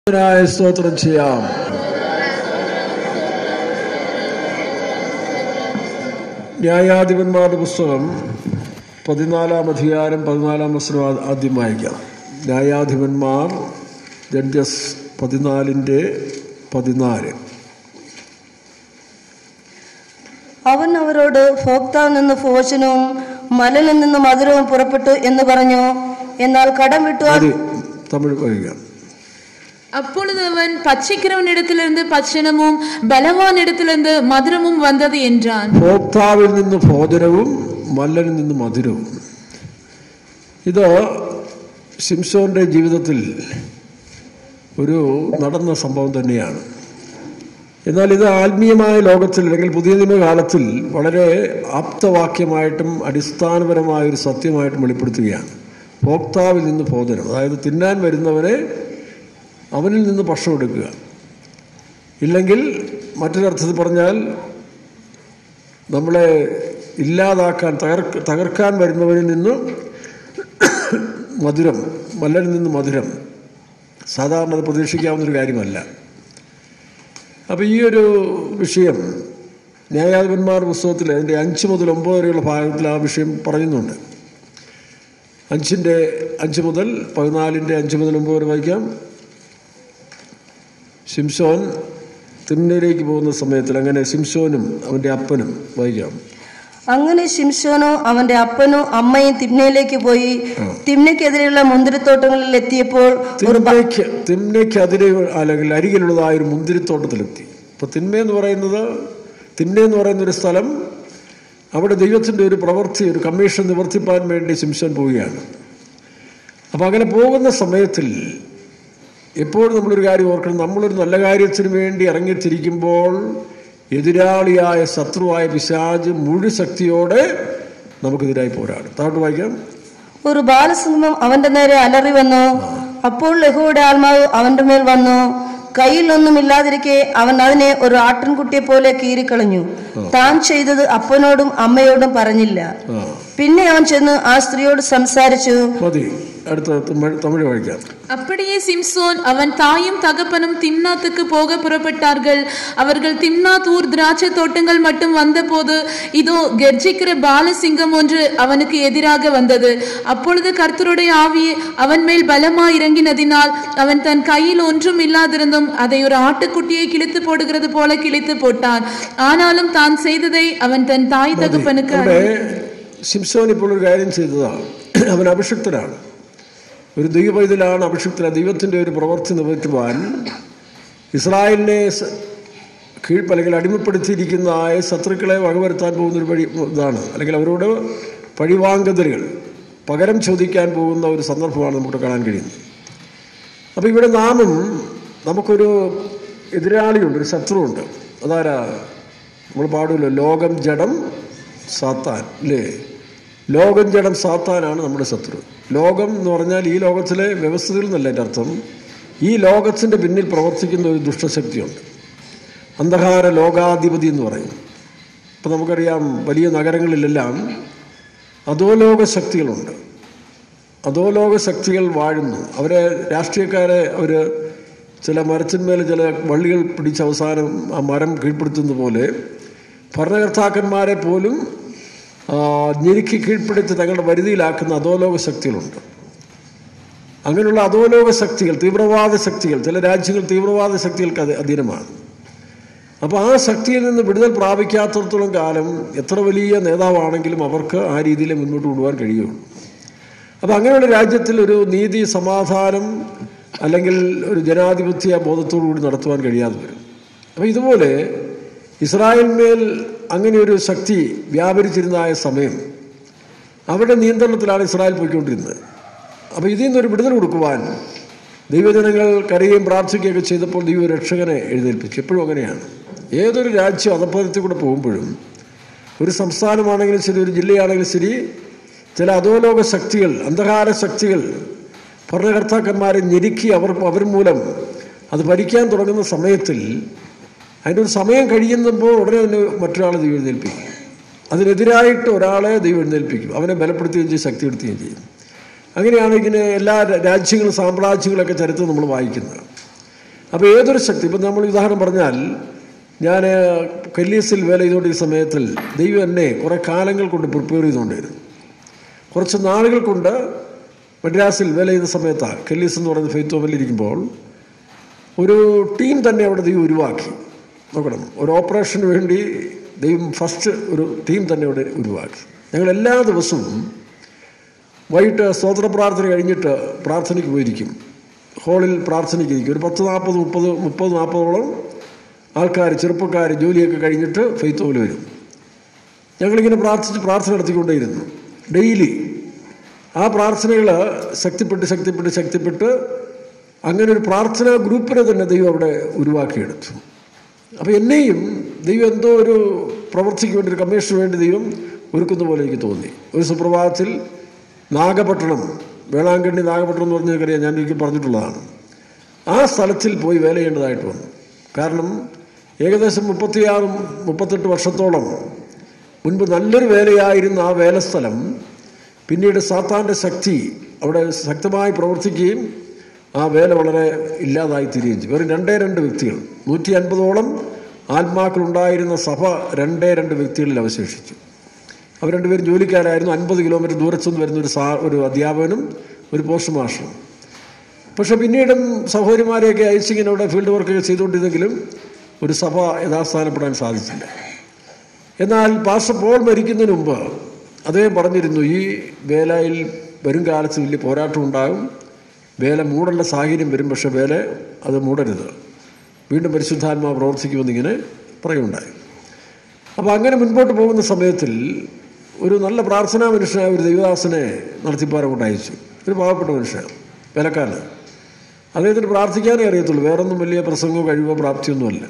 ായ സ്തോത്രം ചെയ്യാം ന്യായാധിപന്മാരുടെ പുസ്തകം പതിനാലാം അധികാരം പതിനാലാം വസ്ത്രം ആദ്യം വായിക്കാം ന്യായാധിപന്മാർ ജഡ്ജസ് പതിനാലിൻ്റെ പതിനാല് അവൻ അവരോട് ഭോക്താവിൽ നിന്ന് ഭോജനവും മലനിൽ നിന്ന് മധുരവും പുറപ്പെട്ടു എന്ന് പറഞ്ഞു എന്നാൽ കടം വിട്ടുവാൻ അത് തമിഴ് വായിക്കാം அப்பொழுது அவன் பச்சைக்கிறவனிடத்திலிருந்து பட்சணமும் பலவானிடத்திலிருந்து மதுரமும் வந்தது என்றான் ഭോക്താവിൽ നിന്ന് ഭോജനവും മല്ലനിൽ നിന്ന് മധുരവും ഇത് സിംസോന്റെ ജീവിതത്തിൽ ഒരു നടന്ന സംഭവം തന്നെയാണ് എന്നാൽ ഇത് ആത്മീയമായ ലോകത്തിൽ അല്ലെങ്കിൽ പുതിയ നിയമകാലത്തിൽ വളരെ ആപ്തവാക്യമായിട്ടും അടിസ്ഥാനപരമായ ഒരു സത്യമായിട്ടും വെളിപ്പെടുത്തുകയാണ് ഭോക്താവിൽ നിന്ന് ഭോജനം അതായത് തിന്നാൻ വരുന്നവരെ അവനിൽ നിന്ന് ഭക്ഷണം എടുക്കുക ഇല്ലെങ്കിൽ മറ്റൊരർത്ഥത്തിൽ പറഞ്ഞാൽ നമ്മളെ ഇല്ലാതാക്കാൻ തകർക്ക് തകർക്കാൻ വരുന്നവരിൽ നിന്ന് മധുരം മല്ലരിൽ നിന്ന് മധുരം സാധാരണ അത് പ്രതീക്ഷിക്കാവുന്നൊരു കാര്യമല്ല അപ്പോൾ ഈ ഒരു വിഷയം ന്യായാധിപന്മാർ പുസ്തകത്തിൽ അതിൻ്റെ അഞ്ച് മുതൽ ഒമ്പത് വരെയുള്ള ഭാഗത്തിൽ ആ വിഷയം പറയുന്നുണ്ട് അഞ്ചിൻ്റെ അഞ്ച് മുതൽ പതിനാലിൻ്റെ അഞ്ച് മുതൽ ഒമ്പത് വരെ വായിക്കാം സിംസോൻ തിമ്നയിലേക്ക് പോകുന്ന സമയത്തിൽ അങ്ങനെ സിംസോനും അവൻ്റെ അപ്പനും വായിക്കാം അങ്ങനെ ശിംശോനോ അവന്റെ അപ്പനോ അമ്മയും തിമ്നയിലേക്ക് പോയി തിമ്നയ്ക്കെതിരെയുള്ള മുന്തിരിത്തോട്ടങ്ങളിൽ എത്തിയപ്പോൾ ഒരു ബ- തിന്മയ്ക്ക് തിന്മയ്ക്ക് അതിരെ അല്ലെങ്കിൽ അരികിലുള്ളതായ ഒരു മുന്തിരിത്തോട്ടത്തിലെത്തി ഇപ്പൊ തിന്മ എന്ന് പറയുന്നത് തിന്മ എന്ന് പറയുന്ന ഒരു സ്ഥലം അവിടെ ദൈവത്തിൻ്റെ ഒരു പ്രവൃത്തി ഒരു കമ്മീഷൻ നിവർത്തിപ്പാൻ വേണ്ടി ശിംശോൻ പോവുകയാണ് അപ്പം അങ്ങനെ പോകുന്ന സമയത്തിൽ എപ്പോഴും നമ്മളൊരു കാര്യം ഓർക്കണം നമ്മളൊരു നല്ല കാര്യത്തിന് വേണ്ടി ഇറങ്ങിത്തിരിക്കുമ്പോൾ എതിരാളിയായ ശത്രുവായ പിശാജ് മുഴുശക്തിയോടെ നമുക്കെതിരായി പോരാടും താഴോട്ട് വായിക്കാം ഒരു ബാലസിംഹം അവന്റെ നേരെ അലറി വന്നു അപ്പോൾ ലഹുവിടെ ആത്മാവ് അവന്റെ മേൽ വന്നു കയ്യിലൊന്നും ഇല്ലാതിരിക്കെ അവൻ അതിനെ ഒരു ആട്ടിൻകുട്ടിയെ പോലെ കീറിക്കളഞ്ഞു താൻ ചെയ്തത് അപ്പനോടും അമ്മയോടും പറഞ്ഞില്ല ആ പിന്നെ അവൻ ചെന്ന് ആ സ്ത്രീയോട് സംസാരിച്ചു മതി അടുത്ത തമിഴ് തമിഴ് വായിക്കാം அப்படியே சிம்சோன் அவன் தாயும் தகப்பனும் திம்னாத்துக்கு போக புறப்பட்டார்கள் அவர்கள் திம்னாத் ஊர் திராட்சை தோட்டங்கள் மட்டும் வந்தபோது இதோ கர்ஜிக்கிற பாலசிங்கம் ஒன்று அவனுக்கு எதிராக வந்தது அப்பொழுது கர்த்தருடைய ஆவி அவன் மேல் பலமாய் இறங்கினதினால் அவன் தன் கையில் ஒன்றும் இல்லாதிருந்தும் அதை ஒரு ஆட்டுக்குட்டியை கிழித்து போடுகிறது போல கிழித்து போட்டான் ஆனாலும் தான் செய்ததை அவன் தன் தாய் தகப்பனுக்கு അവിടെ ശിംസോൻ ഇപ്പോൾ ഒരു കാര്യം ചെയ്തതാണ് അവൻ അഭിഷിക്തനാണ് ഒരു ദൈവപൈതലാണ് അഭിഷിക്തനാണ് ദൈവത്തിൻ്റെ ഒരു പ്രവൃത്തി നിവർത്തുവാൻ ഇസ്രായേലിനെ സ- കീഴ് അല്ലെങ്കിൽ അടിമപ്പെടുത്തിയിരിക്കുന്ന ആയ ശത്രുക്കളെ വകവരുത്താൻ പോകുന്ന ഒരു വഴി ഇതാണ് അല്ലെങ്കിൽ അവരോട് പഴിവാങ്കതലുകൾ പകരം ചോദിക്കാൻ പോകുന്ന ഒരു സന്ദർഭമാണ് നമുക്ക് കാണാൻ കഴിയുന്നത് അപ്പോൾ ഇവിടെ നാമും നമുക്കൊരു എതിരാളിയുണ്ട് ഒരു ശത്രുവുണ്ട് അതാരാ നമ്മൾ പാടുമല്ലോ ലോകം ജഡം സാത്താൻ അല്ലേ ലോകം ജഡം സാത്താനാണ് നമ്മുടെ ശത്രു ലോകം എന്ന് പറഞ്ഞാൽ ഈ ലോകത്തിലെ വ്യവസ്ഥകൾ എന്നല്ല എൻ്റെ അർത്ഥം ഈ ലോകത്തിൻ്റെ പിന്നിൽ പ്രവർത്തിക്കുന്ന ഒരു ദുഷ്ടശക്തിയുണ്ട് അന്ധകാര ലോകാധിപതി എന്ന് പറയും ഇപ്പം നമുക്കറിയാം വലിയ നഗരങ്ങളിലെല്ലാം അധോലോക ശക്തികളുണ്ട് അധോലോക ശക്തികൾ വാഴുന്നു അവരെ രാഷ്ട്രീയക്കാരെ അവർ ചില മരത്തിന്മേൽ ചില വള്ളികൾ പിടിച്ച് അവസാനം ആ മരം കീഴ്പ്പെടുത്തുന്ന പോലെ ഭരണകർത്താക്കന്മാരെ പോലും ആ, ഞെരുക്കി കീഴ്പ്പെടുത്തി തങ്ങളുടെ വരുതിയിലാക്കുന്ന അധോലോക ശക്തികളുണ്ട് അങ്ങനെയുള്ള അധോലോക ശക്തികൾ തീവ്രവാദ ശക്തികൾ ചില രാജ്യങ്ങൾ തീവ്രവാദ ശക്തികൾക്ക് അത് അധീനമാണ് അപ്പോൾ ആ ശക്തിയിൽ നിന്ന് വിടുതൽ പ്രാപിക്കാത്തടത്തോളം കാലം എത്ര വലിയ നേതാവാണെങ്കിലും അവർക്ക് ആ രീതിയിൽ മുന്നോട്ട് കൊണ്ടുപോകാൻ കഴിയുള്ളൂ അപ്പോൾ അങ്ങനെയുള്ള രാജ്യത്തിൽ ഒരു നീതി സമാധാനം അല്ലെങ്കിൽ ഒരു ജനാധിപത്യ ബോധത്തോടു കൂടി നടത്തുവാൻ കഴിയാതെ വരും അപ്പോൾ ഇതുപോലെ ഇസ്രായേലിന്മേൽ അങ്ങനെ ഒരു ശക്തി വ്യാപരിച്ചിരുന്നതായ സമയം അവരുടെ നിയന്ത്രണത്തിലാണ് ഇസ്രായേൽ പോയിക്കൊണ്ടിരുന്നത് അപ്പോൾ ഇതിൽ നിന്നൊരു വിടുതൽ കൊടുക്കുവാൻ ദൈവജനങ്ങൾ കരയുകയും പ്രാർത്ഥിക്കുകയൊക്കെ ചെയ്തപ്പോൾ ദൈവ രക്ഷകനെ എഴുന്നേൽപ്പിച്ചു എപ്പോഴും അങ്ങനെയാണ് ഏതൊരു രാജ്യം അധപ്പതത്തിൽ കൂടെ പോകുമ്പോഴും ഒരു സംസ്ഥാനമാണെങ്കിലും ശരി ഒരു ജില്ലയാണെങ്കിലും ശരി ചില അധോലോക ശക്തികൾ അന്ധകാര ശക്തികൾ ഭരണകർത്താക്കന്മാരെ ഞെരുക്കി അവർ അവർ മൂലം അത് ഭരിക്കാൻ തുടങ്ങുന്ന സമയത്തിൽ അതിൻ്റെ ഒരു സമയം കഴിയുമ്പോൾ ഉടനെ തന്നെ മറ്റൊരാളെ ദൈവം എഴുന്നേൽപ്പിക്കും അതിനെതിരായിട്ട് ഒരാളെ ദൈവം എഴുന്നേൽപ്പിക്കും അവനെ ബലപ്പെടുത്തുകയും ചെയ്യും ശക്തിപ്പെടുത്തുകയും ചെയ്യും അങ്ങനെയാണ് ഇങ്ങനെ എല്ലാ രാജ്യങ്ങളും സാമ്രാജ്യങ്ങളൊക്കെ ചരിത്രം നമ്മൾ വായിക്കുന്നത് അപ്പോൾ ഏതൊരു ശക്തി ഇപ്പം നമ്മൾ ഉദാഹരണം പറഞ്ഞാൽ ഞാൻ കല്ലീസിൽ വേല ചെയ്തുകൊണ്ടിരുന്ന സമയത്തിൽ ദൈവം എന്നെ കുറേ കാലങ്ങൾ കൊണ്ട് പ്രിപ്പയർ ചെയ്തുകൊണ്ടിരുന്നു കുറച്ച് നാളുകൾ കൊണ്ട് മദ്രാസിൽ വേല ചെയ്ത സമയത്താണ് കെല്ലീസ് എന്ന് പറയുന്ന ഫെയ്ത്ത് ഹോമിൽ ഇരിക്കുമ്പോൾ ഒരു ടീം തന്നെ അവിടെ ദൈവം ഉരുവാക്കി നോക്കണം ഒരു ഓപ്പറേഷന് വേണ്ടി ദൈവം ഫസ്റ്റ് ഒരു ടീം തന്നെ അവിടെ ഉരുവാക്കി ഞങ്ങൾ എല്ലാ ദിവസവും വൈകിട്ട് സ്തോത്ര പ്രാർത്ഥന കഴിഞ്ഞിട്ട് പ്രാർത്ഥനയ്ക്ക് പോയിരിക്കും ഹാളിൽ പ്രാർത്ഥനയ്ക്ക് ഇരിക്കും ഒരു പത്ത് നാൽപ്പത് മുപ്പത് മുപ്പത് നാൽപ്പതോളം ആൾക്കാർ ചെറുപ്പക്കാർ ജോലിയൊക്കെ കഴിഞ്ഞിട്ട് ഫെയ്ത്ത് ഹോമിൽ വരും ഞങ്ങളിങ്ങനെ പ്രാർത്ഥിച്ച് പ്രാർത്ഥന നടത്തിക്കൊണ്ടേയിരുന്നു ഡെയിലി ആ പ്രാർത്ഥനകൾ ശക്തിപ്പെട്ട് ശക്തിപ്പെട്ട് ശക്തിപ്പെട്ട് അങ്ങനെ ഒരു പ്രാർത്ഥനാ ഗ്രൂപ്പിനെ തന്നെ ദൈവം അവിടെ ഉരുവാക്കിയെടുത്തു അപ്പോൾ എന്നെയും ദൈവം എന്തോ ഒരു പ്രവർത്തിക്ക് വേണ്ടി ഒരു കമ്മീഷന് വേണ്ടി ദൈവം ഒരുക്കുന്ന പോലെ എനിക്ക് തോന്നി ഒരു സുപ്രഭാതത്തിൽ നാഗപട്ടണം വേളാങ്കണ്ണി നാഗപട്ടണം എന്ന് പറഞ്ഞാൽ ഞാൻ എനിക്ക് പറഞ്ഞിട്ടുള്ളതാണ് ആ സ്ഥലത്തിൽ പോയി വേല ചെയ്യേണ്ടതായിട്ട് വന്നു കാരണം ഏകദേശം മുപ്പത്തിയാറും മുപ്പത്തെട്ട് വർഷത്തോളം മുൻപ് നല്ലൊരു വേലയായിരുന്ന ആ വേലസ്ഥലം പിന്നീട് സാത്താൻ്റെ ശക്തി അവിടെ ശക്തമായി പ്രവർത്തിക്കുകയും ആ വേല വളരെ ഇല്ലാതായി തീരുകയും ചെയ്തു വെറും രണ്ടേ രണ്ട് വ്യക്തികൾ നൂറ്റി അൻപതോളം ആത്മാക്കളുണ്ടായിരുന്ന സഭ രണ്ടേ രണ്ട് വ്യക്തികളിൽ അവശേഷിച്ചു അവർ രണ്ടുപേരും ജോലിക്കാരായിരുന്നു അൻപത് കിലോമീറ്റർ ദൂരത്തുനിന്ന് വരുന്ന ഒരു സാ ഒരു അധ്യാപകനും ഒരു പോസ്റ്റ് മാസ്റ്ററും പക്ഷെ പിന്നീടും സഹോദരിമാരെയൊക്കെ അയച്ചിങ്ങനെ അവിടെ ഫീൽഡ് വർക്കൊക്കെ ചെയ്തുകൊണ്ടിരുന്നെങ്കിലും ഒരു സഭ യഥാസ്ഥാനപ്പെടാൻ സാധിച്ചില്ല എന്നാൽ പാസ്റ്റർ പോൾ മരിക്കുന്നതിന് മുമ്പ് അദ്ദേഹം പറഞ്ഞിരുന്നു ഈ വേലയിൽ വരും കാലത്ത് വലിയ പോരാട്ടം ഉണ്ടാകും വേല മൂടേണ്ട സാഹചര്യം വരും പക്ഷേ വേല അത് മൂടരുത് വീണ്ടും പരിശുദ്ധാത്മാ പ്രവർത്തിക്കുമെന്നിങ്ങനെ പറയുണ്ടായി അപ്പോൾ അങ്ങനെ മുൻപോട്ട് പോകുന്ന സമയത്തിൽ ഒരു നല്ല പ്രാർത്ഥനാ മനുഷ്യനായ ഒരു ദൈവദാസനെ നടത്തിപ്പാറ കൊണ്ട് അയച്ചു ഒരു പാവപ്പെട്ട മനുഷ്യനാണ് വേലക്കാരൻ അദ്ദേഹത്തിന് പ്രാർത്ഥിക്കാനേ അറിയത്തുള്ളൂ വേറൊന്നും വലിയ പ്രസംഗമോ കഴിവോ പ്രാപ്തിയൊന്നുമല്ല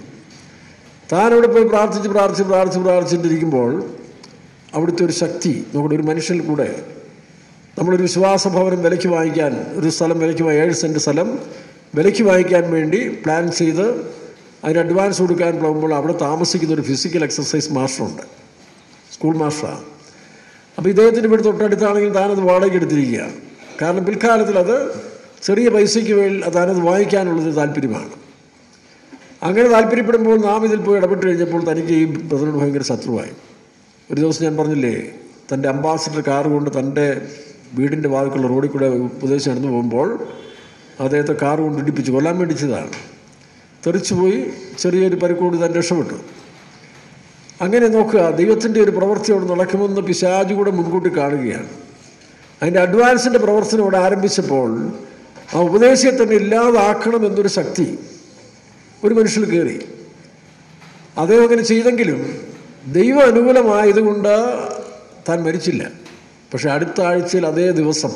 താൻ അവിടെ പോയി പ്രാർത്ഥിച്ച് പ്രാർത്ഥിച്ച് പ്രാർത്ഥിച്ച് പ്രാർത്ഥിച്ചിട്ടിരിക്കുമ്പോൾ അവിടുത്തെ ഒരു ശക്തി നമ്മുടെ ഒരു മനുഷ്യനിൽ കൂടെ നമ്മളൊരു വിശ്വാസ ഭവനം വിലയ്ക്ക് വാങ്ങിക്കാൻ ഒരു സ്ഥലം വിലയ്ക്ക് വാ- ഏഴ് സെൻറ്റ് സ്ഥലം വിലയ്ക്ക് വാങ്ങിക്കാൻ വേണ്ടി പ്ലാൻ ചെയ്ത് അതിന് അഡ്വാൻസ് കൊടുക്കാൻ പോകുമ്പോൾ അവിടെ താമസിക്കുന്ന ഒരു ഫിസിക്കൽ എക്സസൈസ് മാസ്റ്ററുണ്ട് സ്കൂൾ മാസ്റ്ററാണ് അപ്പോൾ ഇദ്ദേഹത്തിൻ്റെ വീട് തൊട്ടടുത്താണെങ്കിൽ താനത് വാടകയ്ക്ക് എടുത്തിരിക്കുക കാരണം പിൽക്കാലത്തിൽ അത് ചെറിയ പൈസയ്ക്ക് വേണ്ടി താനത് വാങ്ങിക്കാനുള്ളൊരു താല്പര്യമാണ് അങ്ങനെ താല്പര്യപ്പെടുമ്പോൾ നാം ഇതിൽ പോയി ഇടപെട്ട് കഴിഞ്ഞപ്പോൾ തനിക്ക് ഈ ബ്രദറിനോട് ഭയങ്കര ശത്രുവായി ഒരു ദിവസം ഞാൻ പറഞ്ഞില്ലേ തൻ്റെ അംബാസിഡർ കാർ കൊണ്ട് തൻ്റെ വീടിൻ്റെ വാതിക്കുള്ള റോഡിൽ കൂടെ ഉപദേശം നടന്നു പോകുമ്പോൾ അദ്ദേഹത്തെ കാർ കൊണ്ട് ഇടിപ്പിച്ച് കൊല്ലാൻ വേണ്ടിച്ചതാണ് തെറിച്ചുപോയി ചെറിയൊരു പരിക്കോട് താൻ രക്ഷപ്പെട്ടു അങ്ങനെ നോക്കുക ദൈവത്തിൻ്റെ ഒരു പ്രവൃത്തി അവിടെ നടക്കുമെന്ന് പിശാജ് കൂടെ മുൻകൂട്ടി കാണുകയാണ് അതിൻ്റെ അഡ്വാൻസിൻ്റെ പ്രവർത്തനം അവിടെ ആരംഭിച്ചപ്പോൾ ആ ഉപദേശത്തെ തന്നെ ഇല്ലാതാക്കണം എന്നൊരു ശക്തി ഒരു മനുഷ്യൽ കയറി അദ്ദേഹം അങ്ങനെ ചെയ്തെങ്കിലും ദൈവം അനുകൂലമായതുകൊണ്ട് താൻ മരിച്ചില്ല പക്ഷെ അടുത്ത ആഴ്ചയിൽ അതേ ദിവസം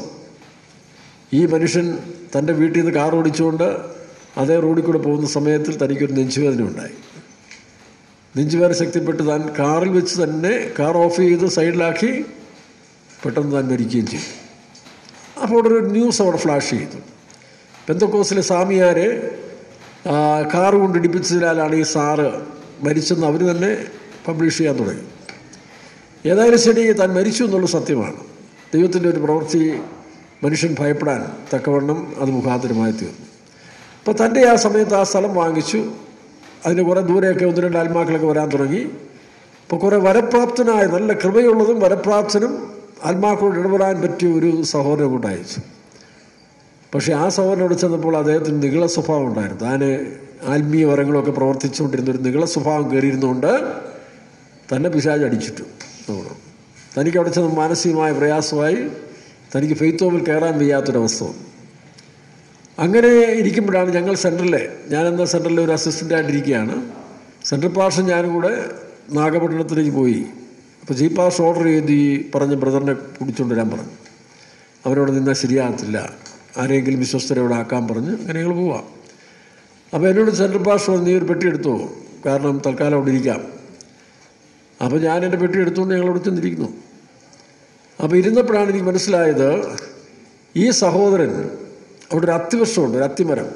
ഈ മനുഷ്യൻ തൻ്റെ വീട്ടിൽ നിന്ന് കാർ ഓടിച്ചുകൊണ്ട് അതേ റോഡിൽ കൂടെ പോകുന്ന സമയത്തിൽ തനിക്കൊരു നെഞ്ചുവേദന ഉണ്ടായി നെഞ്ചുവേദന ശക്തിപ്പെട്ട് താൻ കാറിൽ വെച്ച് തന്നെ കാർ ഓഫ് ചെയ്ത് സൈഡിലാക്കി പെട്ടെന്ന് താൻ മരിക്കുകയും ചെയ്തു അപ്പോൾ അവിടെ ഒരു ന്യൂസ് അവിടെ ഫ്ലാഷ് ചെയ്തു പെന്തക്കോസിലെ സ്വാമിയാരെ ആ, കാർ കൊണ്ട് ഇടിപ്പിച്ചതിനാലാണ് ഈ സാറ് മരിച്ചെന്ന് അവർ തന്നെ പബ്ലിഷ് ചെയ്യാൻ തുടങ്ങി ഏതായാലും ശരി താൻ മരിച്ചു എന്നുള്ള സത്യമാണ് ദൈവത്തിൻ്റെ ഒരു പ്രവൃത്തി മനുഷ്യൻ ഭയപ്പെടാൻ തക്കവണ്ണം അത് മുഖാന്തരമായി തീർന്നു അപ്പോൾ തൻ്റെ ആ സമയത്ത് ആ സ്ഥലം വാങ്ങിച്ചു അതിന് കുറേ ദൂരെയൊക്കെ ഒന്ന് രണ്ട് ആത്മാക്കളൊക്കെ വരാൻ തുടങ്ങി അപ്പോൾ കുറേ വരപ്രാപ്തനായ നല്ല കൃപയുള്ളതും വരപ്രാപ്തനും ആത്മാക്കളോട് ഇടപെടാൻ പറ്റിയ ഒരു സഹോദരൻ കൊണ്ട് അയച്ചു പക്ഷേ ആ സഹോദരനോട് ചെന്നപ്പോൾ അദ്ദേഹത്തിന് നികള സ്വഭാവം ഉണ്ടായിരുന്നു താൻ ആത്മീയ വരങ്ങളൊക്കെ പ്രവർത്തിച്ചുകൊണ്ടിരുന്ന ഒരു നികള സ്വഭാവം കയറിയിരുന്നുകൊണ്ട് തന്നെ പിശാജ് അടിച്ചിട്ടു നോക്കണം തനിക്ക് അവിടെ ചെന്ന് മാനസികമായ പ്രയാസമായി തനിക്ക് ഫെയ്ത്തോമിൽ കയറാൻ വയ്യാത്തൊരവസ്ഥ വന്നു അങ്ങനെ ഇരിക്കുമ്പോഴാണ് ഞങ്ങൾ സെൻറ്ററിലെ ഞാനെന്ന സെൻറ്ററിലെ ഒരു അസിസ്റ്റൻ്റായിട്ടിരിക്കുകയാണ് സെൻട്രൽ പാർഷൻ ഞാനും കൂടെ നാഗപട്ടണത്തിലേക്ക് പോയി അപ്പോൾ ചീഫ് പാസ് ഓർഡർ ചെയ്ത് ഈ പറഞ്ഞ ബ്രദറിനെ പിടിച്ചുകൊണ്ട് വരാൻ പറഞ്ഞു അവരോട് നിന്നാൽ ശരിയാകത്തില്ല ആരെങ്കിലും വിശ്വസ്തരെ ഇവിടെ ആക്കാൻ പറഞ്ഞ് അങ്ങനെ ഞങ്ങൾ പോവാം അപ്പോൾ എന്നോട് സെൻട്രൽ പാസ് പറഞ്ഞു നീ ഒരു പെട്ടി എടുത്തോ കാരണം തൽക്കാലം അവിടെ ഇരിക്കാം അപ്പോൾ ഞാൻ എൻ്റെ പെട്ടി എടുത്തുകൊണ്ട് ഞങ്ങൾ അവിടെ ചെന്നിരിക്കുന്നു അപ്പോൾ ഇരുന്നപ്പോഴാണ് എനിക്ക് മനസ്സിലായത് ഈ സഹോദരൻ അവിടെ ഒരു അത്തിവൃക്ഷമുണ്ട് ഒരു അത്തിമരം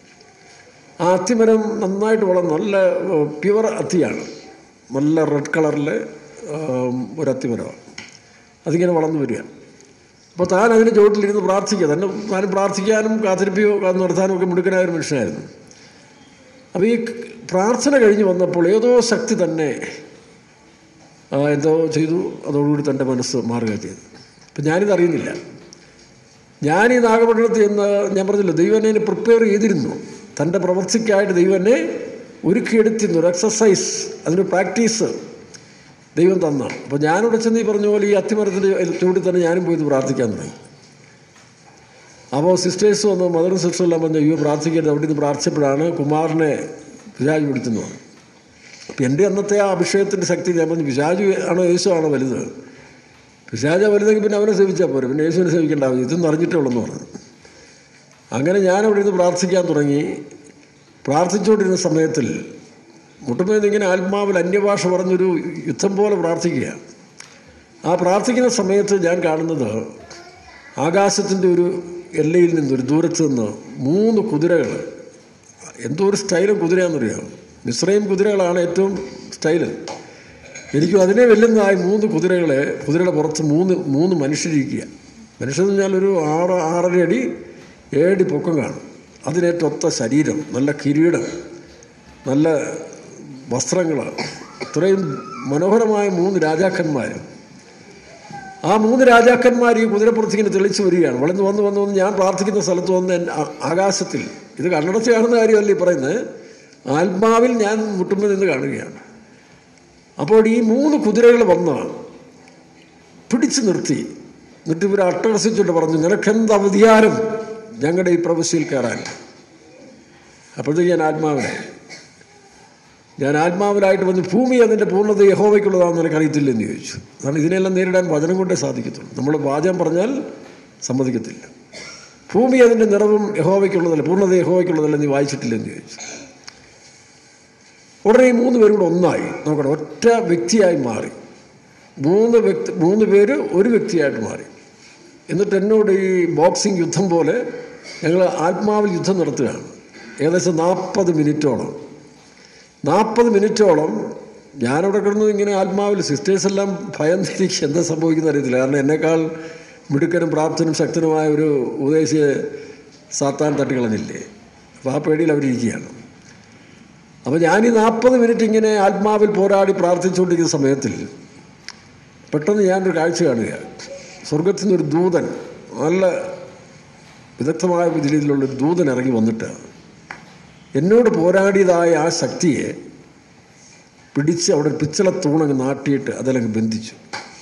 ആ അത്തിമരം നന്നായിട്ട് വളർന്ന് നല്ല പ്യുവർ അത്തിയാണ് നല്ല റെഡ് കളറിലെ ഒരു അത്തിമരമാണ് അതിങ്ങനെ വളർന്നു വരിക അപ്പോൾ താൻ അതിൻ്റെ ചുവട്ടിലിരുന്ന് പ്രാർത്ഥിക്കുക തന്നെ താൻ പ്രാർത്ഥിക്കാനും കാത്തിരിപ്പിയോ നടത്താനും ഒക്കെ മിടുക്കനായ ഒരു മനുഷ്യനായിരുന്നു അപ്പോൾ ഈ പ്രാർത്ഥന കഴിഞ്ഞ് വന്നപ്പോൾ ഏതോ ശക്തി തന്നെ ആ, എന്തോ ചെയ്തു അതോടുകൂടി തൻ്റെ മനസ്സ് മാറുക ചെയ്തു അപ്പം ഞാനിത് അറിയുന്നില്ല ഞാൻ ഈ നാഗപട്ടണത്തിൽ എന്ന് ഞാൻ പറഞ്ഞില്ല ദൈവം എന്നെ പ്രിപ്പയർ ചെയ്തിരുന്നു തൻ്റെ പ്രവർത്തിക്കായിട്ട് ദൈവം എന്നെ ഒരുക്കിയെടുത്തിരുന്നു ഒരു എക്സസൈസ് അതിന് പ്രാക്ടീസ് ദൈവം തന്ന അപ്പോൾ ഞാനിവിടെ ചെന്ന് ഈ പറഞ്ഞ പോലെ ഈ അത്തിമരത്തിൻ്റെ ചൂടിൽ തന്നെ ഞാനും പോയി ഇത് പ്രാർത്ഥിക്കാൻ തുടങ്ങി അപ്പോൾ സിസ്റ്റേഴ്സ് വന്നു മദറും സിസ്റ്ററും എല്ലാം പറഞ്ഞു അയ്യോ പ്രാർത്ഥിക്കരുത് അവിടെ നിന്ന് പ്രാർത്ഥിച്ചപ്പോഴാണ് കുമാറിനെ പിശാജ് പിടിച്ചെന്ന് പറഞ്ഞു അപ്പം എൻ്റെ അന്നത്തെ ആ അഭിഷേകത്തിൻ്റെ ശക്തി ഞാൻ പറഞ്ഞു പിശാജ് ആണോ യേശു ആണോ വലുത് പിശാജ വലുതെങ്കിൽ പിന്നെ അവനെ സേവിച്ചാൽ പോരെ പിന്നെ യേശുവിനെ സേവിക്കേണ്ട ആവശ്യം ഇതൊന്നും അറിഞ്ഞിട്ടേ ഉള്ളെന്ന് പറഞ്ഞു അങ്ങനെ ഞാൻ അവിടെ നിന്ന് പ്രാർത്ഥിക്കാൻ തുടങ്ങി പ്രാർത്ഥിച്ചുകൊണ്ടിരുന്ന സമയത്തിൽ മുട്ടുമേന്ന് ഇങ്ങനെ ആത്മാവിൽ അന്യഭാഷ പറഞ്ഞൊരു യുദ്ധം പോലെ പ്രാർത്ഥിക്കുക ആ പ്രാർത്ഥിക്കുന്ന സമയത്ത് ഞാൻ കാണുന്നത് ആകാശത്തിൻ്റെ ഒരു എല്ലയിൽ നിന്ന് ഒരു ദൂരത്ത് നിന്ന് മൂന്ന് കുതിരകൾ എന്തോ ഒരു സ്റ്റൈലും കുതിരയാണെന്നറിയാം മിശ്രയും കുതിരകളാണ് ഏറ്റവും സ്റ്റൈല് എനിക്കും അതിനെ വെല്ലുന്നതായി മൂന്ന് കുതിരകളെ കുതിരയുടെ പുറത്ത് മൂന്ന് മൂന്ന് മനുഷ്യരിക്കുക മനുഷ്യരെന്ന് പറഞ്ഞാൽ ഒരു ആറ് ആറര അടി ഏഴടി പൊക്കം കാണും അതിനേറ്റൊത്ത ശരീരം നല്ല കിരീടം നല്ല വസ്ത്രങ്ങൾ ഇത്രയും മനോഹരമായ മൂന്ന് രാജാക്കന്മാർ ആ മൂന്ന് രാജാക്കന്മാർ ഈ കുതിരപ്പുറത്ത് ഇങ്ങനെ തെളിച്ചു വരികയാണ് വളർന്ന് വന്ന് വന്ന് വന്ന് ഞാൻ പ്രാർത്ഥിക്കുന്ന സ്ഥലത്ത് വന്ന് എൻ- ആ- ആകാശത്തിൽ ഇത് കണ്ണടച്ച് കാണുന്ന കാര്യമല്ല ഈ പറയുന്നത് ആത്മാവിൽ ഞാൻ മുട്ടുമ്പോൾ നിന്ന് കാണുകയാണ് അപ്പോൾ ഈ മൂന്ന് കുതിരകൾ വന്ന് പിടിച്ചു നിർത്തി എന്നിട്ട് ഇവർ അട്ടഹസിച്ചുകൊണ്ട് പറഞ്ഞു നിനക്കെന്ത് അവധികാരം ഞങ്ങളുടെ ഈ പ്രവശ്യയിൽ കയറാൻ അപ്പോഴത്തേക്ക് ഞാൻ ആത്മാവിനെ ഞാൻ ആത്മാവിലായിട്ട് വന്ന് ഭൂമി അതിൻ്റെ പൂർണ്ണത യഹോവയ്ക്കുള്ളതാണെന്ന് എനിക്ക് അറിയത്തില്ലെന്ന് ചോദിച്ചു കാരണം ഇതിനെല്ലാം നേരിടാൻ വചനം കൊണ്ടേ സാധിക്കത്തുള്ളൂ നമ്മൾ വാചകം പറഞ്ഞാൽ സമ്മതിക്കത്തില്ല ഭൂമി അതിൻ്റെ നിറവും യഹോവയ്ക്കുള്ളതല്ല പൂർണ്ണത യഹോവയ്ക്കുള്ളതല്ല നീ വായിച്ചിട്ടില്ലെന്ന് ചോദിച്ചു ഉടനെ ഈ മൂന്ന് പേരും കൂടെ ഒന്നായി നോക്കണം ഒറ്റ വ്യക്തിയായി മാറി മൂന്ന് വ്യക്തി മൂന്ന് പേര് ഒരു വ്യക്തിയായിട്ട് മാറി എന്നിട്ട് എന്നോട് ഈ ബോക്സിംഗ് യുദ്ധം പോലെ ഞങ്ങൾ ആത്മാവിൽ യുദ്ധം നടത്തുകയാണ് ഏകദേശം നാൽപ്പത് മിനിറ്റോളം നാൽപ്പത് മിനിറ്റോളം ഞാനവിടെ കിടന്നു ഇങ്ങനെ ആത്മാവിൽ സിസ്റ്റേഴ്സ് എല്ലാം ഭയന്നിരിക്കുക എന്താ സംഭവിക്കുന്ന അറിയത്തില്ല കാരണം എന്നേക്കാൾ മിടുക്കനും പ്രാപ്തനും ശക്തനുമായ ഒരു ഉപദേശിയെ സാത്താൻ തട്ടിക്കളഞ്ഞില്ലേ അപ്പോൾ ആ പേടിയിൽ അവരിയ്ക്കുകയാണ് അപ്പോൾ ഞാൻ ഈ നാൽപ്പത് മിനിറ്റ് ഇങ്ങനെ ആത്മാവിൽ പോരാടി പ്രാർത്ഥിച്ചുകൊണ്ടിരിക്കുന്ന സമയത്തിൽ പെട്ടെന്ന് ഞാനൊരു കാഴ്ച കാണുക സ്വർഗത്തിൽ നിന്നൊരു ദൂതൻ നല്ല വിദഗ്ധമായ രീതിയിലുള്ള ഒരു ദൂതൻ ഇറങ്ങി വന്നിട്ട് എന്നോട് പോരാടിയതായ ആ ശക്തിയെ പിടിച്ച് അവിടെ ഒരു പിച്ചള തൂണങ്ങ് നാട്ടിയിട്ട് അതിലങ്ങ് ബന്ധിച്ചു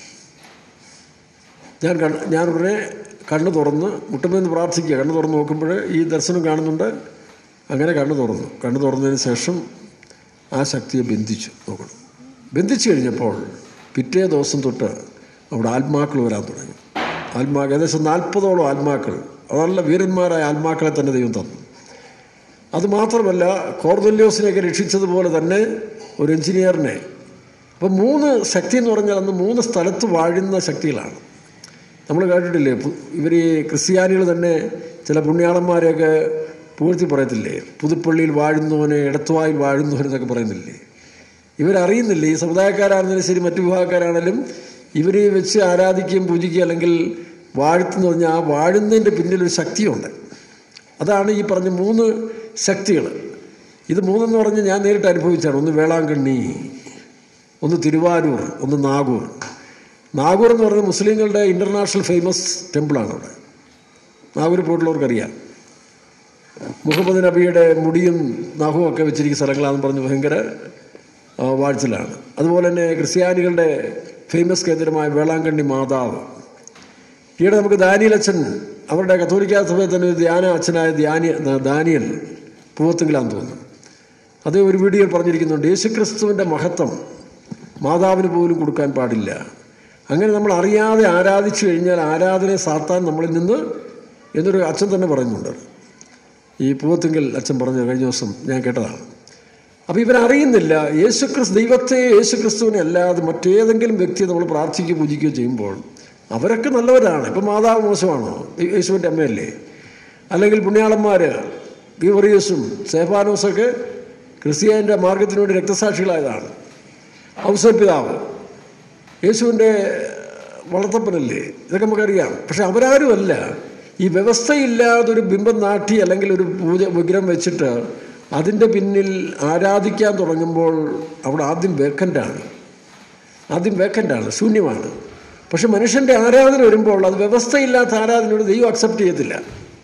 ഞാൻ കണ്ണ് ഞാൻ ഉടനെ കണ്ണ് തുറന്ന് മുട്ടുമെന്ന് പ്രാർത്ഥിക്കുക കണ്ണ് തുറന്ന് നോക്കുമ്പോൾ ഈ ദർശനം കാണുന്നുണ്ട് അങ്ങനെ കണ്ണ് തുറന്നു കണ്ണ് തുറന്നതിന് ശേഷം ആ ശക്തിയെ ബന്ധിച്ചു നോക്കണം ബന്ധിച്ചു കഴിഞ്ഞപ്പോൾ പിറ്റേ ദിവസം തൊട്ട് അവിടെ ആത്മാക്കൾ വരാൻ തുടങ്ങി ആത്മാക്കൾ ഏകദേശം നാൽപ്പതോളം ആത്മാക്കൾ നല്ല വീരന്മാരായ ആത്മാക്കളെ തന്നെ ദൈവം തന്നു അതുമാത്രമല്ല കോർദല്യോസിനെയൊക്കെ രക്ഷിച്ചതുപോലെ തന്നെ ഒരു എഞ്ചിനീയറിനെ അപ്പം മൂന്ന് ശക്തി എന്ന് പറഞ്ഞാൽ അന്ന് മൂന്ന് സ്ഥലത്ത് വാഴുന്ന ശക്തികളാണ് നമ്മൾ കേട്ടിട്ടില്ലേ ഇവർ ഈ ക്രിസ്ത്യാനികൾ തന്നെ ചില പുണ്യാളന്മാരെയൊക്കെ പൂഴ്ത്തി പറയത്തില്ലേ പുതുപ്പള്ളിയിൽ വാഴുന്നവനെ ഇടത്തുവായിൽ വാഴുന്നവനെന്നൊക്കെ പറയുന്നില്ലേ ഇവരറിയുന്നില്ല ഈ സമുദായക്കാരാണെങ്കിലും ശരി മറ്റു വിഭാഗക്കാരാണെങ്കിലും ഇവരെ വെച്ച് ആരാധിക്കുകയും പൂജിക്കുകയും അല്ലെങ്കിൽ വാഴ്ത്തെന്ന് പറഞ്ഞാൽ ആ വാഴുന്നതിൻ്റെ പിന്നിലൊരു ശക്തിയുണ്ട് അതാണ് ഈ പറഞ്ഞ മൂന്ന് ശക്തികൾ ഇത് മൂന്നെന്ന് പറഞ്ഞ് ഞാൻ നേരിട്ട് അനുഭവിച്ചാണ് ഒന്ന് വേളാങ്കണ്ണി ഒന്ന് തിരുവാരൂർ ഒന്ന് നാഗൂർ നാഗൂർ എന്ന് പറയുന്നത് മുസ്ലിങ്ങളുടെ ഇൻ്റർനാഷണൽ ഫേമസ് ടെമ്പിളാണ് അവിടെ നാഗൂർ പോയിട്ടുള്ളവർക്കറിയാം മുഹമ്മദ് നബിയുടെ മുടിയും നഖവും ഒക്കെ വെച്ചിരിക്കുന്ന സ്ഥലങ്ങളാണെന്ന് പറഞ്ഞ് ഭയങ്കര ആ, വാഴ്ചലാണ് അതുപോലെ തന്നെ ക്രിസ്ത്യാനികളുടെ ഫേമസ് കേന്ദ്രമായ വേളാങ്കണ്ണി മാതാവ് ഈയിടെ നമുക്ക് ദാനിയൽ അച്ഛൻ അവരുടെ കത്തോലിക്ക സഭയിൽ തന്നെ ഒരു ധ്യാന അച്ഛനായ ധ്യാനിയ ദാനിയൽ പൂവത്തെങ്കിലാന്ന് തോന്നുന്നു അത് ഒരു വീഡിയോയിൽ പറഞ്ഞിരിക്കുന്നുണ്ട് യേശുക്രിസ്തുവിൻ്റെ മഹത്വം മാതാവിന് പോലും കൊടുക്കാൻ പാടില്ല അങ്ങനെ നമ്മൾ അറിയാതെ ആരാധിച്ചു കഴിഞ്ഞാൽ ആരാധനയെ സാത്താൻ നമ്മളിൽ നിന്ന് എന്നൊരു അച്ഛൻ തന്നെ പറയുന്നുണ്ട് ഈ പൂവത്തിങ്കൽ അച്ഛൻ പറഞ്ഞ കഴിഞ്ഞ ദിവസം ഞാൻ കേട്ടതാണ് അപ്പോൾ ഇവരറിയുന്നില്ല യേശുക്രിസ്തു ദൈവത്തെ യേശുക്രിസ്തുവിനെ അല്ലാതെ മറ്റേതെങ്കിലും വ്യക്തിയെ നമ്മൾ പ്രാർത്ഥിക്കുകയോ പൂജിക്കുകയോ ചെയ്യുമ്പോൾ അവരൊക്കെ നല്ലവരാണ് ഇപ്പം മാതാവ് മോശമാണോ യേശുവിൻ്റെ അമ്മയല്ലേ അല്ലെങ്കിൽ പുണ്യാളന്മാർ ഗീവറിയസും സേഫാനോസൊക്കെ ക്രിസ്ത്യാനിൻ്റെ മാർഗത്തിന് വേണ്ടി രക്തസാക്ഷികളായതാണ് ഔസപിതാവ് യേശുവിൻ്റെ വളർത്തപ്പനല്ലേ ഇതൊക്കെ നമുക്കറിയാം പക്ഷെ അവരാരുമല്ല ഈ വ്യവസ്ഥയില്ലാതൊരു ബിംബം നാട്ടി അല്ലെങ്കിൽ ഒരു പൂജ വിഗ്രഹം വെച്ചിട്ട് അതിൻ്റെ പിന്നിൽ ആരാധിക്കാൻ തുടങ്ങുമ്പോൾ അവിടെ ആദ്യം വേക്കൻ്റാണ് ആദ്യം വേക്കൻ്റാണ് ശൂന്യമാണ് പക്ഷെ മനുഷ്യൻ്റെ ആരാധന വരുമ്പോൾ അത് വ്യവസ്ഥയില്ലാത്ത ആരാധനയോട് ദൈവം അക്സെപ്റ്റ് ചെയ്യത്തില്ല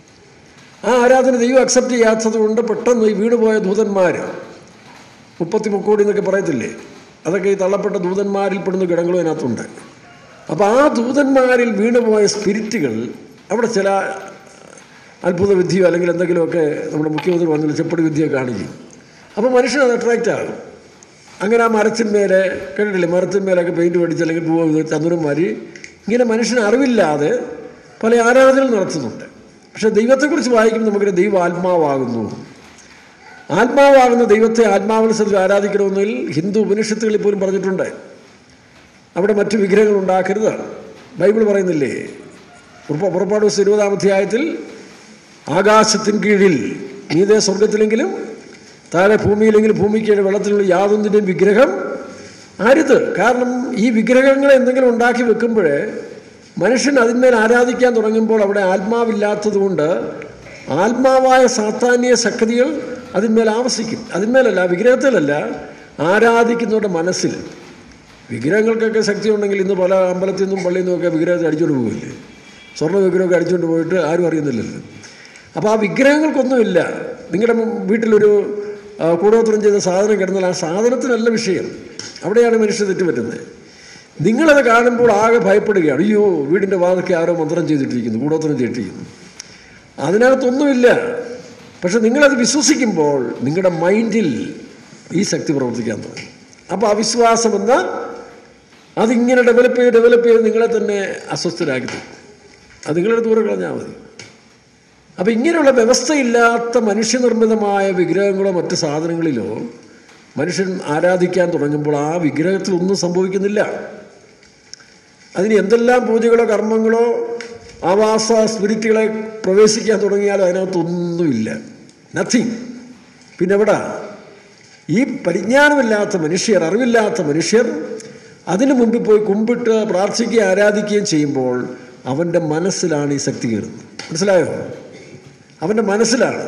ആ ആരാധന ദൈവം അക്സെപ്റ്റ് ചെയ്യാത്തത് കൊണ്ട് പെട്ടെന്ന് ഈ വീണുപോയ ദൂതന്മാർ മുപ്പത്തി മുക്കോടി എന്നൊക്കെ പറയത്തില്ലേ അതൊക്കെ ഈ തള്ളപ്പെട്ട ദൂതന്മാരിൽ പെടുന്ന ഘടകങ്ങളും അതിനകത്തുണ്ട് അപ്പോൾ ആ ദൂതന്മാരിൽ വീണുപോയ സ്പിരിറ്റുകൾ അവിടെ ചില അത്ഭുത വിദ്യയോ അല്ലെങ്കിൽ എന്തെങ്കിലുമൊക്കെ നമ്മുടെ മുഖ്യമന്ത്രി പറഞ്ഞ ചെപ്പടി വിദ്യയോ കാണിക്കും അപ്പോൾ മനുഷ്യൻ അത് അട്രാക്റ്റ് ആകും അങ്ങനെ ആ മരത്തിന്മേലെ കേട്ടിട്ടില്ലേ മരത്തിന്മേലൊക്കെ പെയിൻറ്റ് മേടിച്ച് അല്ലെങ്കിൽ പൂവ് ചന്ദനന്മാരി ഇങ്ങനെ മനുഷ്യന് അറിവില്ലാതെ പല ആരാധനകൾ നടത്തുന്നുണ്ട് പക്ഷേ ദൈവത്തെക്കുറിച്ച് വായിക്കുമ്പോൾ നമുക്കൊരു ദൈവ ആത്മാവാകുന്നു ആത്മാവാകുന്ന ദൈവത്തെ ആത്മാവനുസരിച്ച് ആരാധിക്കണമെന്നതിൽ ഹിന്ദു ഉപനിഷത്തുകളിൽ പോലും പറഞ്ഞിട്ടുണ്ട് അവിടെ മറ്റു വിഗ്രഹങ്ങൾ ഉണ്ടാക്കരുത് ബൈബിൾ പറയുന്നില്ലേ പുറപ്പ- പുറപ്പാട് ദിവസം ഇരുപതാം അധ്യായത്തിൽ ആകാശത്തിന് കീഴിൽ നീതേ സ്വർഗത്തിലെങ്കിലും താഴെ ഭൂമിയിലെങ്കിലും ഭൂമിക്ക് വെള്ളത്തിലുള്ള യാതൊന്നിൻ്റെയും വിഗ്രഹം അരുത് കാരണം ഈ വിഗ്രഹങ്ങളെ എന്തെങ്കിലും ഉണ്ടാക്കി വെക്കുമ്പോഴേ മനുഷ്യൻ അതിന്മേൽ ആരാധിക്കാൻ തുടങ്ങുമ്പോൾ അവിടെ ആത്മാവില്ലാത്തതുകൊണ്ട് ആത്മാവായ സാത്താന്യ ശക്തികൾ അതിന്മേൽ ആവസിക്കും അതിന്മേലല്ല വിഗ്രഹത്തിലല്ല ആരാധിക്കുന്നവരുടെ മനസ്സിൽ വിഗ്രഹങ്ങൾക്കൊക്കെ ശക്തി ഉണ്ടെങ്കിൽ ഇന്ന് പല അമ്പലത്തിൽ നിന്നും പള്ളിയിൽ നിന്നുമൊക്കെ വിഗ്രഹത്തെ അടിച്ചുകൊണ്ട് പോകില്ലേ സ്വർണ്ണ വിഗ്രഹമൊക്കെ അടിച്ചുകൊണ്ട് പോയിട്ട് ആരും അറിയുന്നില്ലല്ലോ അപ്പോൾ ആ വിഗ്രഹങ്ങൾക്കൊന്നുമില്ല നിങ്ങളുടെ മു- വീട്ടിലൊരു ആ, കൂടോത്രം ചെയ്ത സാധനം കിടന്നാൽ ആ സാധനത്തിനല്ല വിഷയം അവിടെയാണ് മനുഷ്യ തെറ്റ് പറ്റുന്നത് നിങ്ങളത് കാണുമ്പോൾ ആകെ ഭയപ്പെടുകയാണ് അയ്യോ വീടിൻ്റെ വാതൊക്കെ ആരോ മന്ത്രം ചെയ്തിട്ടിരിക്കുന്നു കൂടോത്രം ചെയ്തിട്ടിരിക്കുന്നു അതിനകത്തൊന്നുമില്ല പക്ഷെ നിങ്ങളത് വിശ്വസിക്കുമ്പോൾ നിങ്ങളുടെ മൈൻഡിൽ ഈ ശക്തി പ്രവർത്തിക്കാൻ തുടങ്ങും അപ്പോൾ അവിശ്വാസം എന്ന അതിങ്ങനെ ഡെവലപ്പ് ചെയ്ത് ഡെവലപ്പ് ചെയ്ത് നിങ്ങളെ തന്നെ അസ്വസ്ഥരാക്കി തരും അത് നിങ്ങളുടെ ദൂരെ കളഞ്ഞാൽ മതി അപ്പം ഇങ്ങനെയുള്ള വ്യവസ്ഥയില്ലാത്ത മനുഷ്യനിർമ്മിതമായ വിഗ്രഹങ്ങളോ മറ്റ് സാധനങ്ങളിലോ മനുഷ്യൻ ആരാധിക്കാൻ തുടങ്ങുമ്പോൾ ആ വിഗ്രഹത്തിൽ ഒന്നും സംഭവിക്കുന്നില്ല അതിന് എന്തെല്ലാം പൂജകളോ കർമ്മങ്ങളോ ആവാസ സ്പിരിറ്റുകളെ പ്രവേശിക്കാൻ തുടങ്ങിയാലും അതിനകത്തൊന്നുമില്ല നത്തിങ് പിന്നെ എവിടാ ഈ പരിജ്ഞാനമില്ലാത്ത മനുഷ്യർ അറിവില്ലാത്ത മനുഷ്യർ അതിനു മുമ്പിൽ പോയി കുമ്പിട്ട് പ്രാർത്ഥിക്കുകയും ആരാധിക്കുകയും ചെയ്യുമ്പോൾ അവൻ്റെ മനസ്സിലാണ് ഈ ശക്തി കയറുന്നത് മനസ്സിലായോ അവൻ്റെ മനസ്സിലാണ്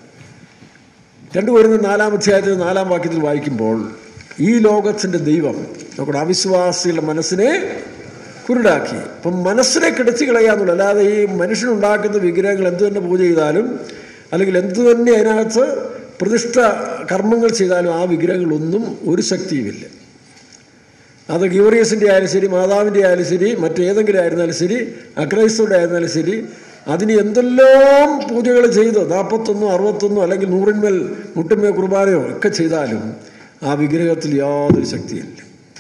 രണ്ടു വരുന്ന നാലാം അധ്യായത്തിൽ നാലാം വാക്യത്തിൽ വായിക്കുമ്പോൾ ഈ ലോകത്തിൻ്റെ ദൈവം നോക്കണം അവിശ്വാസികളുടെ മനസ്സിനെ കുരുടാക്കി അപ്പം മനസ്സിനെ കെടുത്തി കളയാന്നുള്ള അല്ലാതെ ഈ മനുഷ്യനുണ്ടാക്കുന്ന വിഗ്രഹങ്ങൾ എന്ത് തന്നെ പൂജ ചെയ്താലും അല്ലെങ്കിൽ എന്ത് തന്നെ അതിനകത്ത് പ്രതിഷ്ഠ കർമ്മങ്ങൾ ചെയ്താലും ആ വിഗ്രഹങ്ങളൊന്നും ഒരു ശക്തിയുമില്ല അത് ഗ്യൂറിയസിൻ്റെ ആയാലും ശരി മാതാവിൻ്റെ ആയാലും ശരി മറ്റേതെങ്കിലും ആയിരുന്നാലും ശരി അക്രൈസ്തവരുടെ ആയിരുന്നാലും ശരി അതിന് എന്തെല്ലാം പൂജകൾ ചെയ്ത് നാൽപ്പത്തൊന്നോ അറുപത്തൊന്നോ അല്ലെങ്കിൽ നൂറിന്മേൽ മുട്ടുമേ കുർബാനയോ ഒക്കെ ചെയ്താലും ആ വിഗ്രഹത്തിൽ യാതൊരു ശക്തിയില്ല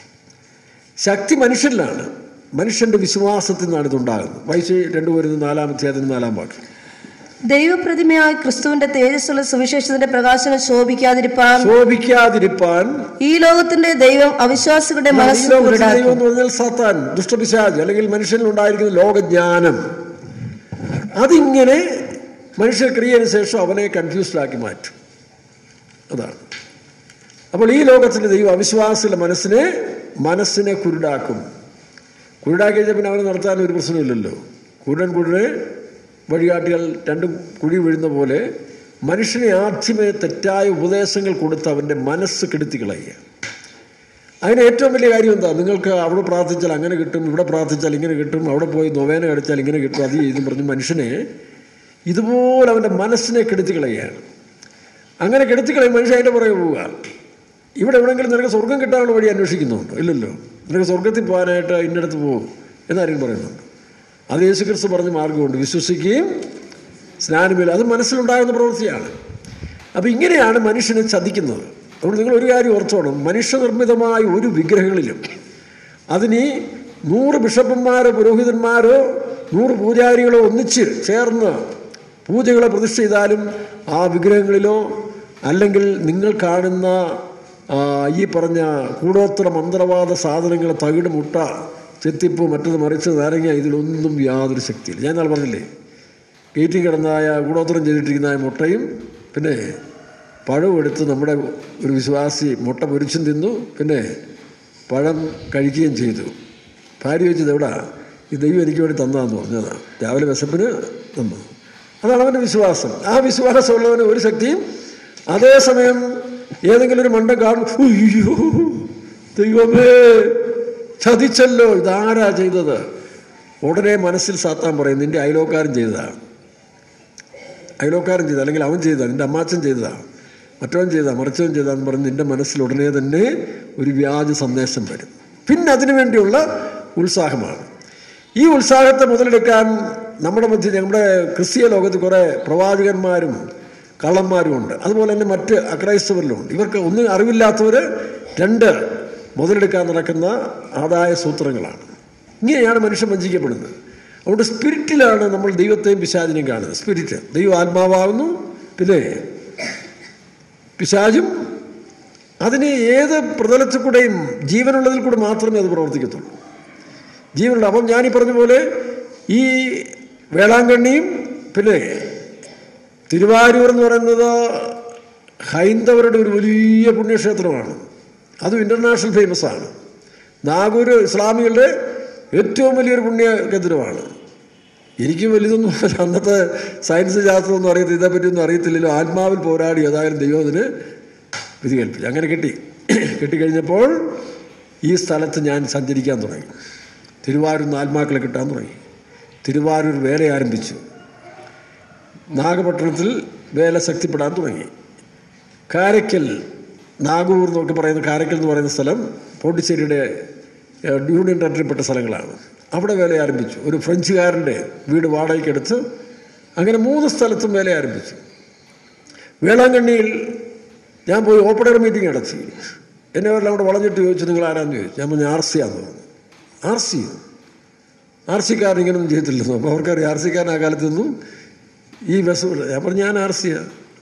ശക്തി മനുഷ്യനിലാണ് മനുഷ്യൻ്റെ വിശ്വാസത്തിൽ നിന്നാണ് ഇതുണ്ടാകുന്നത് വയസ്സ് രണ്ടുപേരും നാലാം അധ്യായത്തിന് നാലാം വാക്ക് ദൈവപ്രതിമയായ ക്രിസ്തുവിന്റെ തേജസ്സുള്ള സുവിശേഷത്തിന്റെ പ്രകാശനം ശോഭിക്കാതിരിപ്പാൻ ശോഭിക്കാതിരിപ്പാൻ ഈ ലോകത്തിന്റെ ദൈവം അവിശ്വാസികളുടെ ഈ മനസ്സ് ലോകത്തിലെ കുരുടാക്കി ദൈവം എന്ന് പറഞ്ഞാൽ സാത്താൻ ദുഷ്ടപിശാജ് അല്ലെങ്കിൽ മനുഷ്യനിൽ ഉണ്ടായിരിക്കുന്ന ലോകജ്ഞാനം അതിങ്ങനെ മനുഷ്യ ക്രിയതിന് ശേഷം അവനെ കൺഫ്യൂസ്ഡ് ആക്കി മാറ്റും അതാണ് അപ്പോൾ ഈ ലോകത്തിലെ ദൈവം അവിശ്വാസികളുടെ മനസ്സിനെ മനസ്സിനെ കുരുടാക്കും കുരുടാക്കി കഴിഞ്ഞാൽ പിന്നെ അവനെ നടത്താൻ ഒരു പ്രശ്നമില്ലല്ലോ കുരുടൻ കുരുടനെ വഴികാട്ടികൾ രണ്ടും കുഴി വീഴുന്ന പോലെ മനുഷ്യനെ ആദ്യമേ തെറ്റായ ഉപദേശങ്ങൾ കൊടുത്ത് അവൻ്റെ മനസ്സ് കെടുത്തി കളയുക അതിന് ഏറ്റവും വലിയ കാര്യം എന്താ നിങ്ങൾക്ക് അവിടെ പ്രാർത്ഥിച്ചാൽ അങ്ങനെ കിട്ടും ഇവിടെ പ്രാർത്ഥിച്ചാൽ ഇങ്ങനെ കിട്ടും അവിടെ പോയി നൊവേന കടിച്ചാൽ ഇങ്ങനെ കിട്ടും അത് ചെയ്തും പറഞ്ഞ് മനുഷ്യനെ ഇതുപോലെ അവൻ്റെ മനസ്സിനെ കെടുത്തി കളയുകയാണ് അങ്ങനെ കെടുത്തി കളയും മനുഷ്യൻ അതിൻ്റെ പുറകെ പോവുക ഇവിടെ എവിടെയെങ്കിലും നിനക്ക് സ്വർഗം കിട്ടാനുള്ള വഴി അന്വേഷിക്കുന്നുണ്ടോ ഇല്ലല്ലോ നിനക്ക് സ്വർഗത്തിൽ പോകാനായിട്ട് ഇന്നടത്ത് പോകും എന്നാരും പറയുന്നുണ്ട് അത് യേശുക്രിസ്തു പറഞ്ഞ മാർഗമുണ്ട് വിശ്വസിക്കുകയും സ്നാനമില്ല അത് മനസ്സിലുണ്ടാകുന്ന പ്രവൃത്തിയാണ് അപ്പോൾ ഇങ്ങനെയാണ് മനുഷ്യനെ ചതിക്കുന്നത് അതുകൊണ്ട് നിങ്ങൾ ഒരു കാര്യം ഓർത്തോണം മനുഷ്യനിർമ്മിതമായ ഒരു വിഗ്രഹങ്ങളിലും അതിന് ഈ നൂറ് ബിഷപ്പന്മാരോ പുരോഹിതന്മാരോ നൂറ് പൂജാരികളോ ഒന്നിച്ച് ചേർന്ന് പൂജകളെ പ്രതിഷ്ഠ ചെയ്താലും ആ വിഗ്രഹങ്ങളിലോ അല്ലെങ്കിൽ നിങ്ങൾ കാണുന്ന ആ, ഈ പറഞ്ഞ കൂടോത്ര മന്ത്രവാദ സാധനങ്ങൾ തകിട് മുട്ട ചെത്തിപ്പ് മറ്റത് മറിച്ച് നാരങ്ങ ഇതിലൊന്നും യാതൊരു ശക്തിയില്ല ഞാൻ നാളെ പറഞ്ഞില്ലേ ഗേറ്റിൽ കിടന്നായ കൂടോത്രം ചെയ്തിട്ടിരിക്കുന്ന ആ മുട്ടയും പിന്നെ പഴവും എടുത്ത് നമ്മുടെ ഒരു വിശ്വാസി മുട്ട പൊരിച്ചും തിന്നു പിന്നെ പഴം കഴിക്കുകയും ചെയ്തു ഭാര്യ വെച്ചത് എവിടാ ഈ ദൈവം എനിക്ക് വേണ്ടി തന്നതാന്ന് പറഞ്ഞതാണ് രാവിലെ വിശപ്പിന് തന്നു അതാണ് അവൻ്റെ വിശ്വാസം ആ വിശ്വാസമുള്ളവന് ഒരു ശക്തിയും അതേസമയം ഏതെങ്കിലും ഒരു മണ്ടം കാണും അയ്യോ ദൈവമേ ചതിച്ചല്ലോ ഇതാരാ ചെയ്തത് ഉടനെ മനസ്സിൽ സാത്താൻ പറയും നിന്റെ അയലോക്കാരൻ ചെയ്തതാണ് അയലോക്കാരൻ ചെയ്ത അല്ലെങ്കിൽ അവൻ ചെയ്തതാണ് നിന്റെ അമ്മാച്ചൻ ചെയ്തതാണ് മറ്റവൻ ചെയ്താ മറിച്ചവൻ ചെയ്താന്ന് പറഞ്ഞ് നിന്റെ മനസ്സിൽ ഉടനെ തന്നെ ഒരു വ്യാജ സന്ദേശം വരും പിന്നെ അതിനു വേണ്ടിയുള്ള ഉത്സാഹമാണ് ഈ ഉത്സാഹത്തെ മുതലെടുക്കാൻ നമ്മുടെ മധ്യ നമ്മുടെ ക്രിസ്തീയ ലോകത്ത് കുറേ പ്രവാചകന്മാരും കള്ളന്മാരും ഉണ്ട് അതുപോലെ തന്നെ മറ്റ് അക്രൈസ്തവരിലും ഉണ്ട് ഇവർക്ക് ഒന്നും അറിവില്ലാത്തവർ രണ്ട് മുതലെടുക്കാൻ നടക്കുന്ന ആദായ സൂത്രങ്ങളാണ് ഇങ്ങനെയാണ് മനുഷ്യൻ വഞ്ചിക്കപ്പെടുന്നത് അതുകൊണ്ട് സ്പിരിറ്റിലാണ് നമ്മൾ ദൈവത്തെയും പിശാചിനെയും കാണുന്നത് സ്പിരിറ്റ് ദൈവം ആത്മാവാകുന്നു പിന്നെ പിശാചും അതിന് ഏത് പ്രതലത്തിൽ കൂടെയും ജീവനുള്ളതിൽ കൂടെ മാത്രമേ അത് പ്രവർത്തിക്കത്തുള്ളൂ ജീവനുള്ള അപ്പം ഞാനീ പറഞ്ഞ പോലെ ഈ വേളാങ്കണ്ണിയും പിന്നെ തിരുവാരൂർ എന്ന് പറയുന്നത് ഹൈന്ദവരുടെ ഒരു വലിയ പുണ്യക്ഷേത്രമാണ് അതും ഇൻ്റർനാഷണൽ ഫേമസ് ആണ് നാഗൂർ ഇസ്ലാമികളുടെ ഏറ്റവും വലിയൊരു പുണ്യ കേന്ദ്രമാണ് എനിക്കും വലുതൊന്നും അല്ല. അന്നത്തെ സയൻസ് ശാസ്ത്രമൊന്നും അറിയത്തില്ല ഇതേപ്പറ്റിയൊന്നും അറിയത്തില്ലല്ലോ ആത്മാവിൽ പോരാടി ഏതായാലും ദൈവം അതിന് വിധി കൽപ്പിച്ചു അങ്ങനെ കിട്ടി കിട്ടിക്കഴിഞ്ഞപ്പോൾ ഈ സ്ഥലത്ത് ഞാൻ സഞ്ചരിക്കാൻ തുടങ്ങി തിരുവാരൂർ ആത്മാക്കളെ കിട്ടാൻ തുടങ്ങി തിരുവാരൂർ വേല ആരംഭിച്ചു നാഗപട്ടണത്തിൽ വേല ശക്തിപ്പെടാൻ തുടങ്ങി കാരയ്ക്കൽ നാഗൂർ എന്നൊക്കെ പറയുന്ന കാരയ്ക്കൽ എന്ന് പറയുന്ന സ്ഥലം പോണ്ടിച്ചേരിയുടെ ഏഹ്, യൂണിയൻ ടെറിട്ടറിപ്പെട്ട സ്ഥലങ്ങളാണ് അവിടെ വേല ആരംഭിച്ചു ഒരു ഫ്രഞ്ചുകാരൻ്റെ വീട് വാടകയ്ക്കെടുത്ത് അങ്ങനെ മൂന്ന് സ്ഥലത്തും വേല ആരംഭിച്ചു വേളാങ്കണ്ണിയിൽ ഞാൻ പോയി ഓപ്പൺ എയർ മീറ്റിംഗ് നടത്തി എന്നെ അവരെല്ലാം അവിടെ വളഞ്ഞിട്ട് ചോദിച്ചു നിങ്ങൾ ആരാന്ന് ചോദിച്ചു ഞാൻ പറഞ്ഞു ആർ സി ആന്ന് പറഞ്ഞു ആർ സി ആർ സിക്കാരൻ ഇങ്ങനൊന്നും ചെയ്തിട്ടില്ലെന്നു അപ്പോൾ അവർക്കറിയാം ആർ സിക്കാരൻ ആ കാലത്തൊന്നും ഈ ബസ് വിട- ഞാൻ പറഞ്ഞു ഞാൻ ആർ സിയാ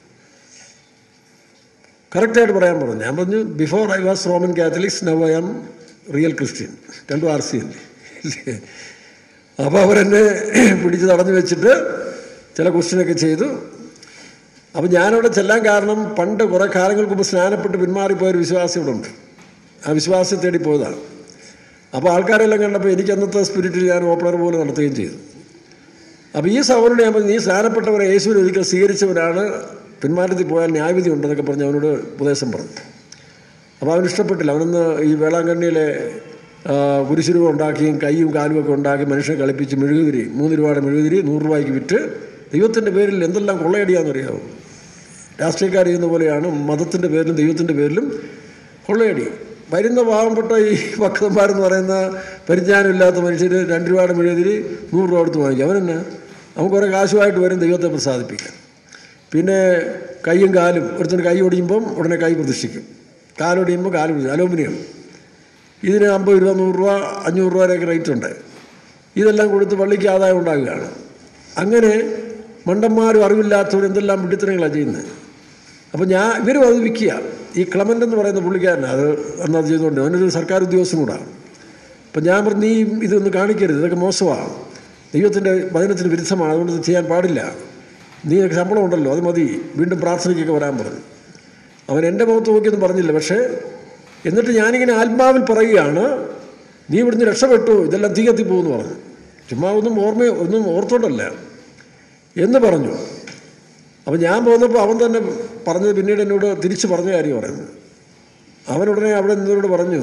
കറക്റ്റായിട്ട് പറയാൻ പറഞ്ഞു ഞാൻ പറഞ്ഞു before I was Roman Catholics now I am real Christian രണ്ടും ആർ സി അല്ലേ അപ്പോൾ അവരെന്നെ പിടിച്ച് തടഞ്ഞു വെച്ചിട്ട് ചില ക്വസ്റ്റ്യനൊക്കെ ചെയ്തു അപ്പം ഞാനവിടെ ചെല്ലാൻ കാരണം പണ്ട് കുറേ കാലങ്ങൾക്ക് മുമ്പ് സ്നാനപ്പെട്ട് പിന്മാറിപ്പോയൊരു വിശ്വാസം ഇവിടെ ഉണ്ട് ആ വിശ്വാസം തേടി പോയതാണ് അപ്പോൾ ആൾക്കാരെല്ലാം കണ്ടപ്പോൾ എനിക്ക് അന്നത്തെ സ്പിരിറ്റിൽ ഞാൻ ഓപ്പണർ പോലെ നടത്തുകയും ചെയ്തു അപ്പോൾ ഈ സഹോദരനോട് ഞാൻ പറഞ്ഞു നീ സ്നാനപ്പെട്ടവരെ യേശുവിനെ ഒരിക്കൽ സ്വീകരിച്ചവരാണ് പിന്മാറ്റത്തിൽ പോയാൽ ന്യായവിധി ഉണ്ടെന്നൊക്കെ പറഞ്ഞ് അവനോട് ഉപദേശം പറഞ്ഞു അപ്പോൾ അവന് ഇഷ്ടപ്പെട്ടില്ല അവനൊന്ന് ഈ വേളാങ്കണ്ണിയിലെ ആ, കുരിശുരൂപം ഉണ്ടാക്കിയും കൈയും കാലും ഒക്കെ ഉണ്ടാക്കി മനുഷ്യനെ കളിപ്പിച്ച് മെഴുകുതിരി മൂന്ന് രൂപയുടെ മെഴുകുതിരി നൂറ് രൂപയ്ക്ക് വിറ്റ് ദൈവത്തിൻ്റെ പേരിൽ എന്തെല്ലാം കൊള്ളയടിയാണെന്നറിയാമോ രാഷ്ട്രീയക്കാർ ചെയ്യുന്ന പോലെയാണ് മതത്തിൻ്റെ പേരിലും ദൈവത്തിൻ്റെ പേരിലും കൊള്ളയടി വരുന്ന പാവപ്പെട്ട ഈ ഭക്തന്മാരെന്ന് പറയുന്ന പരിജ്ഞാനമില്ലാത്ത മനുഷ്യർ രണ്ട് രൂപയുടെ മെഴുകുതിരി നൂറ് രൂപ കൊടുത്ത് വാങ്ങിക്കും അവനെന്നെ അവൻ കുറേ കാശുമായിട്ട് വരും ദൈവത്തെ പ്രസാദിപ്പിക്കാൻ പിന്നെ കൈയും കാലും ഒരുത്തിന് കൈ ഒടിയുമ്പം ഉടനെ കൈ പ്രതിഷ്ഠിക്കും കാലൊടിയുമ്പോൾ കാല് പ്രതിഷ്ഠിക്കും അലൂമിനിയം ഇതിന് അമ്പത് രൂപ നൂറ് രൂപ അഞ്ഞൂറ് രൂപ വരെയൊക്കെ റേറ്റ് ഉണ്ട് ഇതെല്ലാം കൊടുത്ത് പള്ളിക്ക് ആദായം ഉണ്ടാകുകയാണ് അങ്ങനെ മണ്ടന്മാരും അറിവില്ലാത്തവരും എന്തെല്ലാം വിഡിത്തരങ്ങളാണ് ചെയ്യുന്നത് അപ്പോൾ ഞാൻ ഇവരും അത് വിൽക്കുക ഈ ക്ലമൻ്റ് എന്ന് പറയുന്ന പുള്ളിക്കാരൻ അത് അന്ന് അത് ചെയ്തുകൊണ്ട് അവനൊരു സർക്കാർ ഉദ്യോഗസ്ഥനും കൂടാണ് അപ്പം ഞാൻ പറഞ്ഞു നീ ഇതൊന്ന് കാണിക്കരുത് ഇതൊക്കെ മോശമാണ് ദൈവത്തിൻ്റെ വചനത്തിന് വിരുദ്ധമാണ് അതുകൊണ്ട് ഇത് ചെയ്യാൻ പാടില്ല നീ നിനക്ക് ശമ്പളം ഉണ്ടല്ലോ അത് മതി വീണ്ടും പ്രാർത്ഥനയ്ക്കൊക്കെ വരാൻ പറഞ്ഞു അവൻ എൻ്റെ മുഖത്ത് നോക്കിയൊന്നും പറഞ്ഞില്ല പക്ഷേ എന്നിട്ട് ഞാനിങ്ങനെ ആത്മാവിൽ പറയുകയാണ് നീ ഇവിടുന്ന് രക്ഷപ്പെട്ടു ഇതെല്ലാം തീ കത്തിപ്പോകുമെന്ന് പറഞ്ഞു ചുമ്മാ ഒന്നും ഓർമ്മ ഒന്നും ഓർത്തോണ്ടല്ല എന്ന് പറഞ്ഞു അപ്പം ഞാൻ പോന്നപ്പോൾ അവൻ തന്നെ പറഞ്ഞത് പിന്നീട് എന്നോട് തിരിച്ച് പറഞ്ഞ കാര്യം പറയുന്നത് അവനുടനെ അവിടെ നിന്നവരോട് പറഞ്ഞു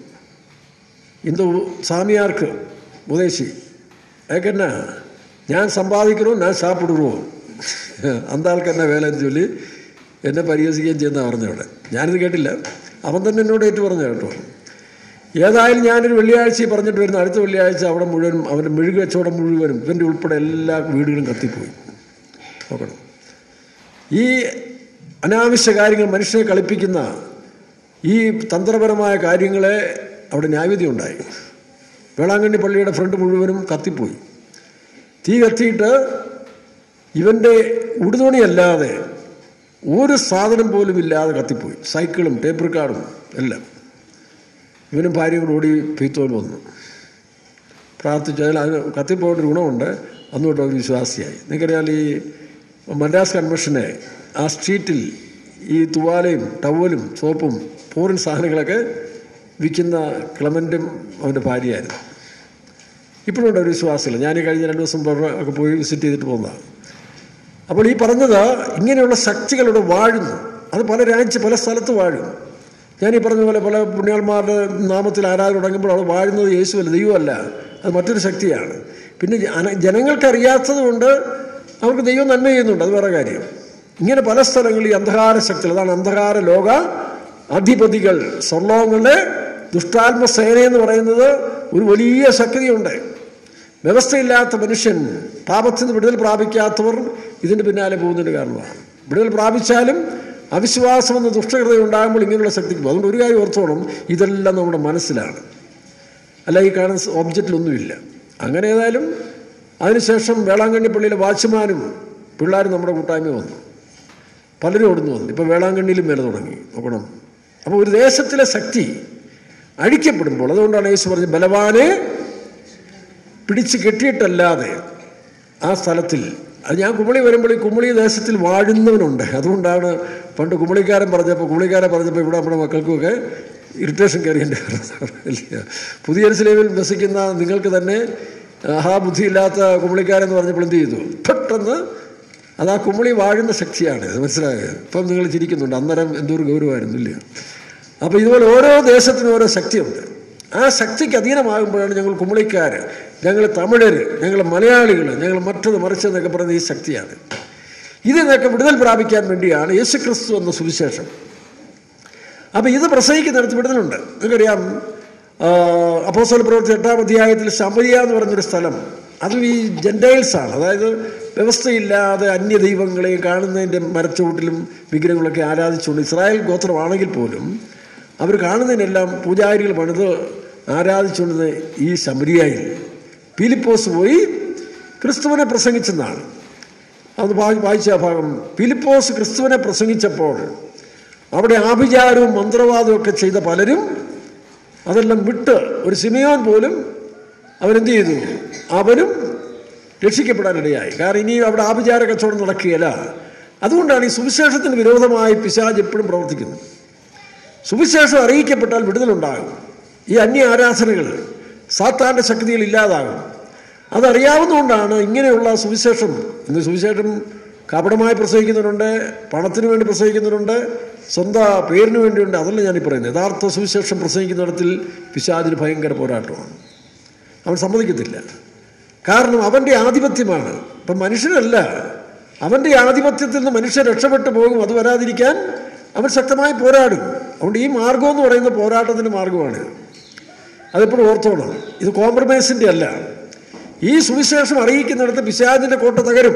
இந்த உ- சாமியாருக்கு உதேசி ஏக்கண்ணா ഞാൻ സമ്പാദിക്കണോ ഞാൻ സാപ്പിടുവോ അന്ത ആൾക്ക് എന്നെ വേല എന്ന് ചൊല്ലി എന്നെ പരിഹസിക്കുകയും ചെയ്യുന്ന പറഞ്ഞു അവിടെ ഞാനിത് കേട്ടില്ല അവൻ തന്നെ എന്നോട് ഏറ്റു പറഞ്ഞു കേട്ടോ ഏതായാലും ഞാനൊരു വെള്ളിയാഴ്ച പറഞ്ഞിട്ട് വരുന്ന അടുത്ത വെള്ളിയാഴ്ച അവിടെ മുഴുവനും അവൻ്റെ മെഴുക് കച്ചവടം മുഴുവനും ഇവൻ്റെ ഉൾപ്പെടെ എല്ലാ വീടുകളും കത്തിപ്പോയി നോക്കണം ഈ അനാവശ്യ കാര്യങ്ങൾ മനുഷ്യനെ കളിപ്പിക്കുന്ന ഈ തന്ത്രപരമായ കാര്യങ്ങളെ അവിടെ ന്യായവിധി ഉണ്ടായി വേളാങ്കണ്ണി പള്ളിയുടെ ഫ്രണ്ട് മുഴുവനും കത്തിപ്പോയി തീ കത്തിയിട്ട് ഇവൻ്റെ ഉടുതുണിയല്ലാതെ ഒരു സാധനം പോലും ഇല്ലാതെ കത്തിപ്പോയി സൈക്കിളും ടേപ്പ് റെക്കാർഡും എല്ലാം ഇവനും ഭാര്യയും കൂടെ ഓടി പെയ്ത്തോൽ വന്നു പ്രാർത്ഥിച്ചാൽ അതിന് കത്തിപ്പോയിട്ട് ഗുണമുണ്ട് അന്ന് തൊട്ട് അവർ വിശ്വാസിയായി നിങ്ങൾക്കറിയാൽ ഈ മദ്രാസ് കൺവെൻഷനെ ആ സ്ട്രീറ്റിൽ ഈ തുവാലയും ടവലും സോപ്പും ഫോറിൻ സാധനങ്ങളൊക്കെ വിൽക്കുന്ന ക്ലമൻറ്റും അവൻ്റെ ഭാര്യയായിരുന്നു ഇപ്പോഴുണ്ട് ഒരു വിശ്വാസമില്ല ഞാൻ ഈ കഴിഞ്ഞ രണ്ട് ദിവസം പുറമെ ഒക്കെ പോയി വിസിറ്റ് ചെയ്തിട്ട് പോകുന്നതാണ് അപ്പോൾ ഈ പറഞ്ഞത് ഇങ്ങനെയുള്ള ശക്തികളുടെ വാഴുന്നു അത് പല രാജ്യ പല സ്ഥലത്ത് വാഴും ഞാൻ ഈ പറഞ്ഞ പോലെ പല പുണ്യാന്മാരുടെ നാമത്തിൽ ആരാധന തുടങ്ങുമ്പോൾ അവിടെ വാഴുന്നത് യേശുവല്ല ദൈവമല്ല അത് മറ്റൊരു ശക്തിയാണ് പിന്നെ ജന- ജനങ്ങൾക്കറിയാത്തത് കൊണ്ട് അവർക്ക് ദൈവം നന്മ ചെയ്യുന്നുണ്ട് അത് വേറെ കാര്യം ഇങ്ങനെ പല സ്ഥലങ്ങളിൽ ഈ അന്ധകാര ശക്തികൾ അതാണ് അന്ധകാര ലോക അധിപതികൾ സ്വർലോകങ്ങളുടെ ദുഷ്ടാത്മ സേന എന്ന് പറയുന്നത് ഒരു വലിയ ശക്തിയുണ്ട് വ്യവസ്ഥയില്ലാത്ത മനുഷ്യൻ പാപത്തിൽ നിന്ന് വിടുതൽ പ്രാപിക്കാത്തവർ ഇതിൻ്റെ പിന്നാലെ പോകുന്നതിന് കാരണമാണ് വിടുതൽ പ്രാപിച്ചാലും അവിശ്വാസം എന്ന ദുഷ്ടകൃത ഉണ്ടാകുമ്പോൾ ഇങ്ങനെയുള്ള ശക്തിക്ക് പോകും അതുകൊണ്ട് ഒരു കാര്യം ഓർത്തോണം ഇതെല്ലാം നമ്മുടെ മനസ്സിലാണ് അല്ല ഈ കാണുന്ന ഒബ്ജക്റ്റിലൊന്നുമില്ല അങ്ങനെ ഏതായാലും അതിനുശേഷം വേളാങ്കണ്ണി പള്ളിയിലെ വാച്ച്മാനും പിള്ളേരും നമ്മുടെ കൂട്ടായ്മ വന്നു പലരും ഓടുന്നു വന്നു ഇപ്പോൾ വേളാങ്കണ്ണിയിലും വില തുടങ്ങി നോക്കണം അപ്പോൾ ഒരു ദേശത്തിലെ ശക്തി അഴിക്കപ്പെടുമ്പോൾ അതുകൊണ്ടാണ് യേശു പറഞ്ഞത് ബലവാനെ പിടിച്ച് കെട്ടിയിട്ടല്ലാതെ ആ സ്ഥലത്തിൽ അത് ഞാൻ കുമളി വരുമ്പോൾ ഈ കുമളി ദേശത്തിൽ വാഴുന്നവനുണ്ട് അതുകൊണ്ടാണ് പണ്ട് കുമളിക്കാരൻ പറഞ്ഞപ്പോൾ കുമളിക്കാരൻ പറഞ്ഞപ്പോൾ ഇവിടെ നമ്മുടെ മക്കൾക്കുമൊക്കെ ഇറിറ്റേഷൻ കയറിയതിൻ്റെ ഇല്ല പുതിയ സ്ലേവിൽ വസിക്കുന്ന നിങ്ങൾക്ക് തന്നെ ആഹാ ബുദ്ധിയില്ലാത്ത കുമളിക്കാരെന്ന് പറഞ്ഞപ്പോൾ എന്ത് ചെയ്തു പെട്ടെന്ന് അത് ആ കുമളി വാഴുന്ന ശക്തിയാണ് അത് മനസ്സിലായത് ഇപ്പം നിങ്ങൾ ചിരിക്കുന്നുണ്ട് അന്നേരം എന്തോരു ഗൗരവമായിരുന്നു ഇല്ല അപ്പോൾ ഇതുപോലെ ഓരോ ദേശത്തിനും ഓരോ ശക്തിയുണ്ട് ആ ശക്തിക്ക് അധീനമാകുമ്പോഴാണ് ഞങ്ങൾ കുമളിക്കാർ ഞങ്ങൾ തമിഴർ ഞങ്ങൾ മലയാളികൾ ഞങ്ങൾ മറ്റത് മറിച്ചതെന്നൊക്കെ പറയുന്ന ഈ ശക്തിയാണ് ഇതിനൊക്കെ വിടുതൽ പ്രാപിക്കാൻ വേണ്ടിയാണ് യേശു ക്രിസ്തു എന്ന സുവിശേഷം അപ്പോൾ ഇത് പ്രസംഗിക്കുന്നിടത്ത് വിടുതലുണ്ട് നിങ്ങൾക്കറിയാം അപ്പോസ്തല പ്രവർത്തി എട്ടാം അധ്യായത്തിൽ ശമരിയ എന്ന് പറഞ്ഞൊരു സ്ഥലം അതും ഈ ജെൻഡൈൽസാണ് അതായത് വ്യവസ്ഥയില്ലാതെ അന്യ ദൈവങ്ങളെ കാണുന്നതിൻ്റെ മരച്ചുവട്ടിലും വിഗ്രഹങ്ങളൊക്കെ ആരാധിച്ചുകൊണ്ട് ഇസ്രായേൽ ഗോത്രമാണെങ്കിൽ പോലും അവർ കാണുന്നതിനെല്ലാം പൂജാരികൾ പണിത് ആരാധിച്ചുകൊണ്ടിരുന്ന ഈ ശമരിയായിൽ പീലിപ്പോസ് പോയി ക്രിസ്തുവിനെ പ്രസംഗിച്ചെന്നാണ് അത് വായി- വായിച്ച ആ ഭാഗം ഫിലിപ്പോസ് ക്രിസ്തുവിനെ പ്രസംഗിച്ചപ്പോൾ അവിടെ ആഭിചാരവും മന്ത്രവാദവും ഒക്കെ ചെയ്ത പലരും അതെല്ലാം വിട്ട് ഒരു സിമിയോൻ പോലും അവരെന്ത് ചെയ്തു അവരും രക്ഷിക്കപ്പെടാനിടയായി കാരണം ഇനി അവിടെ ആഭിചാര കച്ചവടം നടക്കുകയില്ല അതുകൊണ്ടാണ് ഈ സുവിശേഷത്തിന് വിരോധമായി പിശാജ് എപ്പോഴും പ്രവർത്തിക്കുന്നത് സുവിശേഷം അറിയിക്കപ്പെട്ടാൽ വിടുതലുണ്ടാകും ഈ അന്യ ആരാധനകൾ സാത്താൻ്റെ ശക്തികൾ ഇല്ലാതാകും അതറിയാവുന്നതുകൊണ്ടാണ് ഇങ്ങനെയുള്ള സുവിശേഷം ഇന്ന് സുവിശേഷം കപടമായി പ്രസംഗിക്കുന്നവരുണ്ട് പണത്തിന് വേണ്ടി പ്രസംഗിക്കുന്നവരുണ്ട് സ്വന്തം പേരിന് വേണ്ടിയുണ്ട് അതല്ല ഞാനീ പറയുന്നത് യഥാർത്ഥ സുവിശേഷം പ്രസംഗിക്കുന്നിടത്തിൽ പിശാചിന് ഭയങ്കര പോരാട്ടമാണ് അവൻ സമ്മതിക്കത്തില്ല കാരണം അവൻ്റെ ആധിപത്യമാണ് ഇപ്പം മനുഷ്യനല്ല അവൻ്റെ ആധിപത്യത്തിൽ നിന്ന് മനുഷ്യൻ രക്ഷപ്പെട്ടു പോകും അത് വരാതിരിക്കാൻ അവൻ ശക്തമായി പോരാടും അതുകൊണ്ട് ഈ മാർഗം എന്ന് പറയുന്ന പോരാട്ടത്തിൻ്റെ മാർഗമാണ് അതെപ്പോഴും ഓർത്തോണം ഇത് കോംപ്രമൈസിൻ്റെ അല്ല ഈ സുവിശേഷം അറിയിക്കുന്നിടത്ത് പിശാചിൻ്റെ കോട്ട തകരും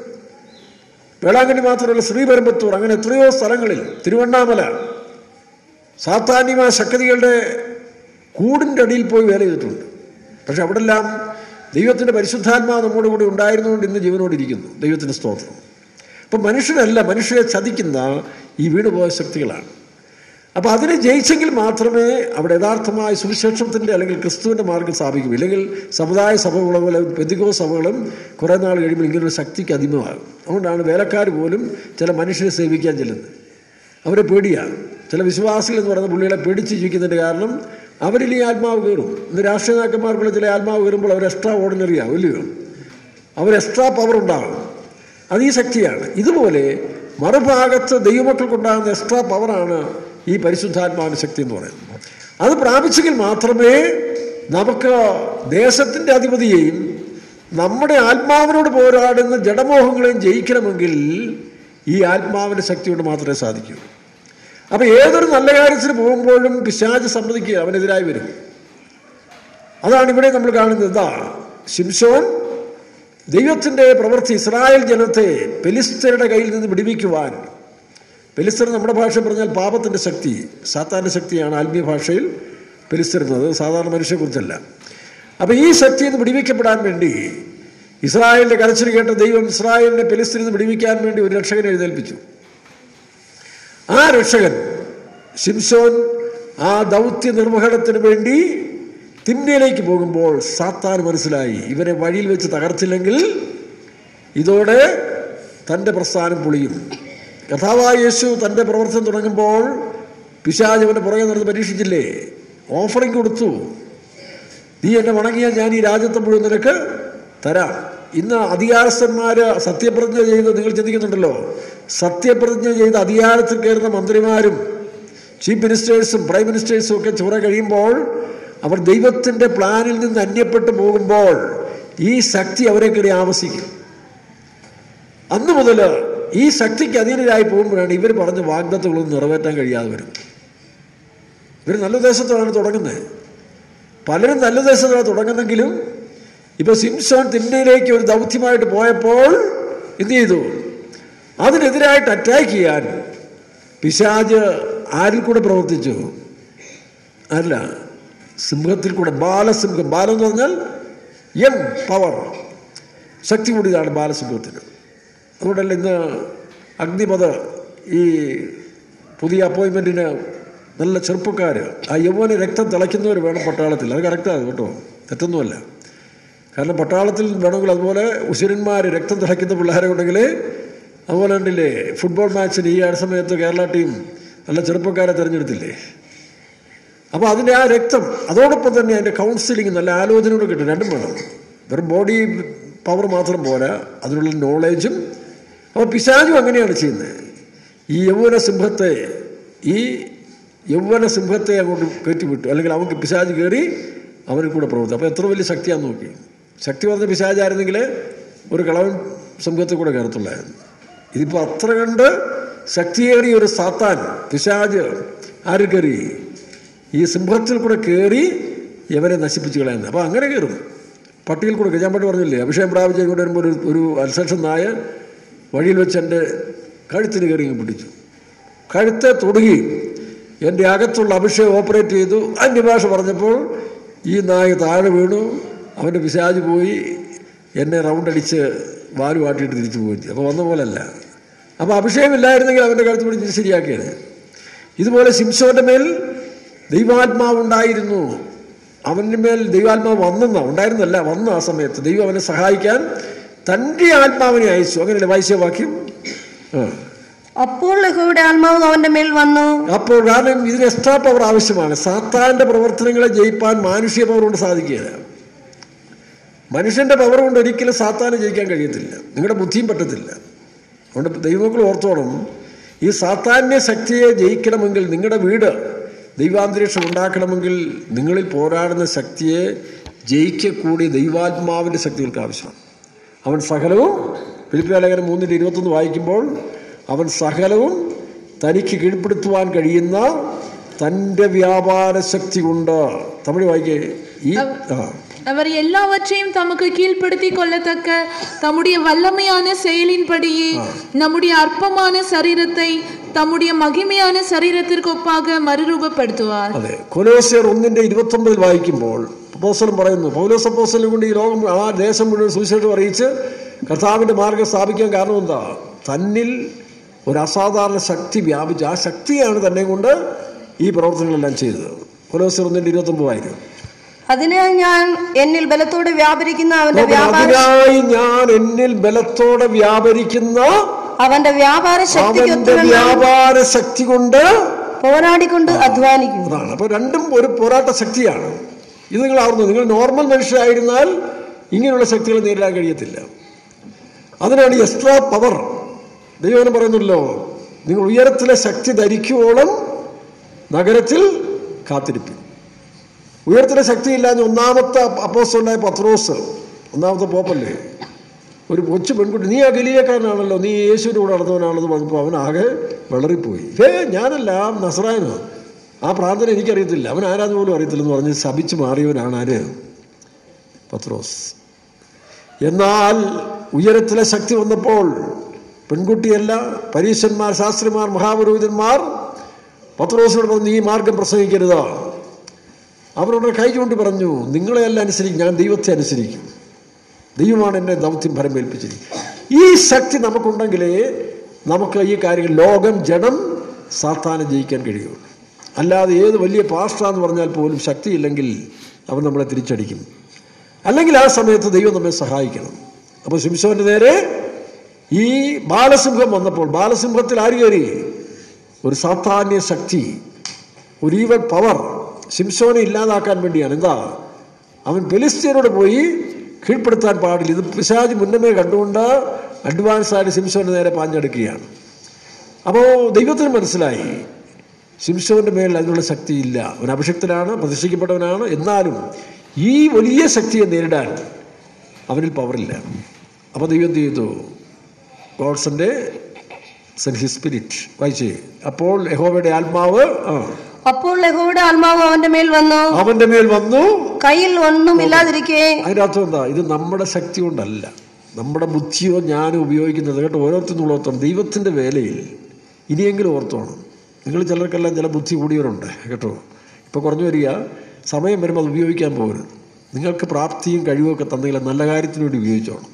വേളാങ്കണ്ണി മാത്രമല്ല ശ്രീപെരുമ്പത്തൂർ അങ്ങനെ എത്രയോ സ്ഥലങ്ങളിൽ തിരുവണ്ണാമല സാത്താന്യമായ ശക്തികളുടെ കൂടിൻ്റെ അടിയിൽ പോയി വേല ചെയ്തിട്ടുണ്ട് പക്ഷെ അവിടെല്ലാം ദൈവത്തിൻ്റെ പരിശുദ്ധാത്മാവ് നമ്മുടെ കൂടെ ഉണ്ടായിരുന്നുകൊണ്ട് ഇന്ന് ജീവനോടിരിക്കുന്നു ദൈവത്തിൻ്റെ സ്തോത്രം അപ്പം മനുഷ്യനല്ല മനുഷ്യരെ ചതിക്കുന്ന ഈ വീണുപോയ ശക്തികളാണ് അപ്പോൾ അതിനെ ജയിച്ചെങ്കിൽ മാത്രമേ അവിടെ യഥാർത്ഥമായ സുവിശേഷത്തിൻ്റെ അല്ലെങ്കിൽ ക്രിസ്തുവിൻ്റെ മാർഗം സ്ഥാപിക്കും ഇല്ലെങ്കിൽ സമുദായ സഭകളും പോലെ പെതികോ സഭകളും കുറേ നാൾ കഴിയുമ്പോൾ ഇങ്ങനൊരു ശക്തിക്ക് അധിമമാകും അതുകൊണ്ടാണ് വേലക്കാർ പോലും ചില മനുഷ്യരെ സേവിക്കാൻ ചെല്ലുന്നത് അവരെ പേടിയാണ് ചില വിശ്വാസികൾ എന്ന് പറയുന്ന പുള്ളികളെ പേടിച്ച് ജീവിക്കുന്നതിൻ്റെ കാരണം അവരിൽ ഈ ആത്മാവ് കയറും ഇന്ന് രാഷ്ട്രീയ നേതാക്കന്മാർക്കുള്ള ചില ആത്മാവ് കയറുമ്പോൾ അവർ എക്സ്ട്രാ ഓർഡിനറി ആവും ഇല്ലയോ അവർ എക്സ്ട്രാ പവർ ഉണ്ടാകും അത് ഈ ശക്തിയാണ് ഇതുപോലെ മറുഭാഗത്ത് ദൈവമക്കൾക്കുണ്ടാകുന്ന എക്സ്ട്രാ പവറാണ് ഈ പരിശുദ്ധാത്മാവിൻ്റെ ശക്തി എന്ന് പറയുന്നത് അത് പ്രാപിച്ചെങ്കിൽ മാത്രമേ നമുക്ക് ദേശത്തിൻ്റെ അധിപതിയെയും നമ്മുടെ ആത്മാവിനോട് പോരാടുന്ന ജഡമോഹങ്ങളെയും ജയിക്കണമെങ്കിൽ ഈ ആത്മാവിൻ്റെ ശക്തി കൊണ്ട് മാത്രമേ സാധിക്കൂ അപ്പോൾ ഏതൊരു നല്ല കാര്യത്തിന് പോകുമ്പോഴും പിശാച് സമ്മതിക്കുക അവനെതിരായി വരും അതാണ് ഇവിടെ നമ്മൾ കാണുന്നത് ഇതാ ശിംശോൻ ദൈവത്തിൻ്റെ പ്രവൃത്തി ഇസ്രായേൽ ജനത്തെ പെലിസ്തരുടെ കയ്യിൽ നിന്ന് വിടുവിക്കുവാൻ പെലിസ്തർ നമ്മുടെ ഭാഷ പറഞ്ഞാൽ പാപത്തിൻ്റെ ശക്തി സാത്താൻ്റെ ശക്തിയാണ് ആത്മീയ ഭാഷയിൽ പെലിസ്തരുന്നത് സാധാരണ മനുഷ്യരെക്കുറിച്ചല്ല അപ്പോൾ ഈ ശക്തിയിൽ നിന്ന് വിടുവിക്കപ്പെടാൻ വേണ്ടി ഇസ്രായേലിൻ്റെ കരച്ചിൽ കേട്ട ദൈവം ഇസ്രായേലിനെ പെലിസ്തരിൽ നിന്ന് വിടുവിക്കാൻ വേണ്ടി ഒരു രക്ഷകനെ എഴുന്നേൽപ്പിച്ചു ആ രക്ഷകൻ ശിംശോൻ ആ ദൗത്യ നിർവഹണത്തിന് വേണ്ടി തിന്മയിലേക്ക് പോകുമ്പോൾ സാത്താൻ മനസ്സിലായി ഇവനെ വഴിയിൽ വെച്ച് തകർത്തില്ലെങ്കിൽ ഇതോടെ തൻ്റെ പ്രസ്ഥാനം പൊളിയും കഥാവായ യേശു തൻ്റെ പ്രവർത്തനം തുടങ്ങുമ്പോൾ പിശാജ് അവൻ്റെ പുറകെ നടന്ന് പരീക്ഷിച്ചില്ലേ ഓഫറിങ് കൊടുത്തു നീ എന്നെ വണങ്ങിയാൽ ഞാൻ ഈ രാജ്യത്തെ മുഴുവൻ നിനക്ക് തരാം ഇന്ന് അധികാരസ്ഥന്മാർ സത്യപ്രതിജ്ഞ ചെയ്ത് നിങ്ങൾ ചിന്തിക്കുന്നുണ്ടല്ലോ സത്യപ്രതിജ്ഞ ചെയ്ത് അധികാരത്തിൽ കയറുന്ന മന്ത്രിമാരും ചീഫ് മിനിസ്റ്റേഴ്സും പ്രൈം മിനിസ്റ്റേഴ്സും ഒക്കെ ചുറ കഴിയുമ്പോൾ അവർ ദൈവത്തിൻ്റെ പ്ലാനിൽ നിന്ന് അന്യപ്പെട്ടു പോകുമ്പോൾ ഈ ശക്തി അവരെ കയറി ആവസിക്കും അന്ന് മുതൽ ഈ ശക്തിക്ക് അധീനരായി പോകുമ്പോഴാണ് ഇവർ പറഞ്ഞ വാഗ്ദത്തങ്ങളൊന്നും നിറവേറ്റാൻ കഴിയാതെ വരുന്നത് ഇവർ നല്ല ദേശത്താണ് തുടങ്ങുന്നത് പലരും നല്ല ദേശത്താണ് തുടങ്ങുന്നെങ്കിലും ഇപ്പൊ സിംസോൺ തിന്നയിലേക്ക് ഒരു ദൗത്യമായിട്ട് പോയപ്പോൾ എന്ത് ചെയ്തു അതിനെതിരായിട്ട് അറ്റാക്ക് ചെയ്യാൻ പിശാജ് ആരിൽ കൂടെ പ്രവർത്തിച്ചു അല്ല സിംഹത്തിൽ കൂടെ ബാലസിംഹം ബാലം എന്ന് പറഞ്ഞാൽ യം പവർ ശക്തി കൂടിയതാണ് ബാലസിംഹത്തിന് അതുകൊണ്ടല്ല ഇന്ന് അഗ്നിപഥ ഈ പുതിയ അപ്പോയിൻമെൻറ്റിന് നല്ല ചെറുപ്പക്കാർ ആ യൗവന രക്തം തിളയ്ക്കുന്നവർ വേണം പട്ടാളത്തിൽ അത് കറക്റ്റാണ് കേട്ടോ തെറ്റൊന്നുമല്ല കാരണം പട്ടാളത്തിൽ വേണമെങ്കിൽ അതുപോലെ ഉശിരന്മാർ രക്തം തിളയ്ക്കുന്ന പിള്ളേരെ ഉണ്ടെങ്കിൽ അതുപോലെ ഉണ്ടല്ലേ ഫുട്ബോൾ മാച്ചിന് ഈ അടുത്ത സമയത്ത് കേരള ടീം നല്ല ചെറുപ്പക്കാരെ തിരഞ്ഞെടുത്തില്ലേ അപ്പോൾ അതിൻ്റെ ആ രക്തം അതോടൊപ്പം തന്നെ അതിൻ്റെ കൗൺസിലിംഗ് നല്ല ആലോചനയോട് കിട്ടും രണ്ടും വേണം വെറും ബോഡി പവർ മാത്രം പോരാ അതിനുള്ള നോളേജും അപ്പോൾ പിശാചും അങ്ങനെയാണ് ചെയ്യുന്നത് ഈ യൗവന സിംഹത്തെ ഈ യൗവന സിംഹത്തെ അങ്ങോട്ട് കയറ്റി വിട്ടു അല്ലെങ്കിൽ അവർക്ക് പിശാജ് കയറി അവരിൽ കൂടെ പ്രവർത്തി അപ്പോൾ എത്ര വലിയ ശക്തിയാന്ന് നോക്കി ശക്തി പറഞ്ഞ പിശാചായിരുന്നെങ്കിൽ ഒരു കളവൻ സിംഹത്തിൽ കൂടെ കയറത്തുള്ളായിരുന്നു ഇതിപ്പോൾ അത്ര കണ്ട് ശക്തിയേറിയ ഒരു സാത്താൻ പിശാജ് ആര് കയറി ഈ സിംഹത്തിൽ കൂടെ കയറി ഇവരെ നശിപ്പിച്ച് കളയുന്നത് അപ്പോൾ അങ്ങനെ കയറും പട്ടിയിൽ കൂടെ ഞാൻ പണ്ട് പറഞ്ഞില്ലേ അഭിഷേകം പ്രാപിച്ച് ഇങ്ങോട്ട് വരുമ്പോൾ ഒരു ഒരു അൽസക്ഷൻ നായ വഴിയിൽ വെച്ച് എൻ്റെ കഴുത്തിന് കയറി ഇങ്ങ് പിടിച്ചു കഴുത്തെ തൊടുകയും എൻ്റെ അകത്തുള്ള അഭിഷേകം ഓപ്പറേറ്റ് ചെയ്തു അന്യഭാഷ പറഞ്ഞപ്പോൾ ഈ നായ താഴെ വീണു അവൻ്റെ പിശാജ് പോയി എന്നെ റൗണ്ട് അടിച്ച് വാല് വാട്ടിയിട്ട് തിരിച്ചു പോയി അപ്പോൾ വന്ന പോലല്ല അപ്പോൾ അഭിഷേകം ഇല്ലായിരുന്നെങ്കിൽ അവൻ്റെ കഴുത്ത് പിടിച്ച് ശരിയാക്കിയത് ഇതുപോലെ ശിംശോന്റെ മേൽ ദൈവാത്മാവ് ഉണ്ടായിരുന്നു അവൻ്റെ മേൽ ദൈവാത്മാവ് വന്നെന്ന ഉണ്ടായിരുന്നല്ല വന്ന ആ സമയത്ത് ദൈവം അവനെ സഹായിക്കാൻ തൻ്റെ ആത്മാവിനെ അയച്ചു അങ്ങനെയല്ലേ വായിച്ചവാക്യം ആ അപ്പോൾ യഹോവയുടെ ആത്മാവ് അവന്റെ മേൽ വന്നു അപ്പോൾ കാരണം ഇതിന് എക്സ്ട്രാ പവർ ആവശ്യമാണ് സാത്താന്റെ പ്രവർത്തനങ്ങളെ ജയിപ്പാൻ മാനുഷിക പവർ കൊണ്ട് സാധിക്കുകയില്ല മനുഷ്യന്റെ പവർ കൊണ്ട് ഒരിക്കലും സാത്താനെ ജയിക്കാൻ കഴിയത്തില്ല നിങ്ങളുടെ ബുദ്ധിയും പറ്റത്തില്ല അതുകൊണ്ട് ദൈവമക്കൾ ഓർത്തോണം ഈ സാത്താന്യ ശക്തിയെ ജയിക്കണമെങ്കിൽ നിങ്ങളുടെ വീട് ദൈവാന്തരീക്ഷം ഉണ്ടാക്കണമെങ്കിൽ നിങ്ങളിൽ പോരാടുന്ന ശക്തിയെ ജയിക്കക്കൂടി ദൈവാത്മാവിൻ്റെ ശക്തികൾക്ക് ആവശ്യമാണ് അവൻ സകലവും ഫിലിപ്പിയാലേഖനം മൂന്നിൻ്റെ ഇരുപത്തൊന്ന് വായിക്കുമ്പോൾ അവൻ സകലവും തനിക്ക് കീഴ്പ്പെടുത്തുവാൻ കഴിയുന്ന തൻ്റെ വ്യാപാര ശക്തി കൊണ്ട് തമിഴ് വായിക്കേ ഈ ആ அவர் எல்லாவற்றையும் தமக்கு கீழ்ப்படுத்தி கொள்ளத்தக்க தம்முடைய வல்லமையான செயலின்படியே நம்முடைய அற்பமான சரீரத்தை தம்முடைய மகிமையான சரீரத்திற்கு ஒப்பாக மறுரூபப்படுத்துவார் അതെ കൊലോസിയർ ഒന്നിന്റെ ഇരുപത്തൊമ്പതിൽ വായിക്കുമ്പോൾ അപ്പോസ്തലൻ പറയുന്നു പൗലോസ് അപ്പോസ്തലൻ കൊണ്ട് ഈ ലോകം ആ ദേശം മുഴുവൻ സുവിശേഷം അറിയിച്ച് കർത്താവിന്റെ മാർഗം സ്ഥാപിക്കാൻ കാരണം എന്താ തന്നിൽ ഒരു അസാധാരണ ശക്തി വ്യാപിച്ച് ആ ശക്തിയാണ് തന്നെ കൊണ്ട് ഈ പ്രവർത്തനങ്ങളെല്ലാം ചെയ്തത് കൊലോസിയർ ഒന്നിന്റെ ഇരുപത്തൊമ്പത് വായിക്കും അതിനാൽ ഞാൻ എന്നിൽ ബലത്തോടെ വ്യാപരിക്കുന്ന അവന്റെ അപ്പോൾ വ്യാപാര അതിനായി ഞാൻ എന്നിൽ ബലത്തോടെ വ്യാപരിക്കുന്ന അവന്റെ വ്യാപാര ശക്തിക്ക് അവന്റെ ഒത്തുവെന്ന് വ്യാപാര ശക്തി കൊണ്ട് പോരാടിക്കൊണ്ട് അധ്വാനിക്കുന്നു അതാണ് അപ്പോൾ രണ്ടും ഒരു പോരാട്ട ശക്തിയാണ് ഇത് നിങ്ങൾ അറിഞ്ഞു നിങ്ങൾ നോർമൽ മനുഷ്യരായിരുന്നാൽ ഇങ്ങനെയുള്ള ശക്തികൾ നേരിടാൻ കഴിയത്തില്ല അതിനാണ് എക്സ്ട്രാ പവർ ദൈവം പറയുന്നല്ലോ നിങ്ങൾ ഉയരത്തിലെ ശക്തി ധരിക്കുവോളം നഗരത്തിൽ കാത്തിരിപ്പിൻ ഉയരത്തിലെ ശക്തിയില്ലാഞ്ഞ ഒന്നാമത്തെ അപ്പോസ്തലനായ പത്രോസ് ഒന്നാമത്തെ പോപ്പല്ലേ ഒരു കൊച്ചു പെൺകുട്ടി നീ ആ ഗലീലക്കാരനാണല്ലോ നീ യേശുവിൻ്റെ കൂടെ നടന്നവനാണെന്ന് പറഞ്ഞപ്പോൾ അവൻ ആകെ വളറിപ്പോയി ഹേ ഞാനല്ല ആ നസറായനോ ആ പ്രാർത്ഥന എനിക്കറിയത്തില്ല അവൻ ആരാന്ന് പോലും അറിയത്തില്ലെന്ന് പറഞ്ഞ് ശപിച്ച് മാറിയവനാണ് ആര് പത്രോസ് എന്നാൽ ഉയരത്തിലെ ശക്തി വന്നപ്പോൾ പെൺകുട്ടിയല്ല പരീശന്മാർ ശാസ്ത്രിമാർ മഹാപുരോഹിതന്മാർ പത്രോസിനോട് പറഞ്ഞു ഈ മാർഗം പ്രസംഗിക്കരുത് അവരോട് കൈ ചൂണ്ടി പറഞ്ഞു നിങ്ങളെയല്ല അനുസരിക്കും ഞാൻ ദൈവത്തെ അനുസരിക്കും ദൈവമാണ് എന്നെ ദൗത്യം ഭരമേൽപ്പിച്ചിരിക്കുന്നത് ഈ ശക്തി നമുക്കുണ്ടെങ്കിലേ നമുക്ക് ഈ കാര്യങ്ങൾ ലോകം ജനം സാത്താനെ ജയിക്കാൻ കഴിയുള്ളൂ അല്ലാതെ ഏത് വലിയ പാസ്റ്റാന്ന് പറഞ്ഞാൽ പോലും ശക്തിയില്ലെങ്കിൽ അവൻ നമ്മളെ തിരിച്ചടിക്കും അല്ലെങ്കിൽ ആ സമയത്ത് ദൈവം നമ്മെ സഹായിക്കണം അപ്പോൾ ശിംശോന്റെ നേരെ ഈ ബാലസിംഹം വന്നപ്പോൾ ബാലസിംഹത്തിൽ ആര് കയറി ഒരു സാധാന്യ ശക്തി ഒരു ഈവൻ പവർ ശിംശോനെ ഇല്ലാതാക്കാൻ വേണ്ടിയാണ് എന്താ അവൻ ഫെലിസ്തീനോട് പോയി കീഴ്പ്പെടുത്താൻ പാടില്ല ഇത് പിശാജ് മുന്നമേ കണ്ടുകൊണ്ട് അഡ്വാൻസ് ആയിട്ട് ശിംശോന്റെ നേരെ പാഞ്ഞെടുക്കുകയാണ് അപ്പോൾ ദൈവത്തിന് മനസ്സിലായി ശിംശോന്റെ മേൽ അതിനുള്ള ശക്തിയില്ല അവൻ അഭിഷക്തനാണ് പ്രതിഷ്ഠിക്കപ്പെട്ടവനാണ് എന്നാലും ഈ വലിയ ശക്തിയെ നേരിടാൻ അവനിൽ പവറില്ല അപ്പോൾ ദൈവം എന്ത് ചെയ്തു ഗോഡ്സന്റെ സെൻ ഹിസ് സ്പിരിറ്റ് വായിച്ചേ അപ്പോൾ യഹോവയുടെ ആത്മാവ് ആ അപ്പോൾ യഹോവയുടെ ആത്മാവ് അവന്റെ മേൽ വന്നു അവന്റെ മേൽ വന്നു കയ്യിൽ ഒന്നും ഇല്ലാതിരിക്കെ അതിൻ്റെ അർത്ഥം എന്താ ഇത് നമ്മുടെ ശക്തി കൊണ്ടല്ല നമ്മുടെ ബുദ്ധിയോ ഞാനോ ഉപയോഗിക്കുന്നത് കേട്ടോ ഓരോരുത്തരും ഓർത്തോണം ദൈവത്തിൻ്റെ വേലയിൽ ഇനിയെങ്കിലും ഓർത്തോണം നിങ്ങൾ ചിലർക്കെല്ലാം ചില ബുദ്ധി കൂടിയവരുണ്ട് കേട്ടോ ഇപ്പോൾ കുറഞ്ഞു വരിക സമയം വരുമ്പോൾ അത് ഉപയോഗിക്കാൻ പോകരുത് നിങ്ങൾക്ക് പ്രാപ്തിയും കഴിവുമൊക്കെ തന്നെങ്കിൽ നല്ല കാര്യത്തിന് വേണ്ടി ഉപയോഗിച്ചോണം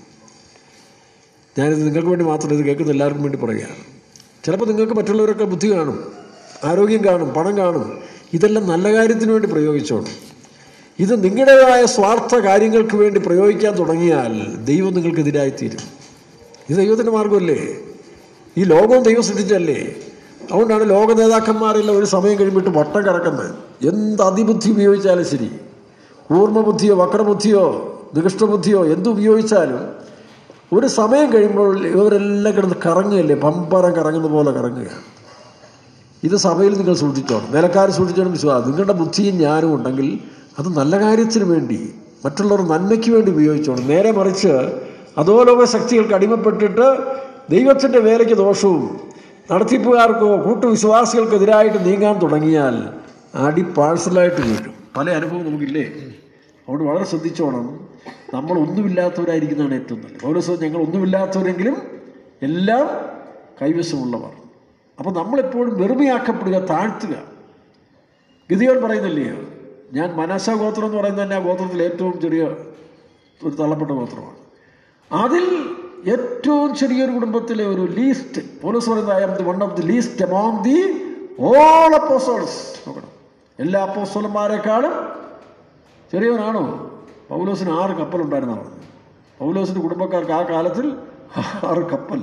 ഞാനിത് നിങ്ങൾക്ക് വേണ്ടി മാത്രം ഇത് കേൾക്കുന്ന എല്ലാവർക്കും വേണ്ടി പറയുകയാണ് ചിലപ്പോൾ നിങ്ങൾക്ക് മറ്റുള്ളവരൊക്കെ ബുദ്ധി കാണും ആരോഗ്യം കാണും പണം കാണും ഇതെല്ലാം നല്ല കാര്യത്തിന് വേണ്ടി പ്രയോഗിച്ചോണം ഇത് നിങ്ങളുടേതായ സ്വാർത്ഥ കാര്യങ്ങൾക്ക് വേണ്ടി പ്രയോഗിക്കാൻ തുടങ്ങിയാൽ ദൈവം നിങ്ങൾക്കെതിരായിത്തീരും ഇത് ദൈവത്തിൻ്റെ മാർഗമല്ലേ ഈ ലോകവും ദൈവം സൃഷ്ടിച്ചല്ലേ അതുകൊണ്ടാണ് ലോക നേതാക്കന്മാരെല്ലാം ഒരു സമയം കഴിയുമ്പോട്ട് വട്ടം കറക്കുന്നത് എന്ത് അതിബുദ്ധി ഉപയോഗിച്ചാലും ശരി കൂർമ്മബുദ്ധിയോ വക്രബുദ്ധിയോ നികഷ്ടബുദ്ധിയോ എന്ത് ഉപയോഗിച്ചാലും ഒരു സമയം കഴിയുമ്പോൾ ഇവരെല്ലാം കിടന്ന് കറങ്ങുകയല്ലേ പമ്പരം കറങ്ങുന്ന പോലെ കറങ്ങുകയാണ് ഇത് സഭയിൽ നിങ്ങൾ സൂക്ഷിച്ചോണം വേലക്കാർ സൂക്ഷിച്ചോണം വിശ്വാസം നിങ്ങളുടെ ബുദ്ധിയും ജ്ഞാനവും ഉണ്ടെങ്കിൽ അത് നല്ല കാര്യത്തിന് വേണ്ടി മറ്റുള്ളവർ നന്മയ്ക്ക് വേണ്ടി ഉപയോഗിച്ചോണം നേരെ മറിച്ച് അധോലോക ശക്തികൾക്ക് അടിമപ്പെട്ടിട്ട് ദൈവത്തിൻ്റെ വേലയ്ക്ക് ദോഷവും നടത്തിപ്പുകാർക്കോ കൂട്ടുവിശ്വാസികൾക്കെതിരായിട്ട് നീങ്ങാൻ തുടങ്ങിയാൽ അടി പാഴ്സലായിട്ട് വീഴും പല അനുഭവം നമുക്കില്ലേ അതുകൊണ്ട് വളരെ ശ്രദ്ധിച്ചോണം നമ്മൾ ഒന്നുമില്ലാത്തവരായിരിക്കുന്നതാണ് ഏറ്റവും നല്ലത് ഓരോ ദിവസവും ഞങ്ങൾ ഒന്നുമില്ലാത്തവരെങ്കിലും എല്ലാം കൈവശമുള്ളവർ അപ്പോൾ നമ്മളെപ്പോഴും വെറുമയാക്കപ്പെടുക താഴ്ത്തുക ഗതികൾ പറയുന്നില്ലേ ഞാൻ മനസ ഗോത്രം എന്ന് പറയുന്നത് തന്നെ ആ ഗോത്രത്തിൽ ഏറ്റവും ചെറിയ ഒരു തള്ളപ്പെട്ട ഗോത്രമാണ് അതിൽ ഏറ്റവും ചെറിയൊരു കുടുംബത്തിലെ ഒരു ലീസ്റ്റ് പോലീസ് പറയുന്നത് I am the one of the least among the all apostles നോക്കണം എല്ലാ അപ്പോസ്തലന്മാരെക്കാളും ചെറിയവനാണോ പൗലോസിന് ആറ് കപ്പലുണ്ടായിരുന്ന പറഞ്ഞു പൗലോസിൻ്റെ കുടുംബക്കാർക്ക് ആ കാലത്തിൽ ആറ് കപ്പൽ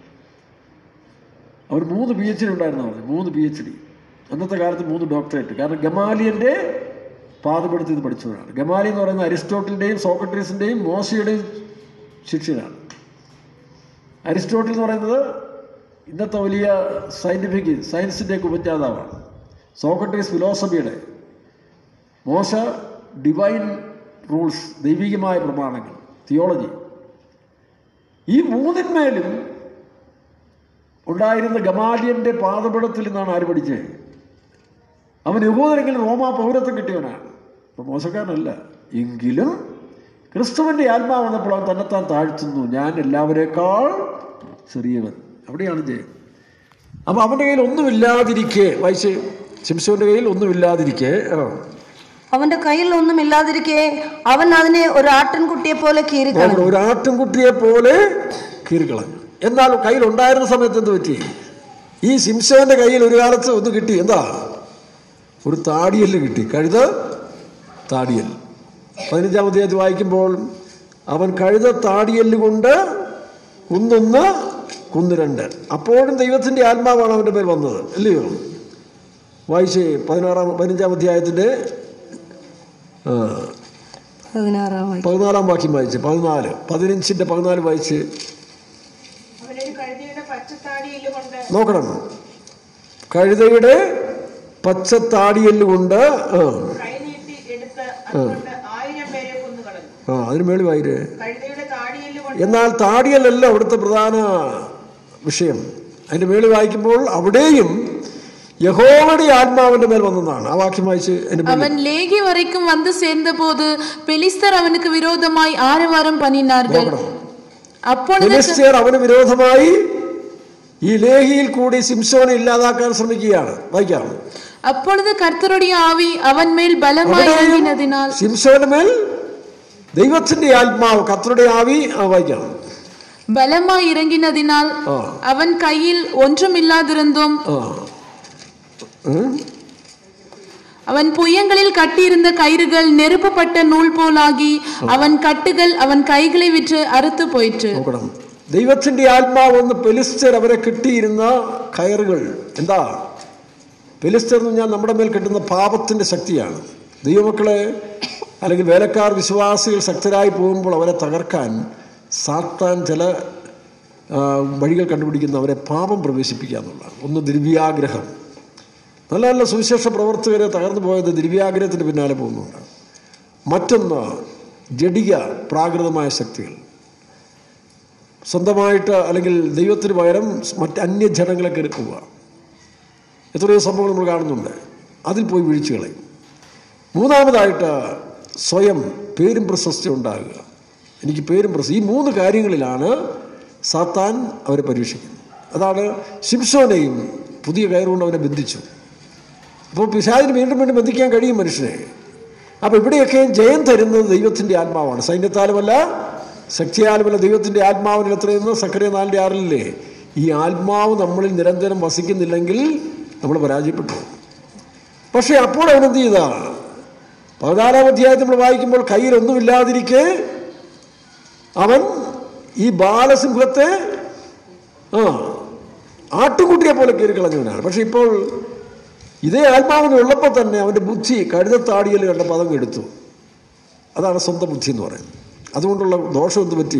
അവർ മൂന്ന് പി എച്ച് ഡി ഉണ്ടായിരുന്ന പറഞ്ഞു മൂന്ന് പി എച്ച് ഡി അന്നത്തെ കാലത്ത് മൂന്ന് ഡോക്ടറേറ്റ് കാരണം ഗമാലിയൻ്റെ പാതപ്പെടുത്തി ഇത് പഠിച്ചവരാണ് ഗമാലി എന്ന് പറയുന്നത് അരിസ്റ്റോട്ടലിൻ്റെയും സോക്രട്ടീസിൻ്റെയും മോശയുടെയും ശിഷ്യനാണ് അരിസ്റ്റോട്ടിൽ എന്ന് പറയുന്നത് ഇന്നത്തെ വലിയ സയൻറ്റിഫിക് സയൻസിൻ്റെയൊക്കെ ഉപജ്ഞാതാവാണ് സോക്രട്ടീസ് ഫിലോസഫിയുടെ മോശ ഡിവൈൻ റൂൾസ് ദൈവികമായ പ്രമാണങ്ങൾ തിയോളജി ഈ മൂന്നിന്മേലും ഉണ്ടായിരുന്ന ഗമാലിയന്റെ പാതപടത്തിൽ നിന്നാണ് ആര് പഠിച്ചത് അവൻ യഹൂദരെങ്കിലും റോമാ പൗരത്വം കിട്ടിയവനാണ് അപ്പം മോശക്കാരനല്ല എങ്കിലും ക്രിസ്തുവിൻ്റെ ആത്മാവ് വന്നപ്പോൾ അവൻ തന്നെത്താൻ താഴ്ത്തുന്നു ഞാൻ എല്ലാവരേക്കാൾ ചെറിയവൻ അവിടെയാണ് ജയം അപ്പം അവൻ്റെ കയ്യിൽ ഒന്നുമില്ലാതിരിക്കെ വായിച്ച് ശിംശോന്റെ കയ്യിൽ ഒന്നുമില്ലാതിരിക്കെ ആ അവന്റെ കയ്യിൽ ഒന്നും ഇല്ലാതിരിക്കെ അവൻ അതിനെ ഒരു ആട്ടിൻകുട്ടിയെ പോലെ കീറിക്കളഞ്ഞു നോക്കണം, ഒരു ആട്ടിൻകുട്ടിയെ പോലെ കീറിക്കളഞ്ഞു എന്നാൽ കയ്യിൽ ഉണ്ടായിരുന്ന സമയത്ത് എന്ത് പറ്റി ഈ ശിംശോന്റെ കയ്യിൽ ഒരു കാലത്ത് ഒന്ന് കിട്ടി എന്താ ഒരു താടിയല് കിട്ടി കഴുത താടിയൽ പതിനഞ്ചാം അധ്യായത്തിൽ വായിക്കുമ്പോൾ അവൻ കഴുത താടിയല് കൊണ്ട് കുന്നൊന്ന് കുന്ന് രണ്ട് അപ്പോഴും ദൈവത്തിൻ്റെ ആത്മാവാണ് അവൻ്റെ മേൽ വന്നത് അല്ലയോ വായിച്ചേ പതിനാറാം പതിനഞ്ചാം അധ്യായത്തിൻ്റെ ആ, പതിനാറാം വാക്യം. പതിനാലാം വാക്യം വായിച്ച് പതിനാല് പതിനഞ്ചിന്റെ പതിനാല് വായിച്ച് അവനൊരു കഴുതയുടെ പച്ചത്താടിയിൽ കൊണ്ട് നോക്കണം കഴുതയുടെ പച്ചത്താടിയല്ലുകൊണ്ട് ആ കൈനീട്ടി എടുത്ത് അതുകൊണ്ട് ആയിരം പേരെ കൊന്നുകളഞ്ഞു ആ അതിന് മേളി വായിര് കഴുതയുടെ താടിയിൽ കൊണ്ട് എന്നാൽ താടിയല്ലല്ല അവിടുത്തെ പ്രധാന വിഷയം അതിന്റെ മേളി വായിക്കുമ്പോൾ അവിടെയും യഹോവയുടെ ആത്മാവിന്റെ മേൽ വന്നതാണ് ആ വാക്യം വായിച്ച് അതിന്റെ മേളിൽ அவன் லேகி வரைக்கும் வந்து சேர்ந்தபோது பெலிஸ்தர் அவனுக்கு விரோதமாய் ஆரவாரம் பண்ணினார்கள் നോക്കണം அப்பொழுது ഫിലിസ്തീർ അവന് വിരോധമായി ഈ ലേഹിയിൽ കൂടി സിംസോനെ ഇല്ലാതാക്കാൻ ശ്രമിക്കുകയാണ് വായിക്കാം அப்பொழுது கர்த்தருடைய ஆவி அவன் மேல் பலமாய் இறங்கினதினால் സിംസോന് മേൽ ദൈവത്തിന്റെ ആത്മാവ് കത്തറുടെ ആവി ആ, വായിക്കാം பலமாய் இறங்கினதினால் ആ அவன் கையில் ஒன்றும் இல்லாதிருந்தும் ആ ഉം. அவன் புயங்களில் கட்டியிருந்த கயிறுகள் நெருப்பப்பட்ட நூல் போலாகி அவன் கட்டுகள் அவன் கைகளை விற்று அறுத்து போயிற்று നോക്കണം ദൈവത്തിന്റെ ആത്മാവ് ഒന്ന് പെലിസ്റ്റർ അവരെ കിട്ടിയിരുന്ന കയറുകൾ എന്താ പെലിസ്റ്റർ എന്ന് പറഞ്ഞാൽ നമ്മുടെ മേൽ കിട്ടുന്ന പാപത്തിന്റെ ശക്തിയാണ് ദൈവമക്കളെ അല്ലെങ്കിൽ വേലക്കാർ വിശ്വാസികൾ ശക്തരായി പോകുമ്പോൾ അവരെ തകർക്കാൻ സാത്താൻ ചില ആ, വഴികൾ കണ്ടുപിടിക്കുന്ന അവരെ പാപം പ്രവേശിപ്പിക്കുക എന്നുള്ളതാണ് ഒന്ന് ദ്രവ്യാഗ്രഹം നല്ല നല്ല സുവിശേഷ പ്രവർത്തകരെ തകർന്നു പോയത് ദ്രവ്യാഗ്രഹത്തിന് പിന്നാലെ പോകുന്നുണ്ട് മറ്റൊന്ന് ജഡിക പ്രാകൃതമായ ശക്തികൾ സ്വന്തമായിട്ട് അല്ലെങ്കിൽ ദൈവത്തിന് പകരം മറ്റ് അന്യജനങ്ങളെ കയറി പോവുക എത്രയോ സംഭവങ്ങൾ നമ്മൾ കാണുന്നുണ്ട് അതിൽ പോയി വീഴ്ച കളയും മൂന്നാമതായിട്ട് സ്വയം പേരും പ്രശസ്തി ഉണ്ടാകുക എനിക്ക് പേരും പ്രശസ്തി ഈ മൂന്ന് കാര്യങ്ങളിലാണ് സാത്താൻ അവരെ പരീക്ഷിക്കുന്നത് അതാണ് ശിംസോനെയും പുതിയ കയറുകൊണ്ട് അവനെ ബന്ധിച്ചു അപ്പോൾ പിശാചിന് വീണ്ടും വീണ്ടും ബന്ധിക്കാൻ കഴിയും മനുഷ്യനെ അപ്പോൾ ഇവിടെയൊക്കെ ജയം തരുന്നത് ദൈവത്തിൻ്റെ ആത്മാവാണ് സൈന്യത്താലുമല്ല ശക്തിയാലുമല്ല ദൈവത്തിൻ്റെ ആത്മാവിന് എത്രയെന്ന് സക്കറിയ നാലിൻ്റെ ആറിലല്ലേ ഈ ആത്മാവ് നമ്മളിൽ നിരന്തരം വസിക്കുന്നില്ലെങ്കിൽ നമ്മൾ പരാജയപ്പെട്ടു പോകും. പക്ഷേ അപ്പോൾ അവൻ എന്ത് ചെയ്താ പതിനാലാം അധ്യായത്തിൽ നമ്മൾ വായിക്കുമ്പോൾ കയ്യിലൊന്നുമില്ലാതിരിക്കെ അവൻ ഈ ബാലസിംഹത്തെ ആ ആട്ടുകുട്ടിയെ പോലെ കയറി കളഞ്ഞവനാണ് പക്ഷെ ഇപ്പോൾ ഇതേ ആത്മാവിന് ഉള്ളപ്പോൾ തന്നെ അവൻ്റെ ബുദ്ധി കഴുതത്താടിയിൽ കണ്ട പദം എടുത്തു അതാണ് സ്വന്തം ബുദ്ധി എന്ന് പറയുന്നത് അതുകൊണ്ടുള്ള ദോഷം എന്ത് പറ്റി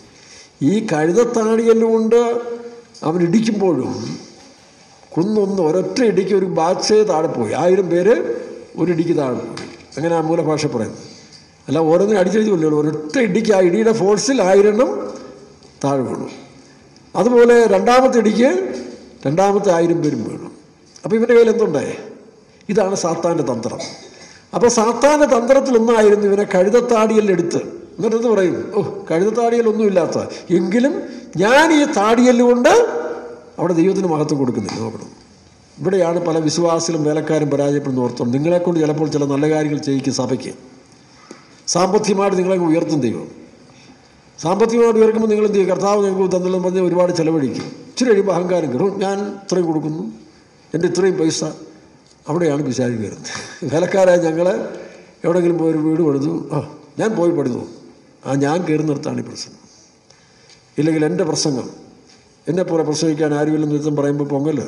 ഈ കഴുതത്താടിയല്ലുകൊണ്ട് അവൻ ഇടിക്കുമ്പോഴും കുന്നൊന്ന് ഒരൊറ്റ ഇടിക്ക് ഒരു ബാച്ചേ താഴെ പോയി ആയിരം പേര് ഒരു ഇടിക്ക് താഴെ പോയി അങ്ങനെ ആ മൂലഭാഷ പറയുന്നത് അല്ല ഓരോന്നിനും അടിച്ചെഴുതില്ലല്ലോ ഒരൊറ്റ ഇടിക്ക് ആ ഇടിയുടെ ഫോഴ്സിൽ ആയിരെണ്ണം താഴെ വീണു അതുപോലെ രണ്ടാമത്തെ ഇടിക്ക് രണ്ടാമത്തെ ആയിരം പേരും വീണു അപ്പോൾ ഇവൻ്റെ കയ്യിൽ എന്തുണ്ടേ ഇതാണ് സാത്താൻ്റെ തന്ത്രം അപ്പോൾ സാത്താൻ്റെ തന്ത്രത്തിലൊന്നായിരുന്നു ഇവനെ കഴുതത്താടിയെല്ലെടുത്ത് എന്നിട്ട് എന്ത് പറയും ഓ കഴുതത്താടിയല്ലൊന്നുമില്ലാത്ത എങ്കിലും ഞാൻ ഈ താടിയല്ലുകൊണ്ട് അവിടെ ദൈവത്തിന് മഹത്വം കൊടുക്കുന്നില്ല നോക്കണം ഇവിടെയാണ് പല വിശ്വാസികളും വേലക്കാരും പരാജയപ്പെടുന്ന ഓർത്തോം നിങ്ങളെക്കൊണ്ട് ചിലപ്പോൾ ചില നല്ല കാര്യങ്ങൾ ചെയ്യിക്കും സഭയ്ക്ക് സാമ്പത്തികമായിട്ട് നിങ്ങളെ ഉയർത്തും ദൈവം സാമ്പത്തികമായിട്ട് ഉയർക്കുമ്പോൾ നിങ്ങൾ എന്ത് ചെയ്യും കർത്താവ് നിങ്ങൾക്ക് തന്നെല്ലാം പറഞ്ഞ് ഒരുപാട് ചിലവഴിക്കും ഇച്ചിരി കഴിയുമ്പോൾ അഹങ്കാരം കയറും ഞാൻ ഇത്രയും കൊടുക്കുന്നു എൻ്റെ ഇത്രയും പൈസ അവിടെയാണ് പിശാചി കയറുന്നത് വേലക്കാരായ ഞങ്ങൾ എവിടെയെങ്കിലും പോയി ഒരു വീട് പണിതു ആ ഞാൻ പോയി പണിതു ആ ഞാൻ കയറുന്നിടത്താണ് ഈ പ്രശ്നം ഇല്ലെങ്കിൽ എൻ്റെ പ്രസംഗം എന്നെപ്പോലെ പ്രസംഗിക്കാൻ ആരുമില്ലെന്ന് യുദ്ധം പറയുമ്പോൾ പൊങ്ങല്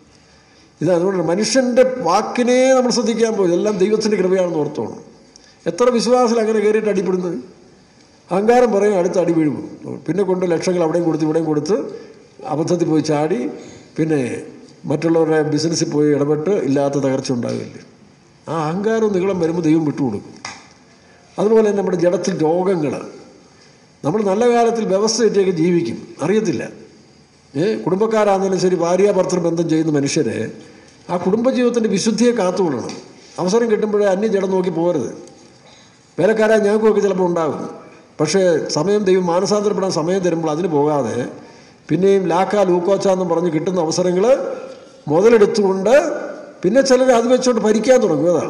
ഇത് അതുകൊണ്ട് മനുഷ്യൻ്റെ വാക്കിനെ നമ്മൾ ശ്രദ്ധിക്കാൻ പോയി ഇതെല്ലാം ദൈവത്തിൻ്റെ കൃപയാണെന്ന് ഓർത്തോണം എത്ര വിശ്വാസത്തിൽ അങ്ങനെ കയറിയിട്ട് അടിപ്പെടുന്നത് അഹങ്കാരം പറയും അടുത്ത് അടി വീഴും പിന്നെ കൊണ്ട് ലക്ഷങ്ങൾ അവിടെയും കൊടുത്ത് ഇവിടെയും കൊടുത്ത് അബദ്ധത്തിൽ പോയി ചാടി പിന്നെ മറ്റുള്ളവരുടെ ബിസിനസ്സിൽ പോയി ഇടപെട്ട് ഇല്ലാത്ത തകർച്ച ഉണ്ടാകില്ലേ ആ അഹങ്കാരവും നീളം വരുമ്പോൾ ദൈവം വിട്ടുകൊടുക്കും അതുപോലെ തന്നെ നമ്മുടെ ജഡത്തിൽ രോഗങ്ങൾ നമ്മൾ നല്ല കാലത്തിൽ വ്യവസ്ഥയായിട്ടൊക്കെ ജീവിക്കും അറിയത്തില്ല ഏ കുടുംബക്കാരാണെങ്കിലും ശരി ഭാര്യ ഭർത്തൃ ബന്ധം ചെയ്യുന്ന മനുഷ്യരെ ആ കുടുംബജീവിതത്തിൻ്റെ വിശുദ്ധിയെ കാത്തുകൊള്ളണം അവസരം കിട്ടുമ്പോഴേ അന്യ ജഡം നോക്കി പോരുത് വേലക്കാരായ ഞങ്ങൾക്കൊക്കെ ചിലപ്പോൾ ഉണ്ടാകും പക്ഷേ സമയം ദൈവം മാനസാന്തരപ്പെടാൻ സമയം തരുമ്പോൾ അതിന് പോകാതെ പിന്നെയും ലാക്ക ലൂക്കോച്ച എന്നും പറഞ്ഞ് കിട്ടുന്ന അവസരങ്ങൾ മുതലെടുത്തുകൊണ്ട് പിന്നെ ചിലർ അത് വെച്ചുകൊണ്ട് ഭരിക്കാൻ തുടങ്ങും അതാണ്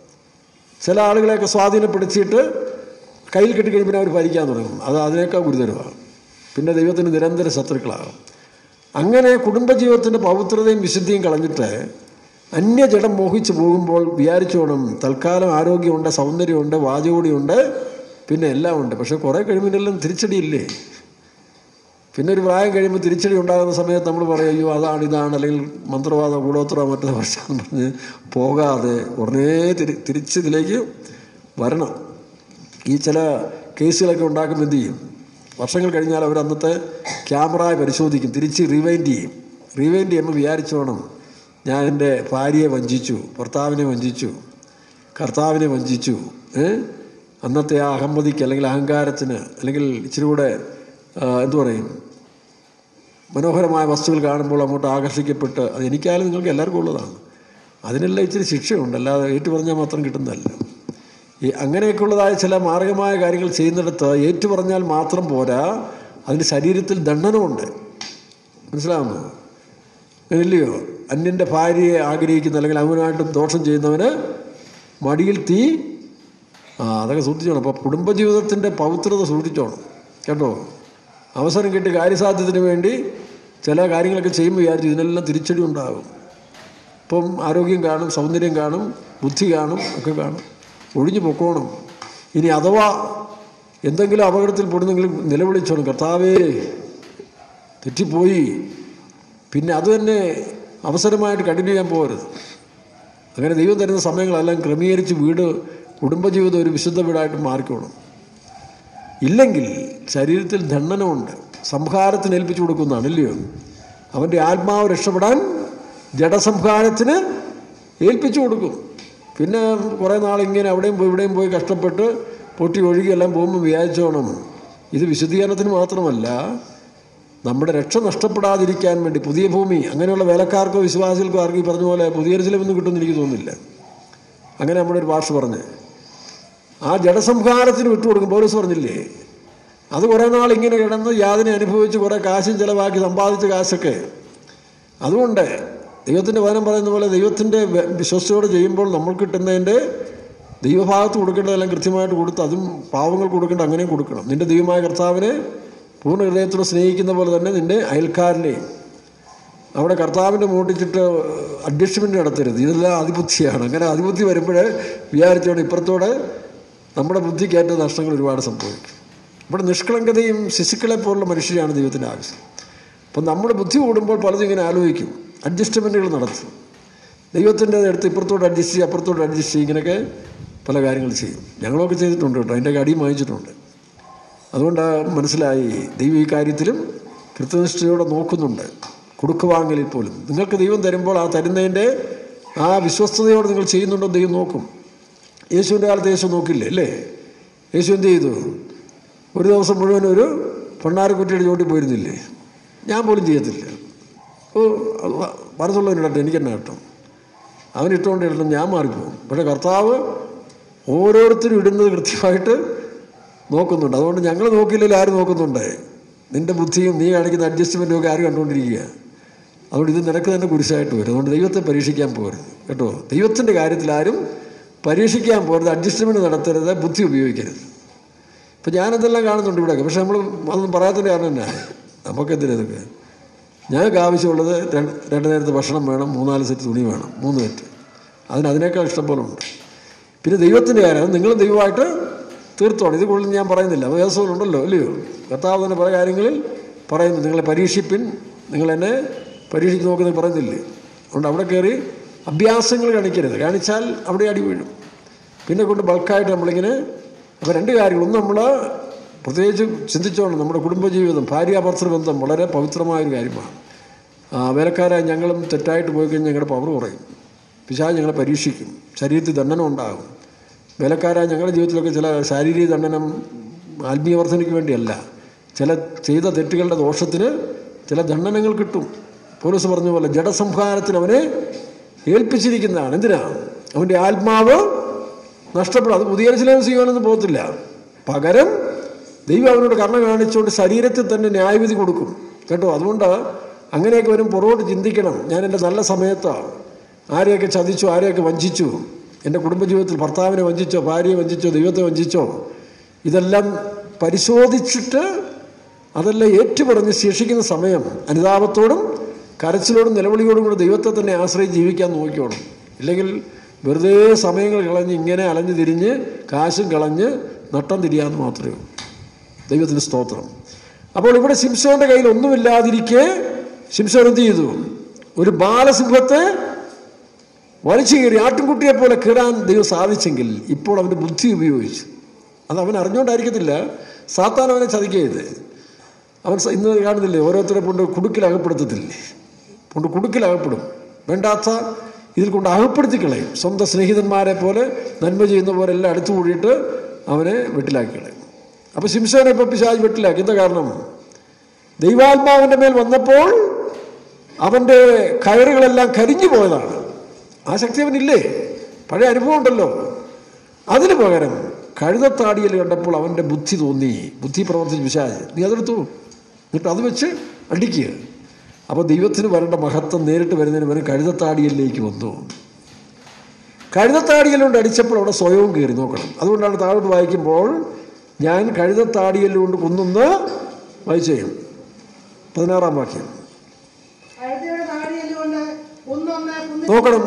ചില ആളുകളെയൊക്കെ സ്വാധീനപ്പെടുത്തിയിട്ട് കയ്യിൽ കെട്ടിക്കഴിയുമ്പോൾ അവർ ഭരിക്കാൻ തുടങ്ങും അത് അതിനേക്കാൾ ഗുരുതരമാണ് പിന്നെ ദൈവത്തിന് നിരന്തര ശത്രുക്കളാകും അങ്ങനെ കുടുംബജീവിതത്തിൻ്റെ പവിത്രതയും വിശുദ്ധിയും കളഞ്ഞിട്ട് അന്യജടം മോഹിച്ചു പോകുമ്പോൾ വിചാരിച്ചോണം തൽക്കാലം ആരോഗ്യമുണ്ട് സൗന്ദര്യമുണ്ട് വാചകോടിയുണ്ട് പിന്നെ എല്ലാം ഉണ്ട് പക്ഷെ കുറേ കഴിയുമ്പോഴെല്ലാം തിരിച്ചടിയില്ലേ പിന്നെ ഒരു പ്രായം കഴിയുമ്പോൾ തിരിച്ചടി ഉണ്ടാകുന്ന സമയത്ത് നമ്മൾ പറയും അയ്യോ അതാണ് ഇതാണ് അല്ലെങ്കിൽ മന്ത്രവാദം കൂടോത്രോ മറ്റോ വർഷമെന്ന് പറഞ്ഞ് പോകാതെ ഉടനെ തിരി തിരിച്ച് ഇതിലേക്ക് വരണം ഈ ചില കേസുകളൊക്കെ ഉണ്ടാക്കുമ്പോൾ എന്ത് ചെയ്യും വർഷങ്ങൾ കഴിഞ്ഞാൽ അവർ അന്നത്തെ ക്യാമറ പരിശോധിക്കും തിരിച്ച് റിവൈൻഡ് ചെയ്യും റിവൈൻഡ് ചെയ്യുമ്പോൾ വിചാരിച്ചോണം ഞാൻ എൻ്റെ ഭാര്യയെ വഞ്ചിച്ചു ഭർത്താവിനെ വഞ്ചിച്ചു കർത്താവിനെ വഞ്ചിച്ചു ഏ അന്നത്തെ ആ അഹമ്മതിക്ക് അല്ലെങ്കിൽ അഹങ്കാരത്തിന് അല്ലെങ്കിൽ ഇച്ചിരി കൂടെ ആ, എന്തു പറയും മനോഹരമായ വസ്തുക്കൾ കാണുമ്പോൾ അങ്ങോട്ട് ആകർഷിക്കപ്പെട്ട് അത് എനിക്കായാലും നിങ്ങൾക്ക് എല്ലാവർക്കും ഉള്ളതാണ് അതിനെല്ലാം ഇച്ചിരി ശിക്ഷയുണ്ട് അല്ലാതെ ഏറ്റു പറഞ്ഞാൽ മാത്രം കിട്ടുന്നതല്ല ഈ അങ്ങനെയൊക്കെയുള്ളതായ ചില മാർഗമായ കാര്യങ്ങൾ ചെയ്യുന്നിടത്ത് ഏറ്റു പറഞ്ഞാൽ മാത്രം പോരാ അതിന് ശരീരത്തിൽ ദണ്ഡനമുണ്ട് മനസ്സിലാവുന്നു ഇല്ലയോ അന്യൻ്റെ ഭാര്യയെ ആഗ്രഹിക്കുന്ന അല്ലെങ്കിൽ അവനുമായിട്ട് ദോഷം ചെയ്യുന്നവന് മടിയിൽ തീ ആ അതൊക്കെ സൂക്ഷിച്ചോണം അപ്പോൾ കുടുംബജീവിതത്തിൻ്റെ പവിത്രത സൂക്ഷിച്ചോണം കേട്ടോ അവസരം കിട്ടി കാര്യസാധ്യത്തിന് വേണ്ടി ചില കാര്യങ്ങളൊക്കെ ചെയ്യുമ്പോൾ വിചാരിച്ചു ഇതിനെല്ലാം തിരിച്ചടി ഉണ്ടാകും ഇപ്പം ആരോഗ്യം കാണും സൗന്ദര്യം കാണും ബുദ്ധി കാണും ഒക്കെ കാണും ഒഴിഞ്ഞു പൊക്കോണം ഇനി അഥവാ എന്തെങ്കിലും അപകടത്തിൽ പെടുന്നെങ്കിലും നിലവിളിച്ചോണം കർത്താവേ തെറ്റിപ്പോയി പിന്നെ അത് തന്നെ അവസരമായിട്ട് കണ്ടിന്യൂ ചെയ്യാൻ പോകരുത് അങ്ങനെ ദൈവം തരുന്ന സമയങ്ങളെല്ലാം ക്രമീകരിച്ച് വീട് കുടുംബജീവിതം ഒരു വിശുദ്ധ വീടായിട്ട് മാറിക്കോണം ഇല്ലെങ്കിൽ ശരീരത്തിൽ ദണ്ഡനമുണ്ട് സംഹാരത്തിന് ഏൽപ്പിച്ചു കൊടുക്കുന്നതാണ് ഇല്ലയോ അവൻ്റെ ആത്മാവ് രക്ഷപ്പെടാൻ ജഡസംഹാരത്തിന് ഏൽപ്പിച്ചു കൊടുക്കും പിന്നെ കുറേ നാൾ ഇങ്ങനെ അവിടെയും പോയി ഇവിടെയും പോയി കഷ്ടപ്പെട്ട് പൊട്ടി ഒഴുകിയെല്ലാം പോകുമ്പോൾ വിചാരിച്ചോണം ഇത് വിശദീകരണത്തിന് മാത്രമല്ല നമ്മുടെ രക്ഷ നഷ്ടപ്പെടാതിരിക്കാൻ വേണ്ടി പുതിയ ഭൂമി അങ്ങനെയുള്ള വേലക്കാർക്കോ വിശ്വാസികൾക്കോ ആർക്കും ഈ പറഞ്ഞ പോലെ പുതിയ ചിലവൊന്നും കിട്ടുമെന്ന് എനിക്ക് തോന്നുന്നില്ല അങ്ങനെ നമ്മുടെ ഒരു ഭാഷ പറഞ്ഞ് ആ ജഡസംഹാരത്തിന് വിട്ടുകൊടുക്കും പോലീസ് പറഞ്ഞില്ലേ അത് കുറേ നാൾ ഇങ്ങനെ കിടന്ന് യാതന അനുഭവിച്ച് കുറേ കാശും ചിലവാക്കി സമ്പാദിച്ച കാശൊക്കെ അതുകൊണ്ട് ദൈവത്തിൻ്റെ വചനം പറയുന്ന പോലെ ദൈവത്തിൻ്റെ വ- വിശ്വസ്തയോടെ ചെയ്യുമ്പോൾ നമ്മൾ കിട്ടുന്നതിൻ്റെ ദൈവഭാഗത്ത് കൊടുക്കേണ്ടതെല്ലാം കൃത്യമായിട്ട് കൊടുത്ത് അതും പാവങ്ങൾക്ക് കൊടുക്കേണ്ട അങ്ങനെയും കൊടുക്കണം നിന്റെ ദൈവമായ കർത്താവിനെ പൂർണ്ണ ഹൃദയത്തോടെ സ്നേഹിക്കുന്ന പോലെ തന്നെ നിന്റെ അയൽക്കാരനെയും അവിടെ കർത്താവിൻ്റെ മൂട്ടിച്ചിട്ട് അഡ്ജസ്റ്റ്മെൻറ്റ് നടത്തരുത് ഇതെല്ലാം അതിബുദ്ധിയാണ് അങ്ങനെ അതിബുദ്ധി വരുമ്പോൾ വിചാരിച്ചോണ്ട് ഇപ്പുറത്തോടെ നമ്മുടെ ബുദ്ധിക്കേറ്റ നഷ്ടങ്ങൾ ഒരുപാട് സംഭവിക്കും ഇവിടെ നിഷ്കളങ്കതയും ശിശുക്കളെ പോലുള്ള മനുഷ്യരാണ് ദൈവത്തിൻ്റെ ആവശ്യം അപ്പം നമ്മുടെ ബുദ്ധി കൂടുമ്പോൾ പലതും ഇങ്ങനെ ആലോചിക്കും അഡ്ജസ്റ്റ്മെൻറ്റുകൾ നടത്തും ദൈവത്തിൻ്റെ അടുത്ത് ഇപ്പുറത്തോട്ട് അഡ്ജസ്റ്റ് ചെയ്യും അപ്പുറത്തോട്ട് അഡ്ജസ്റ്റ് ചെയ്യും ഇങ്ങനെയൊക്കെ പല കാര്യങ്ങൾ ചെയ്യും ഞങ്ങളൊക്കെ ചെയ്തിട്ടുണ്ട് കേട്ടോ അതിൻ്റെ അടിയും വാങ്ങിച്ചിട്ടുണ്ട് അതുകൊണ്ട് മനസ്സിലായി ദൈവം ഈ കാര്യത്തിലും കൃത്യനിഷ്ഠയോടെ നോക്കുന്നുണ്ട് കൊടുക്കുവാങ്ങലിൽ പോലും നിങ്ങൾക്ക് ദൈവം തരുമ്പോൾ ആ തരുന്നതിൻ്റെ ആ വിശ്വസ്തയോടെ നിങ്ങൾ ചെയ്യുന്നുണ്ടോ എന്ന് ദൈവം നോക്കും യേശുവിൻ്റെ കാലത്ത് യേശു നോക്കില്ലേ അല്ലേ യേശു എന്ത് ചെയ്തു ഒരു ദിവസം മുഴുവൻ ഒരു പണ്ണാരക്കുറ്റിയുടെ ചോട്ടി പോയിരുന്നില്ലേ ഞാൻ പോലും ചെയ്യത്തില്ല ഓ മനസ്സുള്ളവനിടട്ടെ എനിക്കെന്നെ കേട്ടോ അവൻ ഇട്ടുകൊണ്ട് ഇടണം ഞാൻ മാറിപ്പോകും പക്ഷേ കർത്താവ് ഓരോരുത്തരും ഇടുന്നത് കൃത്യമായിട്ട് നോക്കുന്നുണ്ട് അതുകൊണ്ട് ഞങ്ങൾ നോക്കിയില്ലെങ്കിൽ ആരും നോക്കുന്നുണ്ട് നിന്റെ ബുദ്ധിയും നീ കാണിക്കുന്ന അഡ്ജസ്റ്റ്മെൻറ്റും ഒക്കെ ആരും കണ്ടുകൊണ്ടിരിക്കുക അതുകൊണ്ട് ഇത് നിനക്ക് തന്നെ കുരിശായിട്ട് വരും അതുകൊണ്ട് ദൈവത്തെ പരീക്ഷിക്കാൻ പോകരുത് കേട്ടോ ദൈവത്തിൻ്റെ കാര്യത്തിൽ ആരും പരീക്ഷിക്കാൻ പോകരുത് അഡ്ജസ്റ്റ്മെൻറ്റ് നടത്തരുത് ബുദ്ധി ഉപയോഗിക്കരുത് ഇപ്പം ഞാനതെല്ലാം കാണുന്നുണ്ട് ഇവിടെയൊക്കെ പക്ഷെ നമ്മൾ അതൊന്നും പറയാത്തതിൻ്റെ കാരണം തന്നെ നമുക്കെന്തിനാ ഇതൊക്കെ ഞങ്ങൾക്ക് ആവശ്യമുള്ളത് രണ്ട് രണ്ട് നേരത്തെ ഭക്ഷണം വേണം മൂന്നാല് സെറ്റ് തുണി വേണം മൂന്ന് സെറ്റ് അതിന് അതിനേക്കാൾ ഇഷ്ടം പോലെ ഉണ്ട് പിന്നെ ദൈവത്തിൻ്റെ കാര്യം അത് നിങ്ങൾ ദൈവമായിട്ട് തീർത്തോണം ഇത് കൂടുതൽ ഞാൻ പറയുന്നില്ല വേദസങ്ങളുണ്ടല്ലോ അല്ലയോ കർത്താവ് തന്നെ പല കാര്യങ്ങളിൽ പറയുന്നു നിങ്ങളെ പരീക്ഷിപ്പിൻ നിങ്ങളെന്നെ പരീക്ഷിച്ച് നോക്കുന്നത് പറയുന്നില്ലേ അതുകൊണ്ട് അവിടെ കയറി അഭ്യാസങ്ങൾ കാണിക്കരുത് കാണിച്ചാൽ അവിടെ അടി വീഴും പിന്നെ കൊണ്ട് ബൾക്കായിട്ട് നമ്മളിങ്ങനെ അപ്പോൾ രണ്ട് കാര്യങ്ങൾ ഒന്ന് നമ്മൾ പ്രത്യേകിച്ച് ചിന്തിച്ചോണം നമ്മുടെ കുടുംബജീവിതം ഭാര്യാഭർത്തൃ ബന്ധം വളരെ പവിത്രമായൊരു കാര്യമാണ് ആ, വേലക്കാരായ ഞങ്ങളും തെറ്റായിട്ട് പോയി കഴിഞ്ഞാൽ ഞങ്ങളുടെ പവർ കുറയും പിശാച് ഞങ്ങളെ പരീക്ഷിക്കും ശരീരത്തിൽ ദണ്ഡനം ഉണ്ടാകും വേലക്കാരായ ഞങ്ങളുടെ ജീവിതത്തിലൊക്കെ ചില ശാരീരിക ദണ്ഡനം ആത്മീയ വർധനയ്ക്ക് വേണ്ടിയല്ല ചില ചെയ്ത തെറ്റുകളുടെ ദോഷത്തിന് ചില ദണ്ഡനങ്ങൾ കിട്ടും പോലീസ് പറഞ്ഞ പോലെ ജഡസംഹാരത്തിന് അവനെ ഏൽപ്പിച്ചിരിക്കുന്നതാണ് എന്തിനാ അവൻ്റെ ആത്മാവ് നഷ്ടപ്പെടും അത് പുതിയ ചിലവ് ചെയ്യാനൊന്നും പോകത്തില്ല പകരം ദൈവം അവനോട് കർണ കാണിച്ചുകൊണ്ട് ശരീരത്തിൽ തന്നെ ന്യായവിധി കൊടുക്കും കേട്ടോ അതുകൊണ്ട് അങ്ങനെയൊക്കെ വരും പുറകോട്ട് ചിന്തിക്കണം ഞാൻ എൻ്റെ നല്ല സമയത്ത് ആരെയൊക്കെ ചതിച്ചു ആരെയൊക്കെ വഞ്ചിച്ചു എൻ്റെ കുടുംബജീവിതത്തിൽ ഭർത്താവിനെ വഞ്ചിച്ചോ ഭാര്യയെ വഞ്ചിച്ചോ ദൈവത്തെ വഞ്ചിച്ചോ ഇതെല്ലാം പരിശോധിച്ചിട്ട് അതെല്ലാം ഏറ്റുപറഞ്ഞ് ശിക്ഷിക്കുന്ന സമയം അനുതാപത്തോടും കരച്ചിലോടും നിലവിളിയോടും കൂടി ദൈവത്തെ തന്നെ ആശ്രയിച്ച് ജീവിക്കാൻ നോക്കിക്കോണം ഇല്ലെങ്കിൽ വെറുതെ സമയങ്ങൾ കളഞ്ഞ് ഇങ്ങനെ അലഞ്ഞു തിരിഞ്ഞ് കാശും കളഞ്ഞ് നട്ടം തിരിയാന്ന് മാത്രമേ ഉള്ളൂ ദൈവത്തിന് സ്തോത്രം അപ്പോൾ ഇവിടെ ശിംശോന്റെ കയ്യിൽ ഒന്നുമില്ലാതിരിക്കെ ശിംശോൻ എന്ത് ചെയ്തു ഒരു ബാലസിംഹത്തെ വലിച്ചു കീറി ആട്ടിൻകുട്ടിയെ പോലെ കീറാൻ ദൈവം സാധിച്ചെങ്കിൽ ഇപ്പോൾ അവൻ്റെ ബുദ്ധി ഉപയോഗിച്ചു അത് അവൻ അറിഞ്ഞുകൊണ്ടായിരിക്കത്തില്ല സാത്താൻ അവനെ ചതിക്കരുത് അവൻ സ- ഇന്ന് കാണുന്നില്ലേ ഓരോരുത്തരെ കൊണ്ട് കുടുക്കിൽ അകപ്പെടുത്തത്തില്ലേ കൊണ്ട് കുടുക്കിൽ അകപ്പെടും വേണ്ടാത്ത ഇതിൽ കൊണ്ട് അകപ്പെടുത്തി കളയും സ്വന്തം സ്നേഹിതന്മാരെ പോലെ നന്മ ചെയ്യുന്ന പോലെ എല്ലാം അടുത്തു കൂടിയിട്ട് അവനെ വെട്ടിലാക്കി കളയും അപ്പോൾ ശിംശോനെ ഇപ്പോൾ പിശാജ് വെട്ടിലാക്കി എന്താ കാരണം ദൈവാത്മാവിൻ്റെ മേൽ വന്നപ്പോൾ അവൻ്റെ കയറുകളെല്ലാം കരിഞ്ഞു പോയതാണ് ആ ശക്തി അവനില്ലേ പഴയ അനുഭവം ഉണ്ടല്ലോ അതിന് പകരം കഴുതത്താടിയിൽ കണ്ടപ്പോൾ അവൻ്റെ ബുദ്ധി തോന്നി ബുദ്ധി പ്രവർത്തിച്ച് പിശാജ് നീ അതെടുത്തു എന്നിട്ട് അത് വെച്ച് അടിക്കുക അപ്പോൾ ദൈവത്തിന് വരേണ്ട മഹത്വം നേരിട്ട് വരുന്നതിന് വരെ കഴുതത്താടിയലിലേക്ക് വന്നു കഴുതത്താടിയലുകൊണ്ട് അടിച്ചപ്പോൾ അവിടെ സ്വയവും കയറി നോക്കണം അതുകൊണ്ടാണ് താഴോട്ട് വായിക്കുമ്പോൾ ഞാൻ കഴുതത്താടിയലുകൊണ്ട് കുന്നുന്ന് വായിച്ചു ചെയ്യും പതിനാറാം വാക്യം കഴുതയുടെ താടിയല്ലുകൊണ്ട് കുന്നൊന്ന് കുന്നി നോക്കണം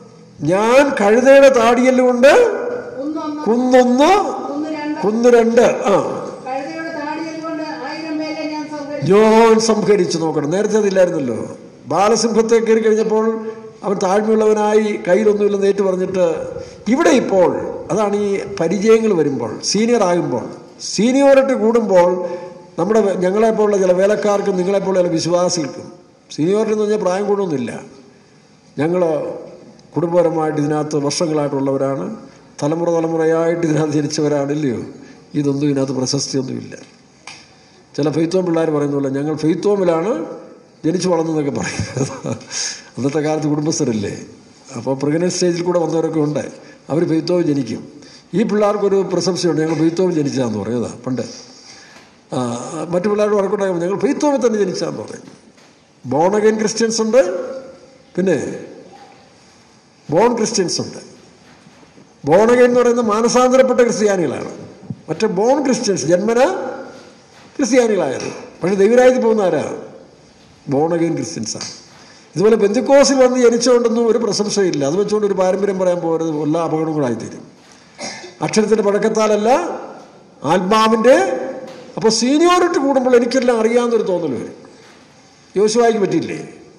ഞാൻ കഴുതയുടെ താടിയല്ലുകൊണ്ട് കുന്നൊന്ന് കുന്നൊന്ന് കുന്ന് രണ്ട് കുന്ന് രണ്ട് ആ കഴുതയുടെ താടിയല്ലുകൊണ്ട് ആയിരം പേരെ ഞാൻ സംഹരിച്ചു ഞാൻ സംഹരിച്ചു നോക്കണം നേരത്തെ അതില്ലായിരുന്നല്ലോ ബാലസിംഹത്തെ കയറി കഴിഞ്ഞപ്പോൾ അവൻ താഴ്മയുള്ളവനായി കയ്യിലൊന്നുമില്ലെന്ന് ഏറ്റു പറഞ്ഞിട്ട് ഇവിടെ ഇപ്പോൾ അതാണ് ഈ പരിചയങ്ങൾ വരുമ്പോൾ സീനിയർ ആകുമ്പോൾ സീനിയോറിറ്റി കൂടുമ്പോൾ നമ്മുടെ ഞങ്ങളെപ്പോലുള്ള ചില വേലക്കാർക്കും നിങ്ങളെപ്പോലുള്ള ചില വിശ്വാസികൾക്കും സീനിയോറിറ്റി എന്ന് പറഞ്ഞാൽ പ്രായം കൂടൊന്നുമില്ല ഞങ്ങൾ കുടുംബപരമായിട്ട് ഇതിനകത്ത് വർഷങ്ങളായിട്ടുള്ളവരാണ് തലമുറ തലമുറയായിട്ട് ഇതിനകത്ത് ജനിച്ചവരാണ് ഇല്ലയോ ഇതൊന്നും ഇതിനകത്ത് പ്രശസ്തിയൊന്നുമില്ല ചില ഫെയ്ത്തോം പിള്ളേർ പറയുന്നില്ല ഞങ്ങൾ ഫെയ്ത്തോമിലാണ് ജനിച്ചു വളർന്നതെന്നൊക്കെ പറയും അന്നത്തെ കാലത്ത് കുടുംബസ്ഥരല്ലേ അപ്പോൾ പ്രഗ്നൻറ്റ് സ്റ്റേജിൽ കൂടെ വന്നവരൊക്കെ ഉണ്ട് അവർ ഫെയ്ത്തോം ജനിക്കും ഈ പിള്ളേർക്കൊരു പ്രശംസയുണ്ട് ഞങ്ങൾ ഫെയ്ത്തോം ജനിച്ചതാന്ന് പറയുന്നതാ പണ്ട് ആ, മറ്റു പിള്ളേരോട് വഴക്കുണ്ടാകുമ്പോൾ ഞങ്ങൾ ഫെയ്ത്തോമിൽ തന്നെ ജനിച്ചതാന്ന് പറയും ബോൺ അഗൈൻ ക്രിസ്ത്യൻസ് ഉണ്ട് പിന്നെ ബോൺ ക്രിസ്ത്യൻസ് ഉണ്ട് ബോൺ അഗൈൻ എന്ന് പറയുന്നത് മാനസാന്തരപ്പെട്ട ക്രിസ്ത്യാനികളാണ് മറ്റേ ബോൺ ക്രിസ്ത്യൻസ് ജന്മന ക്രിസ്ത്യാനികളായത് പക്ഷേ ദൈവരാജ്യത്തിൽ പോകുന്ന ആരാ ബോൺ അഗൈൻ ക്രിസ്ത്യൻസാണ് ഇതുപോലെ ബന്ധുക്കോസിൽ വന്ന് ജനിച്ചുകൊണ്ടൊന്നും ഒരു പ്രശംസയില്ല അത് വെച്ചുകൊണ്ട് ഒരു പാരമ്പര്യം പറയാൻ പോകരുത് എല്ലാ അപകടങ്ങളായിത്തീരും അക്ഷരത്തിൻ്റെ പഴക്കത്താലല്ല ആത്മാവിൻ്റെ അപ്പോൾ സീനിയോറിറ്റി കൂടുമ്പോൾ എനിക്കെല്ലാം അറിയാവുന്നൊരു തോന്നൽ വരും യോശുവായിക്ക് പറ്റിയില്ലേ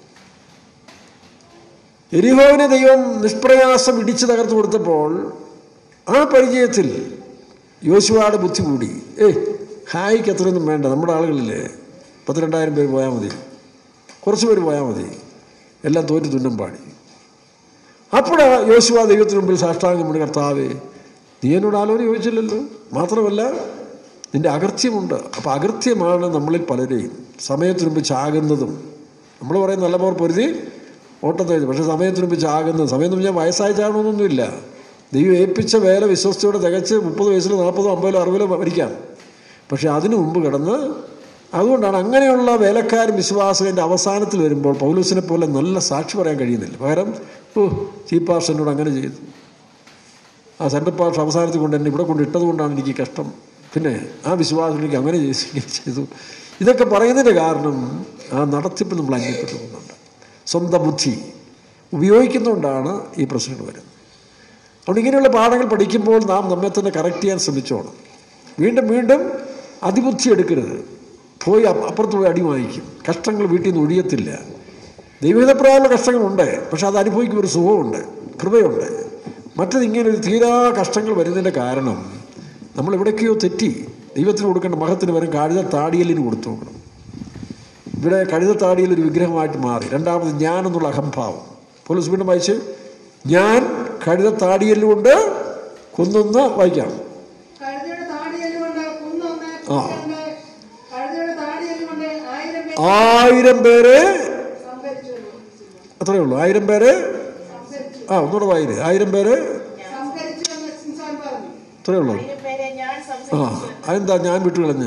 എരിഹോവിനെ ദൈവം നിഷ്പ്രയാസം ഇടിച്ചു തകർത്ത് കൊടുത്തപ്പോൾ ആ പരിചയത്തിൽ യോശുവയുടെ ബുദ്ധി കൂടി ഏയ് ഹായിക്ക് അത്രയൊന്നും വേണ്ട നമ്മുടെ ആളുകളില്ലേ പത്ത് രണ്ടായിരം പേര് പോയാൽ മതി കുറച്ച് പേര് പോയാൽ മതി എല്ലാം തോറ്റു തുന്നം പാടി അപ്പോഴാ യോശുവ ദൈവത്തിന് മുമ്പിൽ സാഷ്ടാംഗം മുടി കർത്താവേ നീ എന്നോട് ആലോചന ചോദിച്ചില്ലല്ലോ മാത്രമല്ല നിന്റെ അകൃത്യമുണ്ട് അപ്പോൾ അകൃത്യമാണ് നമ്മളിൽ പലരെയും സമയത്തിന് മുമ്പ് ചാകുന്നതും നമ്മൾ പറയും നല്ല പോർ പൊരുതി ഓട്ടം കഴിഞ്ഞു പക്ഷേ സമയത്തിന് മുമ്പ് ചാകുന്നത് സമയം എന്ന് പറഞ്ഞാൽ വയസ്സായി ചാകണമെന്നൊന്നുമില്ല ദൈവം ഏൽപ്പിച്ച വേല വിശ്വസ്തയോടെ തികച്ച് മുപ്പത് വയസ്സിലോ നാൽപ്പതോ അമ്പതിലോ അറുപതിലോ മരിക്കാം പക്ഷേ അതിനു മുമ്പ് കിടന്ന് അതുകൊണ്ടാണ് അങ്ങനെയുള്ള വേലക്കാരും വിശ്വാസത്തിൻ്റെ അവസാനത്തിൽ വരുമ്പോൾ പൗലൂസിനെ പോലെ നല്ല സാക്ഷി പറയാൻ കഴിയുന്നില്ല പകരം ഓ ചീഫ് പാർഷ എന്നോട് അങ്ങനെ ചെയ്തു ആ സെൻട്രൽ പാർഷ അവസാനത്തിൽ കൊണ്ട് എന്നെ ഇവിടെ കൊണ്ട് ഇട്ടത് കൊണ്ടാണ് എനിക്ക് കഷ്ടം പിന്നെ ആ വിശ്വാസം എനിക്ക് അങ്ങനെ ചെയ്തു ഇങ്ങനെ ചെയ്തു ഇതൊക്കെ പറയുന്നതിൻ്റെ കാരണം ആ നടത്തിപ്പ് നമ്മൾ അന്യപ്പെട്ടു പോകുന്നുണ്ട് സ്വന്തം ബുദ്ധി ഉപയോഗിക്കുന്നതുകൊണ്ടാണ് ഈ പ്രശ്നങ്ങൾ വരുന്നത് അതുകൊണ്ട് ഇങ്ങനെയുള്ള പാഠങ്ങൾ പഠിക്കുമ്പോൾ നാം നമ്മെ തന്നെ കറക്റ്റ് ചെയ്യാൻ ശ്രമിച്ചോണം വീണ്ടും വീണ്ടും അതിബുദ്ധി എടുക്കരുത് പോയി അപ്പ- അപ്പുറത്ത് പോയി അടി വാങ്ങിക്കും കഷ്ടങ്ങൾ വീട്ടിൽ നിന്ന് ഒഴിയത്തില്ല ദൈവഹിതപ്രകാരമുള്ള കഷ്ടങ്ങളുണ്ട് പക്ഷെ അത് അനുഭവിക്കുന്ന ഒരു സുഖമുണ്ട് കൃപയുണ്ട് മറ്റത് ഇങ്ങനെ ഒരു തീരാ കഷ്ടങ്ങൾ വരുന്നതിൻ്റെ കാരണം നമ്മൾ എവിടേക്കോ തെറ്റി ദൈവത്തിന് കൊടുക്കേണ്ട മഹത്തിന് വരും കാഴുത താടിയലിന് കൊടുത്തു നോക്കണം ഇവിടെ കഴുത താടിയിൽ ഒരു വിഗ്രഹമായിട്ട് മാറി രണ്ടാമത് ഞാൻ എന്നുള്ള അഹംഭാവം പോലീസ് വീണ്ടും വായിച്ച് ഞാൻ കഴുത താടിയല്ലുകൊണ്ട് കൊന്നൊന്ന് വായിക്കാം കഴുതയുടെ താടിയെല്ലുകൊണ്ട് കുന്നൊന്ന് ആ. കുത്തിരണ്ട് കഴുതയുടെ താടിയെല്ലുകൊണ്ട് ആയിരം പേർ ആയിരം പേരെ സംഭരിച്ചു അത്രയേ ഉള്ളൂ ആയിരം പേരെ ആ ഒന്നുകൂടെ വായിര് ആയിരം പേരെ സംഭരിച്ചു എന്ന് സിംസോൻ പറഞ്ഞു അത്രയേ ഉള്ളൂ ആയിരം പേരെ ഞാൻ ആ സംഭരിച്ചു അതെന്താ ഞാൻ വിട്ടുകളഞ്ഞ്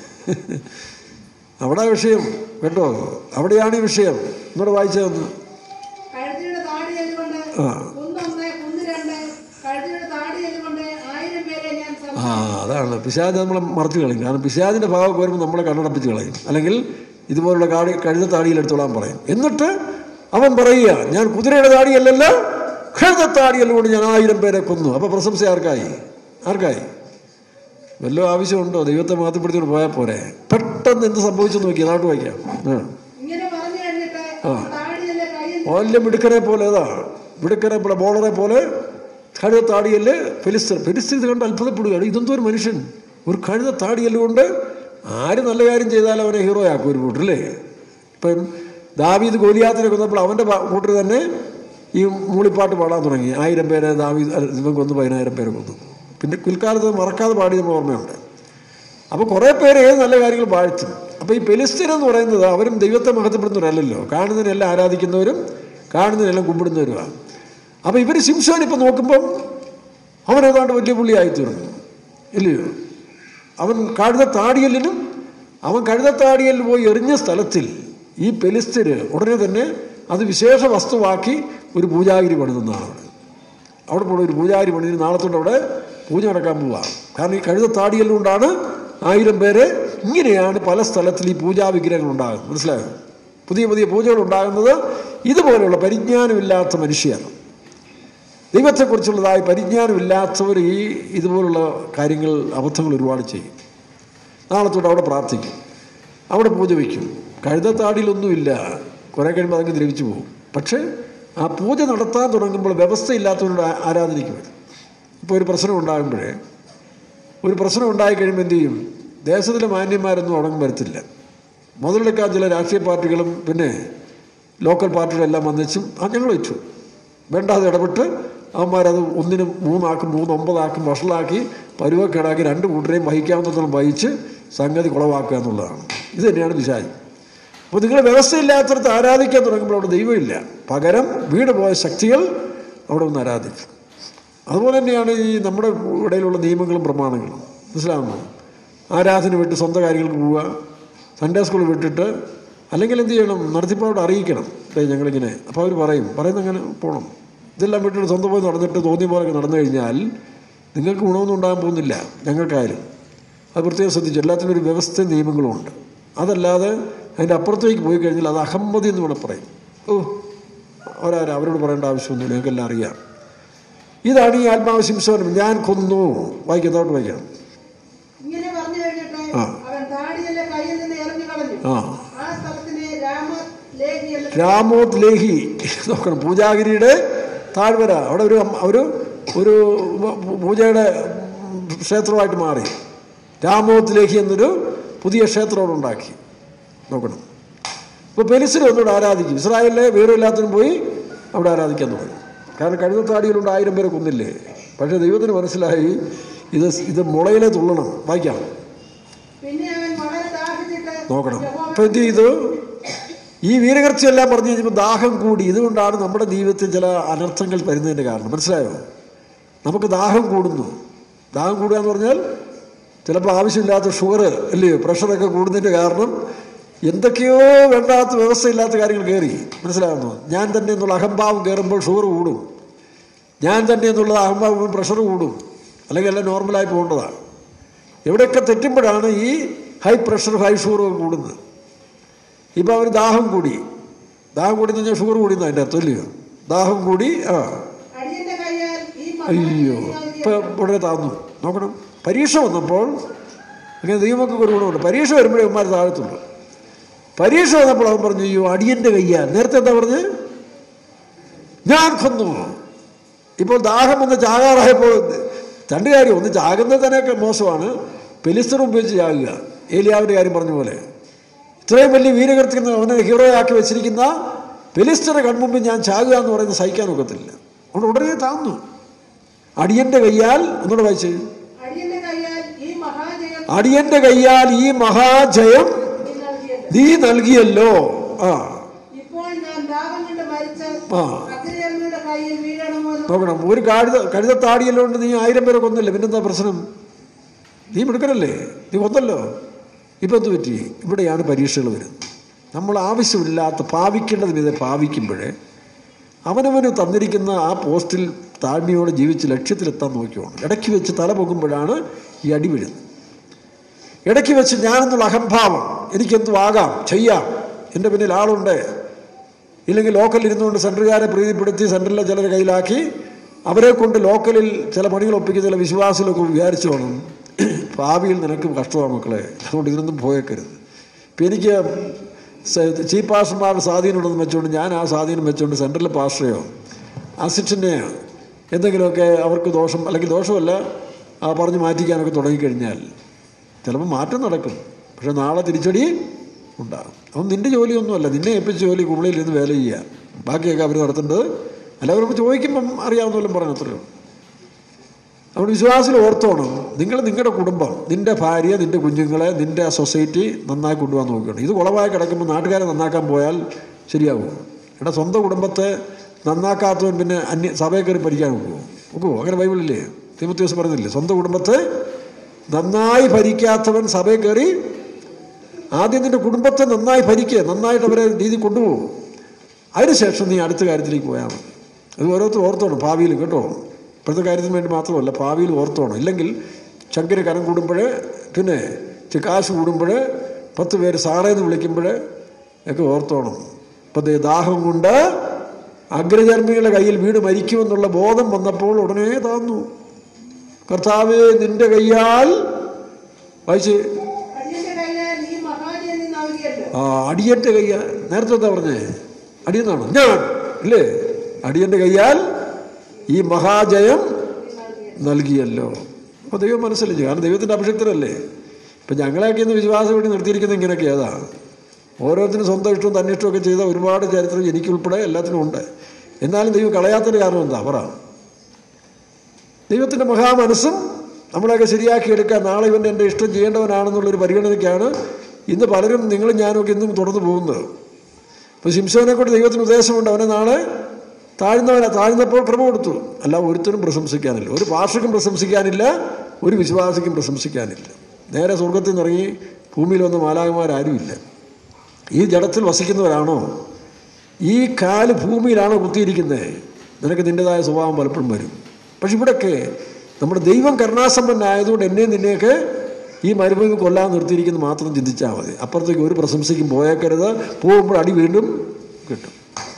അവിടെ വിഷയം കേട്ടോ അവിടെയാണ് ഈ വിഷയം ഒന്നുകൂടെ വായിച്ചതെന്ന് കഴുതയുടെ താടിയെല്ലുകൊണ്ട് ആ. കുന്നൊന്ന് കുന്ന് രണ്ട് കഴുതയുടെ താടിയെല്ലുകൊണ്ട് ആയിരം പേരെ ഞാൻ ആ സംഭരിച്ചു അതാണ് പിശാജ് നമ്മളെ മറച്ചു കളയും കാരണം പിശാജിൻ്റെ ഭാഗമൊക്കെ വരുമ്പോൾ നമ്മളെ കണ്ണടപ്പിച്ച് കളയും അല്ലെങ്കിൽ ഇതുപോലുള്ള കാടി കഴുത താടിയിലെടുത്തോളാൻ പറയും എന്നിട്ട് അവൻ പറയുക ഞാൻ കുതിരയുടെ താടിയല്ലല്ല കഴുത താടിയല്ലുകൊണ്ട് ഞാൻ ആയിരം പേരെ കൊന്നു അപ്പോൾ പ്രശംസ ആർക്കായി ആർക്കായി വല്ല ആവശ്യമുണ്ടോ ദൈവത്തെ മാറ്റപ്പെടുത്തിയോട് പോയാൽ പോരെ പെട്ടെന്ന് എന്ത് സംഭവിച്ചു നോക്കി അതായിട്ട് വായിക്കാം ആ ഇങ്ങനെ പറഞ്ഞു കഴിഞ്ഞിട്ട് ആ. താടിയല്ലേ കയ്യിൽ വലിയ മിടുക്കനെ പോലെ ഏതാ മിടുക്കനെ പോലെ ബോളറെ പോലെ കഴുത താടിയല് ഫെലിസ്തർ ഫെലിസ്തർ ഇത് കണ്ട് അത്ഭുതപ്പെടുകയാണ് ഇതെന്തോ ഒരു മനുഷ്യൻ ഒരു കഴുത താടിയല് കൊണ്ട് ആര് നല്ല കാര്യം ചെയ്താലും അവനെ ഹീറോ ആക്കും ഒരു കൂട്ടരല്ലേ ഇപ്പം ദാവീദ് ഗോലിയാത്തിനെ കൊന്നപ്പോൾ അവൻ്റെ കൂട്ടർ തന്നെ ഈ മൂളിപ്പാട്ട് പാടാൻ തുടങ്ങി ആയിരം പേരെ ദാവീദ് അല്ല, ഇവൻ കൊന്നു പതിനായിരം പേരെ കൊന്നു പിന്നെ പിൽക്കാലത്ത് അത് മറക്കാതെ പാടി നമ്മൾ ഓർമ്മയുണ്ട് അപ്പോൾ കുറേ പേര് ഏത് നല്ല കാര്യങ്ങൾ വാഴ്ത്തും അപ്പോൾ ഈ പെലിസ്തീൻ എന്ന് പറയുന്നത് അവരും ദൈവത്തെ മഹത്വപ്പെടുന്നവരല്ലല്ലോ കാണുന്നതിനെല്ലാം ആരാധിക്കുന്നവരും കാണുന്നതിനെല്ലാം കുമ്പിടുന്നവരുമാണ് അപ്പോൾ ഇവർ ശിംശോൻ ഇപ്പം നോക്കുമ്പം അവൻ ഏതാണ്ട് വലിയ പുള്ളിയായി തീർന്നു ഇല്ലയോ അവൻ കഴുത താടിയലിനും അവൻ കഴുത താടിയലിൽ പോയി എറിഞ്ഞ സ്ഥലത്തിൽ ഈ പെലിസ്തര് ഉടനെ തന്നെ അത് വിശേഷ വസ്തുവാക്കി ഒരു പൂജാഗിരി പണിതെന്നാണ് അവിടെ അവിടെ പോണ ഒരു പൂജാരി പണിതിന് നാളത്തോട്ട് അവിടെ പൂജ നടക്കാൻ പോവുക കാരണം ഈ കഴുത താടിയല്ലുകൊണ്ടാണ് ആയിരം പേര് ഇങ്ങനെയാണ് പല സ്ഥലത്തിൽ ഈ പൂജാ വിഗ്രഹങ്ങൾ ഉണ്ടാകുന്നത് മനസ്സിലായോ പുതിയ പുതിയ പൂജകൾ ഉണ്ടാകുന്നത് ഇതുപോലെയുള്ള പരിജ്ഞാനമില്ലാത്ത മനുഷ്യരാണ് ദൈവത്തെക്കുറിച്ചുള്ളതായ പരിജ്ഞാനമില്ലാത്തവർ ഈ ഇതുപോലുള്ള കാര്യങ്ങൾ അബദ്ധങ്ങൾ ഒരുപാട് ചെയ്യും നാളത്തോട്ട് അവിടെ പ്രാർത്ഥിക്കും അവിടെ പൂജ വയ്ക്കും കഴുതത്താടിയിലൊന്നുമില്ല കുറേ കഴിയുമ്പോൾ അതങ്ങ് ദ്രവിച്ചു പോകും പക്ഷേ ആ പൂജ നടത്താൻ തുടങ്ങുമ്പോൾ വ്യവസ്ഥയില്ലാത്തവരോട് ആ- ആരാധനയ്ക്ക് വരും ഇപ്പോൾ ഒരു പ്രശ്നം ഉണ്ടാകുമ്പോഴേ ഒരു പ്രശ്നം ഉണ്ടായി കഴിയുമ്പോൾ എന്ത് ചെയ്യും ദേശത്തിലെ മാന്യന്മാരൊന്നും അടങ്ങും വരത്തില്ല മുതലെടുക്കാൻ ചില രാഷ്ട്രീയ പാർട്ടികളും പിന്നെ ലോക്കൽ പാർട്ടികളെല്ലാം വന്നിച്ചും ആ ഞങ്ങൾ വെച്ചു വേണ്ടാതെ ഇടപെട്ട് അവന്മാരത് ഒന്നിനും മൂന്നാക്കും മൂന്ന് ഒമ്പതാക്കും വഷളാക്കി പരുവക്കേടാക്കി രണ്ട് കൂട്ടരെയും വഹിക്കാവുന്നത്തോളം വഹിച്ച് സംഗതി കുളവാക്കുക എന്നുള്ളതാണ് ഇത് തന്നെയാണ് പിശാചി അപ്പോൾ നിങ്ങൾ വ്യവസ്ഥയില്ലാത്തടത്ത് ആരാധിക്കാൻ തുടങ്ങുമ്പോൾ അവിടെ ദൈവമില്ല പകരം വീട് പോയ ശക്തികൾ അവിടെ ഒന്ന് ആരാധിക്കും അതുപോലെ തന്നെയാണ് ഈ നമ്മുടെ ഇടയിലുള്ള നിയമങ്ങളും പ്രമാണങ്ങളും മനസ്സിലാകുന്നു ആരാധന വിട്ട് സ്വന്തം കാര്യങ്ങൾക്ക് പോവുക സൺഡേ സ്കൂൾ വിട്ടിട്ട് അല്ലെങ്കിൽ എന്ത് ചെയ്യണം നടത്തിപ്പോട് അറിയിക്കണം ഡേ ഞങ്ങളിങ്ങനെ അപ്പോൾ അവർ പറയും പറയുന്ന അങ്ങനെ പോകണം ഇതെല്ലാം വിട്ടിട്ട് സ്വന്തം പോയി നടന്നിട്ട് തോന്നിയ പോലൊക്കെ നടന്നു കഴിഞ്ഞാൽ നിങ്ങൾക്ക് ഗുണമൊന്നും ഉണ്ടാകാൻ പോകുന്നില്ല ഞങ്ങൾക്കായാലും അത് പ്രത്യേകം ശ്രദ്ധിച്ചു എല്ലാത്തിനും ഒരു വ്യവസ്ഥയും നിയമങ്ങളും ഉണ്ട് അതല്ലാതെ അതിൻ്റെ അപ്പുറത്തേക്ക് പോയി കഴിഞ്ഞാൽ അത് അഹമ്മതി എന്ന് വേണം പറയും ഓ അവരാരും അവരോട് പറയേണ്ട ആവശ്യമൊന്നുമില്ല ഞങ്ങൾക്കെല്ലാം അറിയാം ഇതാണ് ഈ ആത്മാവ് ശിംസോനം ഞാൻ കൊന്നു വായിക്കാം താട്ട് വായിക്കാം ഇങ്ങനെ പറഞ്ഞു കഴിഞ്ഞിട്ട് ആ. അവൻ താടിയെല്ലാം കയ്യിൽ നിന്ന് എറിഞ്ഞു കളഞ്ഞു ആ ആ സ്ഥലത്തിന് രാമ ലേഖിയല്ല രാമോത് ലേഹി നോക്കണം പൂജാഗിരിയുടെ താഴ്വര അവിടെ ഒരു അമ്മ- ഒരു ഒരു പൂ- പൂജയുടെ ക്ഷേത്രമായിട്ട് മാറി രാമോത് ലേഹി എന്നൊരു പുതിയ ക്ഷേത്രം അവിടെ ഉണ്ടാക്കി നോക്കണം ഇപ്പോൾ പെലിസിൽ ഒന്നുകൂടെ ആരാധിക്കും ഇസ്രായേലിലെ വീരമില്ലാത്തതിനും പോയി അവിടെ ആരാധിക്കാൻ തുടങ്ങി കാരണം കഴിഞ്ഞ താടിയിലുണ്ട് ആയിരം പേരെ കൊന്നില്ലേ പക്ഷേ ദൈവത്തിന് മനസ്സിലായി ഇത് ഇത് മുളയിലെ തുള്ളണം വായിക്കാം പിന്നെ അവൻ വളരെ ദാഹിച്ചിട്ട് നോക്കണം യഹോവ- അപ്പം എന്ത് ചെയ്തു ഈ വീരകർച്ചയെല്ലാം പറഞ്ഞു കഴിഞ്ഞപ്പോൾ ദാഹം കൂടി ഇതുകൊണ്ടാണ് നമ്മുടെ ജീവിതത്തിൽ ചില അനർത്ഥങ്ങൾ വരുന്നതിൻ്റെ കാരണം മനസ്സിലായോ നമുക്ക് ദാഹം കൂടുന്നു ദാഹം കൂടുക എന്ന് പറഞ്ഞാൽ ചിലപ്പോൾ ആവശ്യമില്ലാത്ത ഷുഗർ അല്ലയോ പ്രഷറൊക്കെ കൂടുന്നതിൻ്റെ കാരണം എന്തൊക്കെയോ വേണ്ടാത്ത വ്യവസ്ഥയില്ലാത്ത കാര്യങ്ങൾ കയറി മനസ്സിലാകുന്നു ഞാൻ തന്നെ എന്നുള്ള അഹംഭാവം കയറുമ്പോൾ ഷുഗർ കൂടും ഞാൻ തന്നെ എന്നുള്ള അഹംഭാവം പ്രഷർ കൂടും അല്ലെങ്കിൽ എല്ലാം നോർമലായി പോകേണ്ടതാണ് എവിടെയൊക്കെ തെറ്റുമ്പോഴാണ് ഈ ഹൈ പ്രഷർ ഹൈ ഷുഗർ ഒക്കെ കൂടുന്നത് ഇപ്പോൾ അവർ ദാഹം കൂടി ദാഹം കൂടി എന്ന് പറഞ്ഞാൽ ഷുഗർ കൂടി എന്ന് അതിൻ്റെ അർത്ഥം ഇല്ലയോ ദാഹം കൂടി ആ അടിയന്റെ കയ്യാൽ ഈ അയ്യോ മഹാ ഇപ്പം ഉടനെ താന്നു നോക്കണം പരീക്ഷ വന്നപ്പോൾ അങ്ങനെ ദൈവമൊക്കെ ഒരു ഗുണമുണ്ട് പരീക്ഷ വരുമ്പോഴേ ഉമ്മാർ താഴത്തുള്ളൂ പരീക്ഷ വന്നപ്പോൾ അവൻ പറഞ്ഞു അയ്യോ അടിയൻ്റെ കയ്യാൽ നേരത്തെ എന്താ പറഞ്ഞ് ഞാൻ കൊന്നു ഇപ്പോൾ ദാഹം വന്ന് ചാകാറായപ്പോൾ രണ്ട് കാര്യം ഒന്ന് ചാകുന്നത് തന്നെയൊക്കെ മോശമാണ് പെലിസ്തർ ഉപയോഗിച്ച് ചാകുക ഏലിയാവിൻ്റെ കാര്യം പറഞ്ഞ പോലെ ഇത്രയും വലിയ വീരകൃത്യം അവനെ ഹീറോ ആക്കി വെച്ചിരിക്കുന്ന പെലിസ്തറെ കൺമുമ്പിൽ ഞാൻ ചാകുക എന്ന് പറയുന്നത് സഹിക്കാൻ ഒക്കത്തില്ല അതുകൊണ്ട് ഉടനെ താന്നു അടിയന്റെ കയ്യാൽ ഒന്നുകൂടെ വായിച്ച് അടിയന്റെ കയ്യാൽ ഈ മഹാജയം അടിയന്റെ കയ്യാൽ ഈ മഹാജയം നീ നൽകിയത് നീ നൽകിയല്ലോ ആ ഇപ്പോൾ ഞാൻ ദാഹം കൊണ്ട് മരിച്ച ആ അഗ്രഹങ്ങളുടെ കയ്യിൽ വീഴണമോ എന്ന് നോക്കണം ഒരു കഴുത കഴുതത്താടിയെല്ലാം കൊണ്ട് നീ ആയിരം പേരെ കൊന്നല്ലേ പിന്നെന്താ പ്രശ്നം നീ മിടുക്കനല്ലേ നീ കൊന്നല്ലോ ഇപ്പം എന്ത് പറ്റി ഇവിടെയാണ് പരീക്ഷകൾ വരുന്നത് നമ്മൾ ആവശ്യമില്ലാത്ത പാവിക്കേണ്ടത് മീതെ പാവിക്കുമ്പോഴേ അവനവന് തന്നിരിക്കുന്ന ആ പോസ്റ്റിൽ താഴ്മയോടെ ജീവിച്ച് ലക്ഷ്യത്തിലെത്താൻ നോക്കിയോണം ഇടയ്ക്ക് വെച്ച് തല പൊക്കുമ്പോഴാണ് ഈ അടി വീഴുന്നത് ഇടയ്ക്ക് വെച്ച് ഞാനെന്നുള്ള അഹംഭാവം എനിക്കെന്തും ആകാം ചെയ്യാം എൻ്റെ പിന്നിൽ ആളുണ്ട് ഇല്ലെങ്കിൽ ലോക്കലിൽ ഇരുന്നുകൊണ്ട് സെൻറ്ററുകാരെ പ്രീതിപ്പെടുത്തി സെൻറ്ററിലെ ചിലരെ കയ്യിലാക്കി അവരെ കൊണ്ട് ലോക്കലിൽ ചില പണികൾ ഒപ്പിക്കുന്ന ചില വിശ്വാസികളൊക്കെ വിചാരിച്ചു വേണം ഭാവിയിൽ നിനക്ക് കഷ്ടമാണ് മക്കളെ അതുകൊണ്ട് ഇതിനൊന്നും പോയേക്കരുത് ഇപ്പം എനിക്ക് സ- ചീഫ് പാസ്റ്റർമാരുടെ സ്വാധീനം ഉണ്ടെന്ന് വെച്ചുകൊണ്ട് ഞാൻ ആ സ്വാധീനം വെച്ചുകൊണ്ട് സെൻട്രലിലെ പാസ്റ്ററെയോ അസിസ്റ്റൻ്റെയോ എന്തെങ്കിലുമൊക്കെ അവർക്ക് ദോഷം അല്ലെങ്കിൽ ദോഷമല്ല ആ പറഞ്ഞ് മാറ്റിക്കാനൊക്കെ തുടങ്ങിക്കഴിഞ്ഞാൽ ചിലപ്പോൾ മാറ്റം നടക്കും പക്ഷെ നാളെ തിരിച്ചടി ഉണ്ടാകും അപ്പം നിൻ്റെ ജോലിയൊന്നുമല്ല നിന്നെ ഏൽപ്പിച്ച ജോലി കുമ്പളയിൽ ഇരുന്ന് വേല ചെയ്യുക ബാക്കിയൊക്കെ അവർ നടത്തേണ്ടത് അല്ല അവരോട് ചോദിക്കുമ്പം അറിയാവുന്നവരും പറഞ്ഞു അത്രയേ ഉള്ളൂ അതുകൊണ്ട് വിശ്വാസികൾ ഓർത്തോണം നിങ്ങൾ നിങ്ങളുടെ കുടുംബം നിൻ്റെ ഭാര്യ നിൻ്റെ കുഞ്ഞുങ്ങളെ നിൻ്റെ സൊസൈറ്റി നന്നായി കൊണ്ടുപോകാൻ നോക്കണം ഇത് കുളമായി കിടക്കുമ്പോൾ നാട്ടുകാരെ നന്നാക്കാൻ പോയാൽ ശരിയാകുമോ എടാ സ്വന്തം കുടുംബത്തെ നന്നാക്കാത്തവൻ പിന്നെ അന്യ സഭയെ കയറി ഭരിക്കാൻ നോക്കുമോ നോക്കുമോ അങ്ങനെ ബൈബിളില്ലേ തിമത്യോസ് പറഞ്ഞില്ലേ സ്വന്തം കുടുംബത്തെ നന്നായി ഭരിക്കാത്തവൻ സഭയെ കയറി ആദ്യം നിൻ്റെ കുടുംബത്തെ നന്നായി ഭരിക്കുക നന്നായിട്ട് അവരെ രീതി കൊണ്ടുപോകും അതിനുശേഷം നീ അടുത്ത കാര്യത്തിലേക്ക് പോയാൽ മതി അത് ഓരോരുത്തർ ഓർത്തോണം ഭാവിയിൽ കേട്ടോ ഇപ്പോഴത്തെ കാര്യത്തിന് വേണ്ടി മാത്രമല്ല ഭാവിയിൽ ഓർത്തോണം ഇല്ലെങ്കിൽ ചങ്കര കനം കൂടുമ്പോൾ പിന്നെ ചി- കാശ് കൂടുമ്പോൾ പത്ത് പേര് സാറേന്ന് വിളിക്കുമ്പോൾ ഒക്കെ ഓർത്തോണം ഇപ്പം ദേ ദാഹം കൊണ്ട് അഗ്രചർമ്മികളുടെ കയ്യിൽ വീട് മരിക്കുമെന്നുള്ള ബോധം വന്നപ്പോൾ ഉടനെ താന്നു കർത്താവേ നിന്റെ കയ്യാൽ വായിച്ച് അടിയന്റെ കയ്യാൽ ഈ മഹാജയം നീ നൽകിയല്ലോ ആ അടിയൻ്റെ കയ്യാൽ നേരത്തെ എന്താ പറഞ്ഞേ അടിയെന്നാണോ ഞാൻ ഇല്ലേ അടിയൻ്റെ കയ്യാൽ ഈ മഹാജയം നൽകിയല്ലോ അപ്പോൾ ദൈവം മനസ്സിലായി കാരണം ദൈവത്തിൻ്റെ അഭിഷക്തരല്ലേ ഇപ്പം ഞങ്ങളെയൊക്കെ ഇന്ന് വിശ്വാസം വേണ്ടി നിർത്തിയിരിക്കുന്നത് ഇങ്ങനെയൊക്കെ ഏതാ ഓരോരുത്തരും സ്വന്തം ഇഷ്ടവും തന്നെ ഇഷ്ടമൊക്കെ ചെയ്ത ഒരുപാട് ചരിത്രം എനിക്കുൾപ്പെടെ എല്ലാത്തിനും ഉണ്ട് എന്നാലും ദൈവം കളയാത്തതിന് കാരണം എന്താ പറ ദൈവത്തിൻ്റെ മഹാമനസ്സും നമ്മളെയൊക്കെ ശരിയാക്കി എടുക്കാൻ നാളെ ഇവൻ്റെ എൻ്റെ ഇഷ്ടം ചെയ്യേണ്ടവനാണെന്നുള്ളൊരു പരിഗണനയ്ക്കാണ് ഇന്ന് പലരും നിങ്ങളും ഞാനൊക്കെ ഇന്നും തുടർന്ന് പോകുന്നത് ഇപ്പോൾ ശിംശോനെ കൊണ്ട് ദൈവത്തിന് ഉദ്ദേശമുണ്ട് അവനെ നാളെ താഴ്ന്നവനെ താഴ്ന്നപ്പോൾ കൃപ കൊടുത്തു അല്ല ഒരുത്തരും പ്രശംസിക്കാനില്ല ഒരു ഭാഷയ്ക്കും പ്രശംസിക്കാനില്ല ഒരു വിശ്വാസിക്കും പ്രശംസിക്കാനില്ല നേരെ സ്വർഗത്തിൽ നിന്ന് ഇറങ്ങി ഭൂമിയിൽ വന്ന മാലാകന്മാരാരുമില്ല ഈ ജഡത്തിൽ വസിക്കുന്നവരാണോ ഈ കാല് ഭൂമിയിലാണോ കുത്തിയിരിക്കുന്നത് നിനക്ക് നിൻ്റെതായ സ്വഭാവം പലപ്പോഴും വരും പക്ഷെ ഇവിടെയൊക്കെ നമ്മുടെ ദൈവം കരുണാസമ്പന്നായതുകൊണ്ട് എന്നെയും നിന്നെയൊക്കെ ഈ മരുഭൂമി കൊല്ലാൻ നിർത്തിയിരിക്കുന്ന മാത്രം ചിന്തിച്ചാൽ മതി അപ്പുറത്തേക്ക് ഒരു പ്രശംസയ്ക്കും പോയേക്കരുത് പോകുമ്പോൾ അടി വീണ്ടും കിട്ടും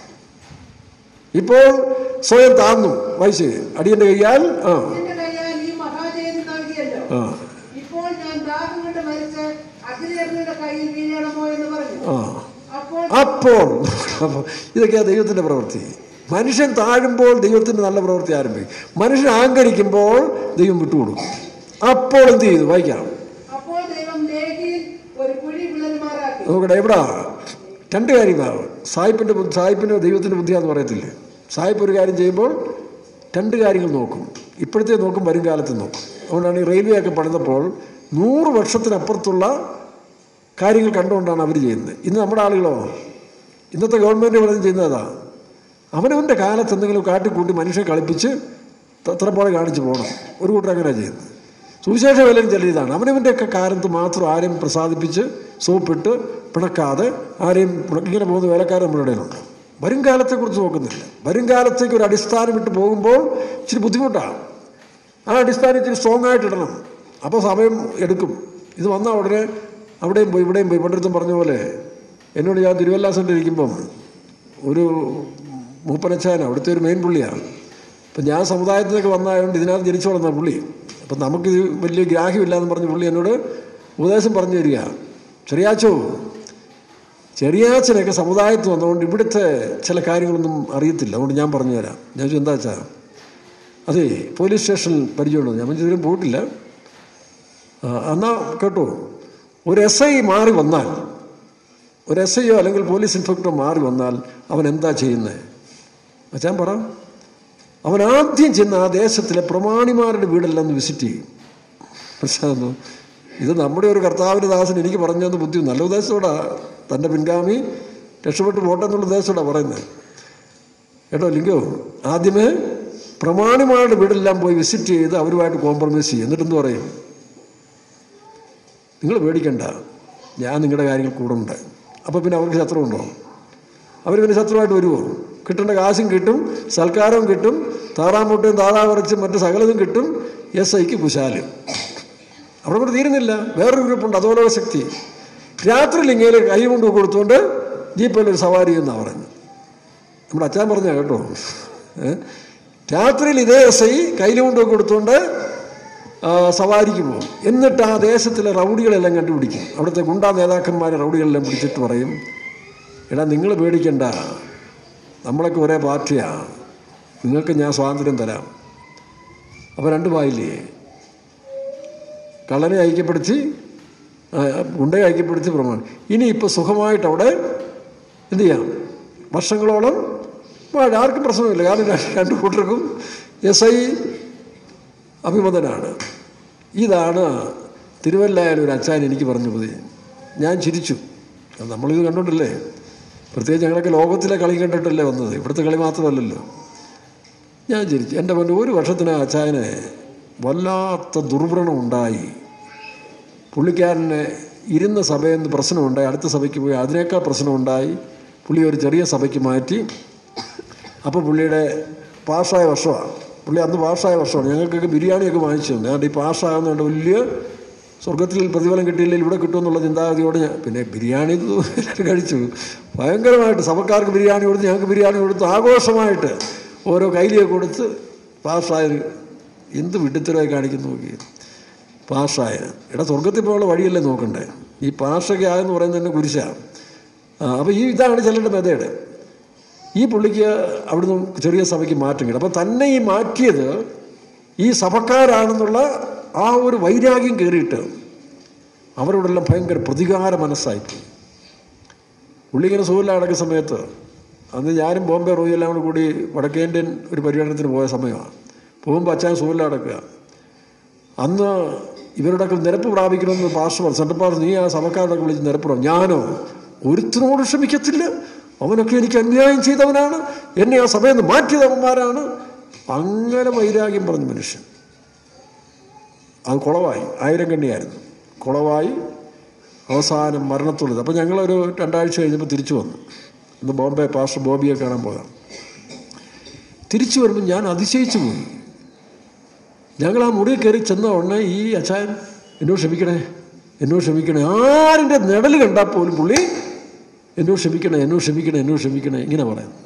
ഇപ്പോൾ സ്വയം താന്നു വയസ്സ് അടിയൻ്റെ കയ്യാൽ ആ നിന്റെ കയ്യാൽ ഈ മഹാജയം നൽകിയല്ലോ ആ ഇപ്പോൾ ഞാൻ ദാഹം കൊണ്ട് മരിച്ച് അഖിലേറിയുടെ കയ്യിൽ വീഴണമോ എന്ന് പറഞ്ഞു ആ അപ്പോൾ അപ്പോൾ അപ്പോൾ ഇതൊക്കെയാണ് ദൈവത്തിൻ്റെ പ്രവൃത്തി മനുഷ്യൻ താഴുമ്പോൾ ദൈവത്തിൻ്റെ നല്ല പ്രവൃത്തി ആരംഭിക്കും മനുഷ്യൻ ആഹങ്കരിക്കുമ്പോൾ ദൈവം വിട്ടുകൊടുക്കും അപ്പോൾ എന്ത് ചെയ്തു വായിക്കാം അപ്പോൾ ദൈവം ലേഖിയിൽ ഒരു കുഴി വിളരുമാറാക്കി നോക്കട്ടെ എവിടാ രണ്ട് കാര്യമാണ് സായിപ്പിൻ്റെ ബുദ്ധി സായിപ്പിൻ്റെ ദൈവത്തിൻ്റെ ബുദ്ധിയാന്ന് പറയത്തില്ലേ സായിപ്പ് ഒരു കാര്യം ചെയ്യുമ്പോൾ രണ്ട് കാര്യങ്ങൾ നോക്കും ഇപ്പോഴത്തെ നോക്കും വരും കാലത്ത് നോക്കും അതുകൊണ്ടാണ് ഈ റെയിൽവേ ഒക്കെ പണിതപ്പോൾ നൂറ് വർഷത്തിനപ്പുറത്തുള്ള കാര്യങ്ങൾ കണ്ടുകൊണ്ടാണ് അവർ ചെയ്യുന്നത് ഇന്ന് നമ്മുടെ ആളുകളോ ഇന്നത്തെ ഗവൺമെൻറ് പലതും ചെയ്യുന്നതാ അവനവൻ്റെ കാലത്ത് എന്തെങ്കിലും കാട്ടിക്കൂട്ടി മനുഷ്യനെ കളിപ്പിച്ച് അത്ര പോലെ കാണിച്ച് പോകണം ഒരു കൂട്ടർ അങ്ങനെ ചെയ്യുന്നത് സുവിശേഷ വിലയും ചില ഇതാണ് അവനവൻ്റെയൊക്കെ കാലത്ത് മാത്രം ആരെയും പ്രസാദിപ്പിച്ച് സോപ്പിട്ട് പിണക്കാതെ ആരെയും പിണ- ഇങ്ങനെ പോകുന്ന വേലക്കാരൻ നമ്മുടെ ഇടയിലുണ്ട് വരും കാലത്തെക്കുറിച്ച് നോക്കുന്നില്ല വരും കാലത്തേക്ക് ഒരു അടിസ്ഥാനം ഇട്ട് പോകുമ്പോൾ ഇച്ചിരി ബുദ്ധിമുട്ടാണ് ആ അടിസ്ഥാനം ഇച്ചിരി സ്ട്രോങ് ആയിട്ട് ഇടണം അപ്പോൾ സമയം എടുക്കും ഇത് വന്നാൽ ഉടനെ അവിടെയും പോയി ഇവിടെയും പോയി പണ്ടിടത്തും പറഞ്ഞ പോലെ എന്നോട് ഞാൻ തിരുവല്ല സെൻ്റർ ഇരിക്കുമ്പം ഒരു മൂപ്പനച്ചായന അവിടുത്തെ ഒരു മെയിൻ പുള്ളിയാണ് അപ്പം ഞാൻ സമുദായത്തിൽ നിന്നൊക്കെ വന്നതായതുകൊണ്ട് ഇതിനകത്ത് ജനിച്ചു വളർന്ന പുള്ളി അപ്പം നമുക്കിത് വലിയ ഗ്രാഹ്യമില്ലാന്ന് പറഞ്ഞ് പുള്ളി എന്നോട് ഉപദേശം പറഞ്ഞു തരിക ചെറിയാച്ചോ ചെറിയാച്ചനൊക്കെ സമുദായത്തിൽ വന്നതുകൊണ്ട് ഇവിടുത്തെ ചില കാര്യങ്ങളൊന്നും അറിയത്തില്ല അതുകൊണ്ട് ഞാൻ പറഞ്ഞു തരാം ഞാൻ ചോദിച്ചു എന്താ വെച്ചാൽ അതെ പോലീസ് സ്റ്റേഷനിൽ പരിചയമുണ്ടോ ഞാൻ ഇതുവരെയും പോയിട്ടില്ല ആ, എന്നാ കേട്ടോ ഒരു എസ് ഐ മാറി വന്നാൽ ഒരു എസ് ഐയോ അല്ലെങ്കിൽ പോലീസ് ഇൻസ്പെക്ടറോ മാറി വന്നാൽ അവൻ എന്താ ചെയ്യുന്നത് അച്ഛൻ പറ അവൻ ആദ്യം ചെന്ന് ആ ദേശത്തിലെ പ്രമാണിമാരുടെ വീടെല്ലാം ഒന്ന് വിസിറ്റ് ചെയ്യും മനസ്സിലാകുന്നു ഇത് നമ്മുടെ ഒരു കർത്താവിൻ്റെ ദാസൻ എനിക്ക് പറഞ്ഞു തന്ന ബുദ്ധി നല്ല ഉദ്ദേശത്തോടാ തൻ്റെ പിൻഗാമി രക്ഷപ്പെട്ട് പോട്ടെ എന്നുള്ള ഉദ്ദേശത്തോടാണ് പറയുന്നത് കേട്ടോ ലിംഗോ ആദ്യമേ പ്രമാണിമാരുടെ വീടെല്ലാം പോയി വിസിറ്റ് ചെയ്ത് അവരുമായിട്ട് കോംപ്രമൈസ് ചെയ്യും എന്നിട്ടെന്ത് പറയും നിങ്ങൾ പേടിക്കണ്ട ഞാൻ നിങ്ങളുടെ കാര്യങ്ങൾ കൂടെ ഉണ്ട് അപ്പോൾ പിന്നെ അവർക്ക് ശത്രുണ്ടോ അവർ പിന്നെ ശത്രുവായിട്ട് വരുമോ കിട്ടേണ്ട കാശും കിട്ടും സൽക്കാരവും കിട്ടും താറാമുട്ടയും താറാവറച്ചും മറ്റു സകലതും കിട്ടും എസ് ഐക്ക് കുശാലും അവിടെ കൂടെ തീരുന്നില്ല വേറൊരു ഗ്രൂപ്പുണ്ട് അതോലോക ശക്തി രാത്രിയിൽ ഇങ്ങനെ കൈ കൊണ്ട് കൊടുത്തുകൊണ്ട് ജീപ്പിൽ ഒരു സവാരി എന്നാണ് പറഞ്ഞു നമ്മുടെ അച്ഛൻ പറഞ്ഞ കേട്ടോ ഏ? രാത്രിയിൽ ഇതേ എസ് ഐ കയ്യിൽ കൊണ്ട് കൊടുത്തുകൊണ്ട് ആ, സവാരിക്ക് പോകും എന്നിട്ട് ആ ദേശത്തിലെ റൗഡികളെല്ലാം കണ്ടുപിടിക്കും അവിടുത്തെ ഗുണ്ടാ നേതാക്കന്മാരെ റൗഡികളെല്ലാം പിടിച്ചിട്ട് പറയും എടാ നിങ്ങൾ പേടിക്കണ്ട നമ്മളൊക്കെ ഒരേ പാർട്ടിയാണ് നിങ്ങൾക്ക് ഞാൻ സ്വാതന്ത്ര്യം തരാം അപ്പോൾ രണ്ട് വായില്ലേ കള്ളനെ ഐക്യപ്പെടുത്തി ആ, ഗുണ്ടയെ ഐക്യപ്പെടുത്തി പ്രമാണം ഇനി ഇപ്പോൾ സുഖമായിട്ട് അവിടെ എന്ത് ചെയ്യാം വർഷങ്ങളോളം വാഴ ആർക്കും പ്രശ്നമില്ല കാരണം രണ്ട് രണ്ട് കൂട്ടർക്കും എസ് ഐ അഭിമതനാണ് ഇതാണ് തിരുവല്ലായാലും ഒരു അച്ചാൻ എനിക്ക് പറഞ്ഞു മതി ഞാൻ ചിരിച്ചു അത് നമ്മളിത് കണ്ടോണ്ടല്ലേ പ്രത്യേകിച്ച് ഞങ്ങളൊക്കെ ലോകത്തിലെ കളി കണ്ടിട്ടല്ലേ വന്നത് ഇവിടുത്തെ കളി മാത്രമല്ലല്ലോ ഞാൻ ചിരിച്ചു എൻ്റെ മുന്നിൽ ഒരു വർഷത്തിന് ആ അച്ചായനെ വല്ലാത്ത ദുർവ്രണം ഉണ്ടായി പുള്ളിക്കാരന് ഇരുന്ന സഭയിൽ നിന്ന് പ്രശ്നമുണ്ടായി അടുത്ത സഭയ്ക്ക് പോയി അതിനേക്കാൾ പ്രശ്നമുണ്ടായി പുള്ളി ഒരു ചെറിയ സഭയ്ക്ക് മാറ്റി അപ്പോൾ പുള്ളിയുടെ പാസ്സായ വർഷമാണ് പുള്ളി അന്ന് പാസ്സായ വർഷമാണ് ഞങ്ങൾക്കൊക്കെ ബിരിയാണിയൊക്കെ വാങ്ങിച്ചു തന്നെ അതുകൊണ്ട് ഈ പാസ്സാകുന്നതുകൊണ്ട് വലിയ സ്വർഗത്തിൽ പ്രതിഫലം കിട്ടിയില്ലെങ്കിൽ ഇവിടെ കിട്ടുമെന്നുള്ള ചിന്താഗതിയോട് ഞാൻ പിന്നെ ബിരിയാണി ഇത് എല്ലാവരും കഴിച്ചു ഭയങ്കരമായിട്ട് സഭക്കാർക്ക് ബിരിയാണി കൊടുത്ത് ഞങ്ങൾക്ക് ബിരിയാണി കൊടുത്ത് ആഘോഷമായിട്ട് ഓരോ കൈലിയൊക്കെ കൊടുത്ത് പാസ്സായത് എന്ത് വിഡിത്തരമായി കാണിക്കുന്നു നോക്കി പാഷായ എടാ സ്വർഗത്തിൽ പോയുള്ള വഴിയല്ലേ നോക്കണ്ടേ ഈ പാഷയ്ക്ക് ആയെന്ന് പറയുന്നത് തന്നെ കുരിശാണ് അപ്പോൾ ഈ ഇതാണ് ചിലരുടെ മെതേഡ് ഈ പുള്ളിക്ക് അവിടുന്ന് ചെറിയ സഭയ്ക്ക് മാറ്റം കിട്ടും അപ്പോൾ തന്നെ ഈ മാറ്റിയത് ഈ സഭക്കാരാണെന്നുള്ള ആ ഒരു വൈരാഗ്യം കയറിയിട്ട് അവരോടെല്ലാം ഭയങ്കര പ്രതികാര മനസ്സായിപ്പോയി പുള്ളി ഇങ്ങനെ സുഖമില്ല കിടക്കുന്ന സമയത്ത് അന്ന് ഞാനും ബോംബെ റോയിയെല്ലാം കൂടി കൂടി വടക്കേന്ത്യൻ ഒരു പര്യടനത്തിന് പോയ സമയമാണ് പോകുമ്പോൾ അച്ഛൻ സുഖമില്ല കിടക്കുക അന്ന് ഇവരുടെയൊക്കെ നിരപ്പ് പ്രാപിക്കണമെന്ന് പാസ്റ്റർ സെൻട്രൽ പാസ്റ്റർ നീ ആ സഭക്കാരുടെ വിളിച്ച് നിരപ്പ് പ്രാപിക്കും ഞാനോ ഒരുത്തിനോട് ക്ഷമിക്കത്തില്ല അവനൊക്കെ എനിക്ക് അന്യായം ചെയ്തവനാണ് എന്നെ ആ സഭയിൽ നിന്ന് മാറ്റിയതവന്മാരാണ് അങ്ങനെ വൈരാഗ്യം പറഞ്ഞു മനുഷ്യൻ അത് കുളവായി ആയിരം കണ്ണിയായിരുന്നു കുളവായി അവസാനം മരണത്തുള്ളത് അപ്പോൾ ഞങ്ങളൊരു രണ്ടാഴ്ച കഴിഞ്ഞപ്പോൾ തിരിച്ചു വന്നു ഇന്ന് ബോംബെ പാസ്റ്റർ ബോബിയെ കാണാൻ പോയതാണ് തിരിച്ചു വരുമ്പോൾ ഞാൻ അതിശയിച്ചു പോയി ഞങ്ങൾ ആ മുറിയിൽ കയറി ചെന്ന ഉടനെ ഈ അച്ചായൻ എന്നോട് ക്ഷമിക്കണേ എന്നോട് ക്ഷമിക്കണേ ആരിൻ്റെ നിഴൽ കണ്ടാൽ പോലും പുള്ളി എന്നോട് ക്ഷമിക്കണേ എന്നോട് ക്ഷമിക്കണേ എന്നോട് ക്ഷമിക്കണേ ഇങ്ങനെ പറയുന്നു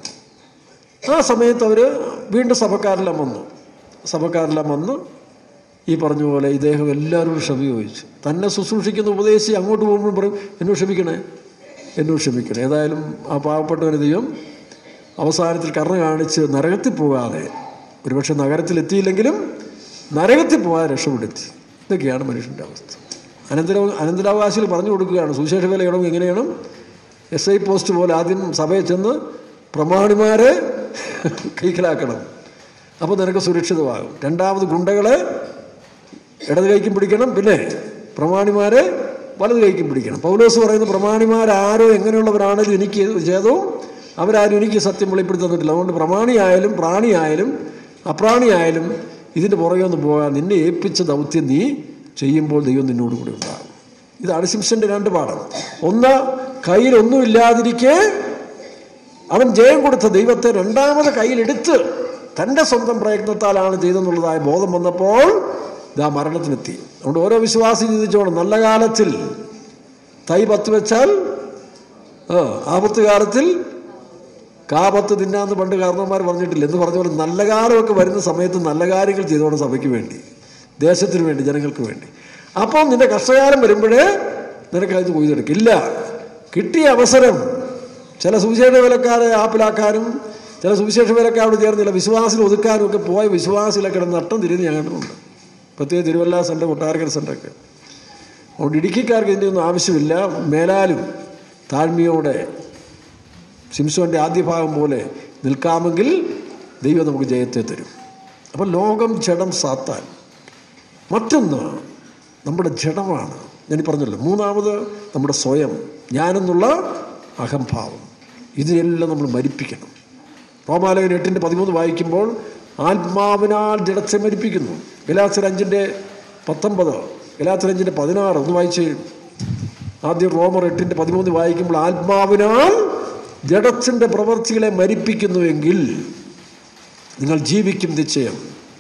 ആ സമയത്ത് അവർ വീണ്ടും സഭക്കാരെല്ലാം വന്നു സഭക്കാരെല്ലാം വന്ന് ഈ പറഞ്ഞ പോലെ ഇദ്ദേഹം എല്ലാവരോടും ക്ഷമ ചോദിച്ചു തന്നെ ശുശ്രൂഷിക്കുന്ന ഉപദേശി അങ്ങോട്ട് പോകുമ്പോഴും പറയും എന്നോട് ക്ഷമിക്കണേ എന്നോട് ക്ഷമിക്കണേ ഏതായാലും ആ പാവപ്പെട്ടവന് ദൈവം അവസാനത്തിൽ കർണ കാണിച്ച് നരകത്തിൽ പോകാതെ ഒരുപക്ഷെ നഗരത്തിലെത്തിയില്ലെങ്കിലും നരകത്തിൽ പോകാതെ രക്ഷപ്പെടുത്തി ഇതൊക്കെയാണ് മനുഷ്യൻ്റെ അവസ്ഥ അനന്തര അനന്തരാവകാശികൾ പറഞ്ഞു കൊടുക്കുകയാണ് സുവിശേഷ വേല ചെയ്യണം എങ്ങനെ ചെയ്യണം എസ് ഐ പോസ്റ്റ് പോലെ ആദ്യം സഭയിൽ ചെന്ന് പ്രമാണിമാരെ കൈക്കലാക്കണം അപ്പോൾ നിനക്ക് സുരക്ഷിതമാകും രണ്ടാമത് ഗുണ്ടകളെ ഇടത് കൈക്കും പിടിക്കണം പിന്നെ പ്രമാണിമാരെ വലത് കൈക്കും പിടിക്കണം പൗലോസ് പറയുന്ന പ്രമാണിമാരാരോ എങ്ങനെയുള്ളവരാണെങ്കിലും എനിക്ക് ചെയ്തവും അവരാരും എനിക്ക് സത്യം വെളിപ്പെടുത്തി തന്നിട്ടില്ല അതുകൊണ്ട് പ്രമാണിയായാലും പ്രാണിയായാലും അപ്രാണിയായാലും ഇതിൻ്റെ പുറകെ ഒന്ന് പോകാൻ നിന്നെ ഏൽപ്പിച്ച ദൗത്യം നീ ചെയ്യുമ്പോൾ ദൈവം നിന്നോട് കൂടി ഉണ്ടാകും ഇതാണ് സിംസന്റെ രണ്ട് പാഠം ഒന്ന് കയ്യിലൊന്നുമില്ലാതിരിക്കെ അവൻ ജയം കൊടുത്ത ദൈവത്തെ രണ്ടാമത് കയ്യിലെടുത്ത് തൻ്റെ സ്വന്തം പ്രയത്നത്താലാണ് ചെയ്തെന്നുള്ളതായ ബോധം വന്നപ്പോൾ ഇതാ മരണത്തിനെത്തി അതുകൊണ്ട് ഓരോ വിശ്വാസി ചിന്തിച്ചോണം നല്ല കാലത്തിൽ തൈ പത്ത് വെച്ചാൽ ആ ആപത്ത് കാലത്തിൽ കാപത്ത് തിന്നാന്ന് പണ്ട് കാരണവന്മാർ പറഞ്ഞിട്ടില്ല എന്ന് പറഞ്ഞ പോലെ നല്ല കാലമൊക്കെ വരുന്ന സമയത്ത് നല്ല കാര്യങ്ങൾ ചെയ്തോണം സഭയ്ക്ക് വേണ്ടി ദേശത്തിന് വേണ്ടി ജനങ്ങൾക്ക് വേണ്ടി അപ്പം നിന്റെ കഷ്ടകാലം വരുമ്പോഴേ നിനക്ക് അതിന് കൊയ്തെടുക്കില്ല കിട്ടിയ അവസരം ചില സുവിശേഷ വിലക്കാരെ ആപ്പിലാക്കാനും ചില സുവിശേഷ വിലക്കാരോട് ചേർന്ന് ചില വിശ്വാസിൽ ഒതുക്കാനും ഒക്കെ പോയ വിശ്വാസികളെ കിടന്ന് നട്ടം തിരിഞ്ഞ് ഞാൻ കണ്ടിട്ടുണ്ട് പ്രത്യേക തിരുവല്ല സെൻ്റർ കൊട്ടാരക്കര സെൻ്ററൊക്കെ അതുകൊണ്ട് ഇടുക്കിക്കാർക്ക് ഇതിൻ്റെ ഒന്നും ആവശ്യമില്ല മേലാലും താഴ്മയോടെ സിംസോൻ്റെ ആദ്യ ഭാഗം പോലെ നിൽക്കാമെങ്കിൽ ദൈവം നമുക്ക് ജയത്തെ തരും അപ്പോൾ ലോകം ജഡം സാത്താൻ മറ്റൊന്ന് നമ്മുടെ ജഡമാണ് ഞാൻ പറഞ്ഞല്ലോ മൂന്നാമത് നമ്മുടെ സ്വയം ഞാനെന്നുള്ള അഹംഭാവം ഇതിനെല്ലാം നമ്മൾ മരിപ്പിക്കണം റോമാലയൻ എട്ടിൻ്റെ പതിമൂന്ന് വായിക്കുമ്പോൾ ആത്മാവിനാൽ ജഡത്തെ മരിപ്പിക്കുന്നു ഗലാസർ അഞ്ചിൻ്റെ പത്തൊമ്പത് ഗലാസർ അഞ്ചിൻ്റെ പതിനാറ് ഒന്ന് വായിച്ച് ആദ്യം റോമർ എട്ടിൻ്റെ പതിമൂന്ന് വായിക്കുമ്പോൾ ആത്മാവിനാൽ ജഡത്തിൻ്റെ പ്രവർത്തികളെ മരിപ്പിക്കുന്നുവെങ്കിൽ നിങ്ങൾ ജീവിക്കും നിശ്ചയം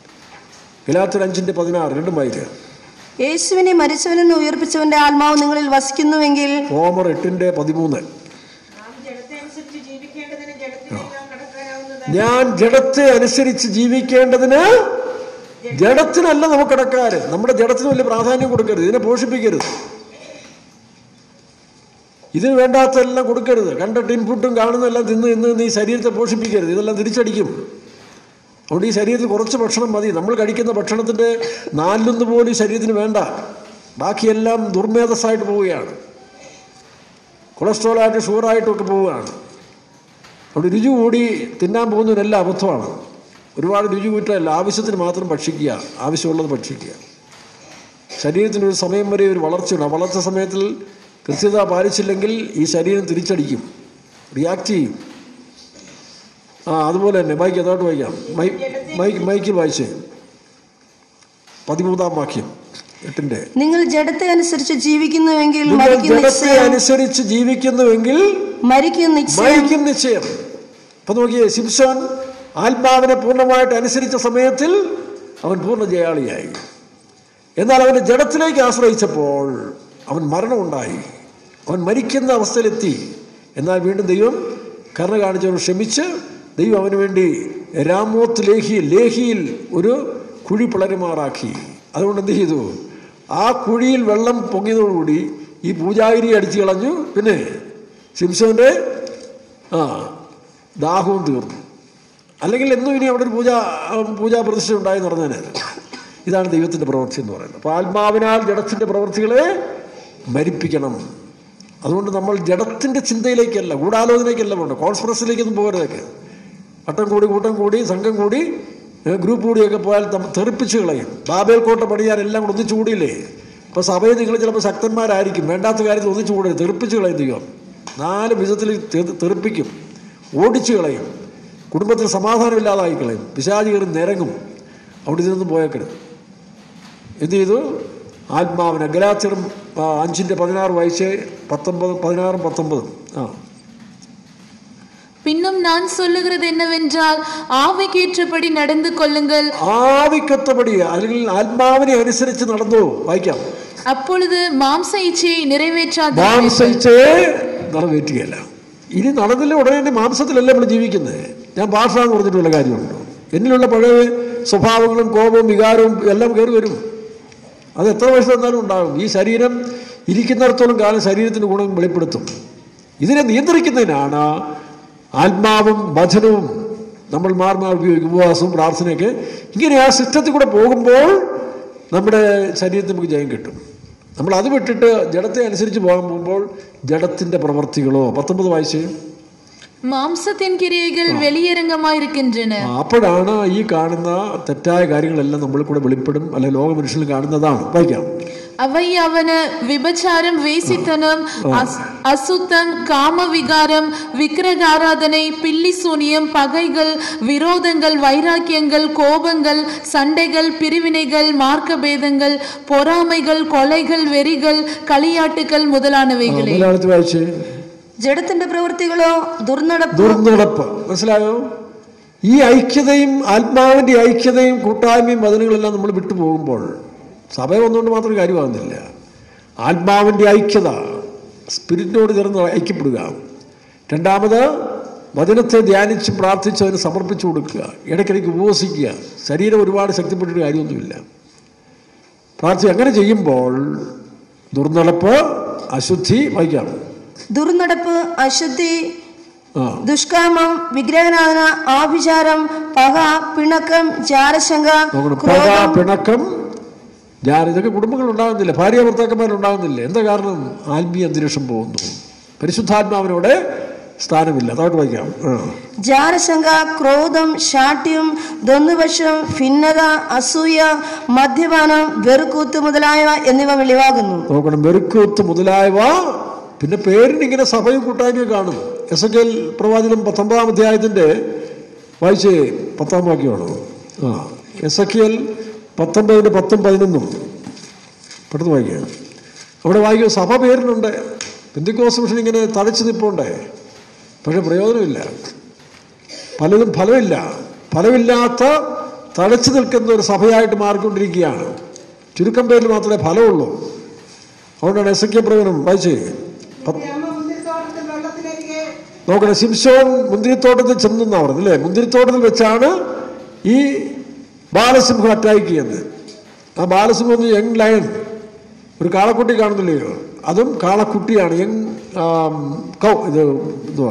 ഗലാത്തർ അഞ്ചിൻ്റെ പതിനാറ് രണ്ടും വായിക്കുക യേശുവിനെ മരിച്ചവനിൽ നിന്ന് ഉയർപ്പിച്ചവന്റെ ആത്മാവ് നിങ്ങളിൽ വസിക്കുന്നുവെങ്കിൽ റോമർ എട്ടിൻ്റെ പതിമൂന്ന് നാം ജഡത്തെ അനുസരിച്ച് ജീവിക്കേണ്ടതിന് ജഡത്തിലെല്ലാം കടക്കാനാവുന്നത് ഞാൻ ജഡത്തെ അനുസരിച്ച് ജീവിക്കേണ്ടതിന് ജഡത്തിനല്ല നമുക്ക് കിടക്കാറ് നമ്മുടെ ജഡത്തിന് വലിയ പ്രാധാന്യം കൊടുക്കരുത് ഇതിനെ പോഷിപ്പിക്കരുത് ഇതിന് വേണ്ടാത്തെല്ലാം കൊടുക്കരുത് കണ്ടിട്ട് ഇൻപുട്ടും കാണുന്നതെല്ലാം തിന്ന് ഇന്ന് നീ ശരീരത്തെ പോഷിപ്പിക്കരുത് ഇതെല്ലാം തിരിച്ചടിക്കും അതുകൊണ്ട് ഈ ശരീരത്തിൽ കുറച്ച് ഭക്ഷണം മതി നമ്മൾ കഴിക്കുന്ന ഭക്ഷണത്തിൻ്റെ നാലിലൊന്ന് പോലും ഈ ശരീരത്തിന് വേണ്ട ബാക്കിയെല്ലാം ദുർമേധസ്സായിട്ട് പോവുകയാണ് കൊളസ്ട്രോളായിട്ട് ഷുഗറായിട്ടും ഒക്കെ പോവുകയാണ് അവിടെ രുചി കൂടി തിന്നാൻ പോകുന്നതിനെല്ലാം അബദ്ധമാണ് ഒരുപാട് രുചി കൂറ്റല്ല ആവശ്യത്തിന് മാത്രം ഭക്ഷിക്കുക ആവശ്യമുള്ളത് ഭക്ഷിക്കുക ശരീരത്തിന് ഒരു സമയം വരെ ഒരു വളർച്ചയുണ്ട് ആ വളർച്ച സമയത്തിൽ കൃത്യത പാലിച്ചില്ലെങ്കിൽ ഈ ശരീരം തിരിച്ചടിക്കും റിയാക്ട് ചെയ്യും ആ അതുപോലെ തന്നെ മൈക്ക് അതോട്ട് വായിക്കാം മൈ മൈക്ക് മൈക്കിൽ വായിച്ചേ പതിമൂന്നാം വാക്യം എട്ടിൻ്റെ നിങ്ങൾ ജഡത്തെ അനുസരിച്ച് ജീവിക്കുന്നുവെങ്കിൽ നിങ്ങൾ മരിക്കും ജഡത്തെ നിശ്ചയം അനുസരിച്ച് ജീവിക്കുന്നുവെങ്കിൽ മരിക്കും നിശ്ചയം മരിക്കും നിശ്ചയം അപ്പൊ നോക്കിയേ സിംസോൻ ആത്മാവിനെ പൂർണ്ണമായിട്ട് അനുസരിച്ച സമയത്തിൽ അവൻ പൂർണ്ണ ജയാളിയായി എന്നാൽ അവന്റെ ജഡത്തിലേക്ക് ആശ്രയിച്ചപ്പോൾ അവൻ മരണമുണ്ടായി അവൻ മരിക്കുന്ന അവസ്ഥയിലെത്തി എന്നാൽ വീണ്ടും ദൈവം കരുണ കാണിച്ചവൻ ക്ഷമിച്ച് ദൈവം അവന് വേണ്ടി രാമോത്ത് ലേഹിയിൽ ലേഹിയിൽ ഒരു കുഴി പിളരുമാറാക്കി അതുകൊണ്ട് എന്ത് ചെയ്തു ആ കുഴിയിൽ വെള്ളം പൊങ്ങിയതോടുകൂടി ഈ പൂജാഗിരി അടിച്ചു കളഞ്ഞു പിന്നെ സിംസോന്റെ ആ ദാഹവും തീർന്നു അല്ലെങ്കിൽ എന്നും ഇനി അവിടെ ഒരു പൂജ പൂജാ പ്രതിഷ്ഠ ഉണ്ടായി നടന്നേനെ ഇതാണ് ദൈവത്തിൻ്റെ പ്രവൃത്തി എന്ന് പറയുന്നത് അപ്പോൾ ആത്മാവിനാൽ ജഡത്തിൻ്റെ പ്രവൃത്തികളെ മരിപ്പിക്കണം അതുകൊണ്ട് നമ്മൾ ജഡത്തിൻ്റെ ചിന്തയിലേക്കല്ല ഗൂഢാലോചനയ്ക്കല്ല പോകണ്ട കോൺസ്പിറസിലേക്കൊന്നും പോകരുതൊക്കെ വട്ടം കൂടി കൂട്ടം കൂടി സംഘം കൂടി ഏ, ഗ്രൂപ്പ് കൂടിയൊക്കെ പോയാൽ തമ്മ തെറിപ്പിച്ച് കളയും ബാബേൽ കോട്ട പണിയാൻ എല്ലാം കൂടെ ഒന്നിച്ചു കൂടിയില്ലേ ഇപ്പോൾ സഭയിൽ നിങ്ങൾ ചിലപ്പോൾ ശക്തന്മാരായിരിക്കും വേണ്ടാത്ത കാര്യത്തിൽ ഒന്നിച്ചു കൂടരുത് തെറിപ്പിച്ച് കളയും ദൈവം നാല് വിധത്തിൽ തെ- തെറിപ്പിക്കും ഓടിച്ചു കളയും കുടുംബത്തിൽ സമാധാനമില്ലാതായി കളയും പിശാചി കയറി നിരങ്ങും അവിടെ ഇതിനൊന്നും പോയേക്കരുത് എന്ത് ചെയ്തു ആത്മാവിനെ ഗലാത്തിയറും അഞ്ചിൻ്റെ പതിനാറ് വയസ്സ് പത്തൊമ്പത് പതിനാറും പത്തൊമ്പതും ആ பின்னும் நான் சொல்லுகிறது என்னவென்றால் ஆவிக்கேற்றபடி நடந்து கொள்ளுங்கள் ആവിക്കത്തപടി അല്ലെങ്കിൽ ആത്മാവിനെ അനുസരിച്ച് നടന്നു വായിക്കാം அப்பொழுது மாம்ச இச்சையை நிறைவேற்றாத മാംസിച്ച് നിറവേറ്റുകയല്ല ഇനി നടന്നില്ല ഉടനെ തന്നെ മാംസത്തിലല്ല നമ്മൾ ജീവിക്കുന്നത് ഞാൻ ഭാഷ എന്ന് പറഞ്ഞിട്ടുള്ള കാര്യമുണ്ടോ എന്നിലുള്ള പഴയ സ്വഭാവങ്ങളും കോപവും വികാരവും എല്ലാം കയറി വരും അത് എത്ര വയസ്സ് വന്നാലും ഉണ്ടാകും ഈ ശരീരം ഇരിക്കുന്നിടത്തോളം കാലം ശരീരത്തിന് ഗുണം വെളിപ്പെടുത്തും ഇതിനെ നിയന്ത്രിക്കുന്നതിനാണ് ആത്മാവും വചനവും നമ്മൾ മാറി മാറി ഉപയോഗിക്കും ഉപവാസവും പ്രാർത്ഥനയൊക്കെ ഇങ്ങനെ ആ സിസ്റ്റത്തിൽ കൂടെ പോകുമ്പോൾ നമ്മുടെ ശരീരത്തിൽ നമുക്ക് ജയം കിട്ടും നമ്മൾ അത് വിട്ടിട്ട് ജഡത്തെ അനുസരിച്ച് പോകാൻ പോകുമ്പോൾ ജഡത്തിൻ്റെ പ്രവർത്തികളോ പത്തൊമ്പത് വായിച്ച് மாம்சத்தின் கிரியைகள் வெளியரங்கமாயிருக்கின்றன ആ, അപ്പോഴാണ് ഈ കാണുന്ന തെറ്റായ കാര്യങ്ങളെല്ലാം നമ്മൾ കൂടെ വെളിപ്പെടും അല്ലെ ലോക മനുഷ്യന് കാണുന്നതാണ് വായിക്കാം அவையாவன விபச்சாரம் வேசித்தனம் அஸ்- அசுத்தம் காம விகாரம் விக்கிரகாராதனை பில்லி சூனியம் பகைகள் விரோதங்கள் வைராக்கியங்கள் கோபங்கள் சண்டைகள் பிரிவினைகள் மார்க்க பேதங்கள் பொறாமைகள் கொலைகள் வெறிகள் களியாட்டுகள் முதலானவைகளே മലയാളത്തിൽ വായിച്ച് ജഡത്തിന്റെ പ്രവൃത്തികളോ ദുർനടപ്പ് ദുർനടപ്പ് മനസ്സിലായോ ഈ ഐക്യതയും ആത്മാവിൻ്റെ ഐക്യതയും കൂട്ടായ്മയും വചനങ്ങളെല്ലാം നമ്മൾ വിട്ടുപോകുമ്പോൾ സഭ വന്നുകൊണ്ട് മാത്രം കാര്യമാകുന്നില്ല ആത്മാവിൻ്റെ ഐക്യത സ്പിരിറ്റിനോട് ചേർന്ന് ഐക്യപ്പെടുക രണ്ടാമത് വചനത്തെ ധ്യാനിച്ച് പ്രാർത്ഥിച്ച് അതിന് സമർപ്പിച്ചു കൊടുക്കുക ഇടയ്ക്കിടയ്ക്ക് ഉപവസിക്കുക ശരീരം ഒരുപാട് ശക്തിപ്പെട്ടിട്ട് കാര്യമൊന്നുമില്ല പ്രാർത്ഥി അങ്ങനെ ചെയ്യുമ്പോൾ ദുർനടപ്പ് അശുദ്ധി വൈകാം ദുർനടപ്പ് അശുദ്ധി ആ ദുഷ്കാമം വിഗ്രഹനാഥന ആഭിചാരം പക പിണക്കം ജാരശങ്ക നോക്കണം പക ക്രോധം പിണക്കം ഞാൻ ഇതൊക്കെ കുടുംബങ്ങൾ ഉണ്ടാകുന്നില്ല ഭാര്യ ഭർത്താക്കന്മാരുണ്ടാകുന്നില്ല എന്താ കാരണം ആത്മീയ അന്തരീക്ഷം പോകുന്നു പരിശുദ്ധാത്മാവിനോടെ സ്ഥാനമില്ല അതോട്ട് വായിക്കാം ആ. ജാരശങ്ക ക്രോധം ശാഠ്യം ദ്വന്ദ്വപക്ഷം ഭിന്നത അസൂയ മദ്യപാനം വെറുക്കൂത്ത് മുതലായവ എന്നിവ വെളിവാകുന്നു നോക്കണം വെറുക്കൂത്ത് മുതലായവ പിന്നെ പേരിനിങ്ങനെ സഭയും കൂട്ടായ്മയും കാണും എസ് എ കെൽ പ്രവാചകം പത്തൊമ്പതാം അധ്യായത്തിൻ്റെ വായിച്ചേ പത്താം വാക്യമാണ് ആ എസ് എ കെൽ പത്തൊമ്പതിൻ്റെ പത്തും പതിനൊന്നും പെട്ടെന്ന് വായിക്കുക അവിടെ വായിക്കുക സഭ പേരിനുണ്ട് പെന്തിക്കോസ് മിഷൻ ഇങ്ങനെ തഴച്ചു നിൽപ്പുണ്ടേ പക്ഷെ പ്രയോജനമില്ല പലതും ഫലമില്ല ഫലമില്ലാത്ത തഴച്ചു നിൽക്കുന്ന ഒരു സഭയായിട്ട് മാറിക്കൊണ്ടിരിക്കുകയാണ് ചുരുക്കം പേരിൽ മാത്രമേ ഫലമുള്ളൂ അതുകൊണ്ടാണ് എസ് കെ പ്രവചനം വായിച്ചേ പത്ത് ഈ അമ്മ മുന്തിരിത്തോട്ടത്തിൽ വെള്ളത്തിലേക്ക് നോക്കണേ സിംസോൺ മുന്തിരിത്തോട്ടത്തിൽ ചെന്നെന്നാ പറഞ്ഞത് അല്ലേ മുന്തിരിത്തോട്ടത്തിൽ വെച്ചാണ് ഈ ബാലസിംഹം അറ്റാക്ക് ചെയ്യുന്നത് ആ ബാലസിംഹം ഒന്ന് യങ് ലയൺ ഒരു കാളക്കുട്ടി കാണുന്നില്ലയോ അതും കാളക്കുട്ടിയാണ് യങ് ആം, കൗ ഇത് എന്തുവാ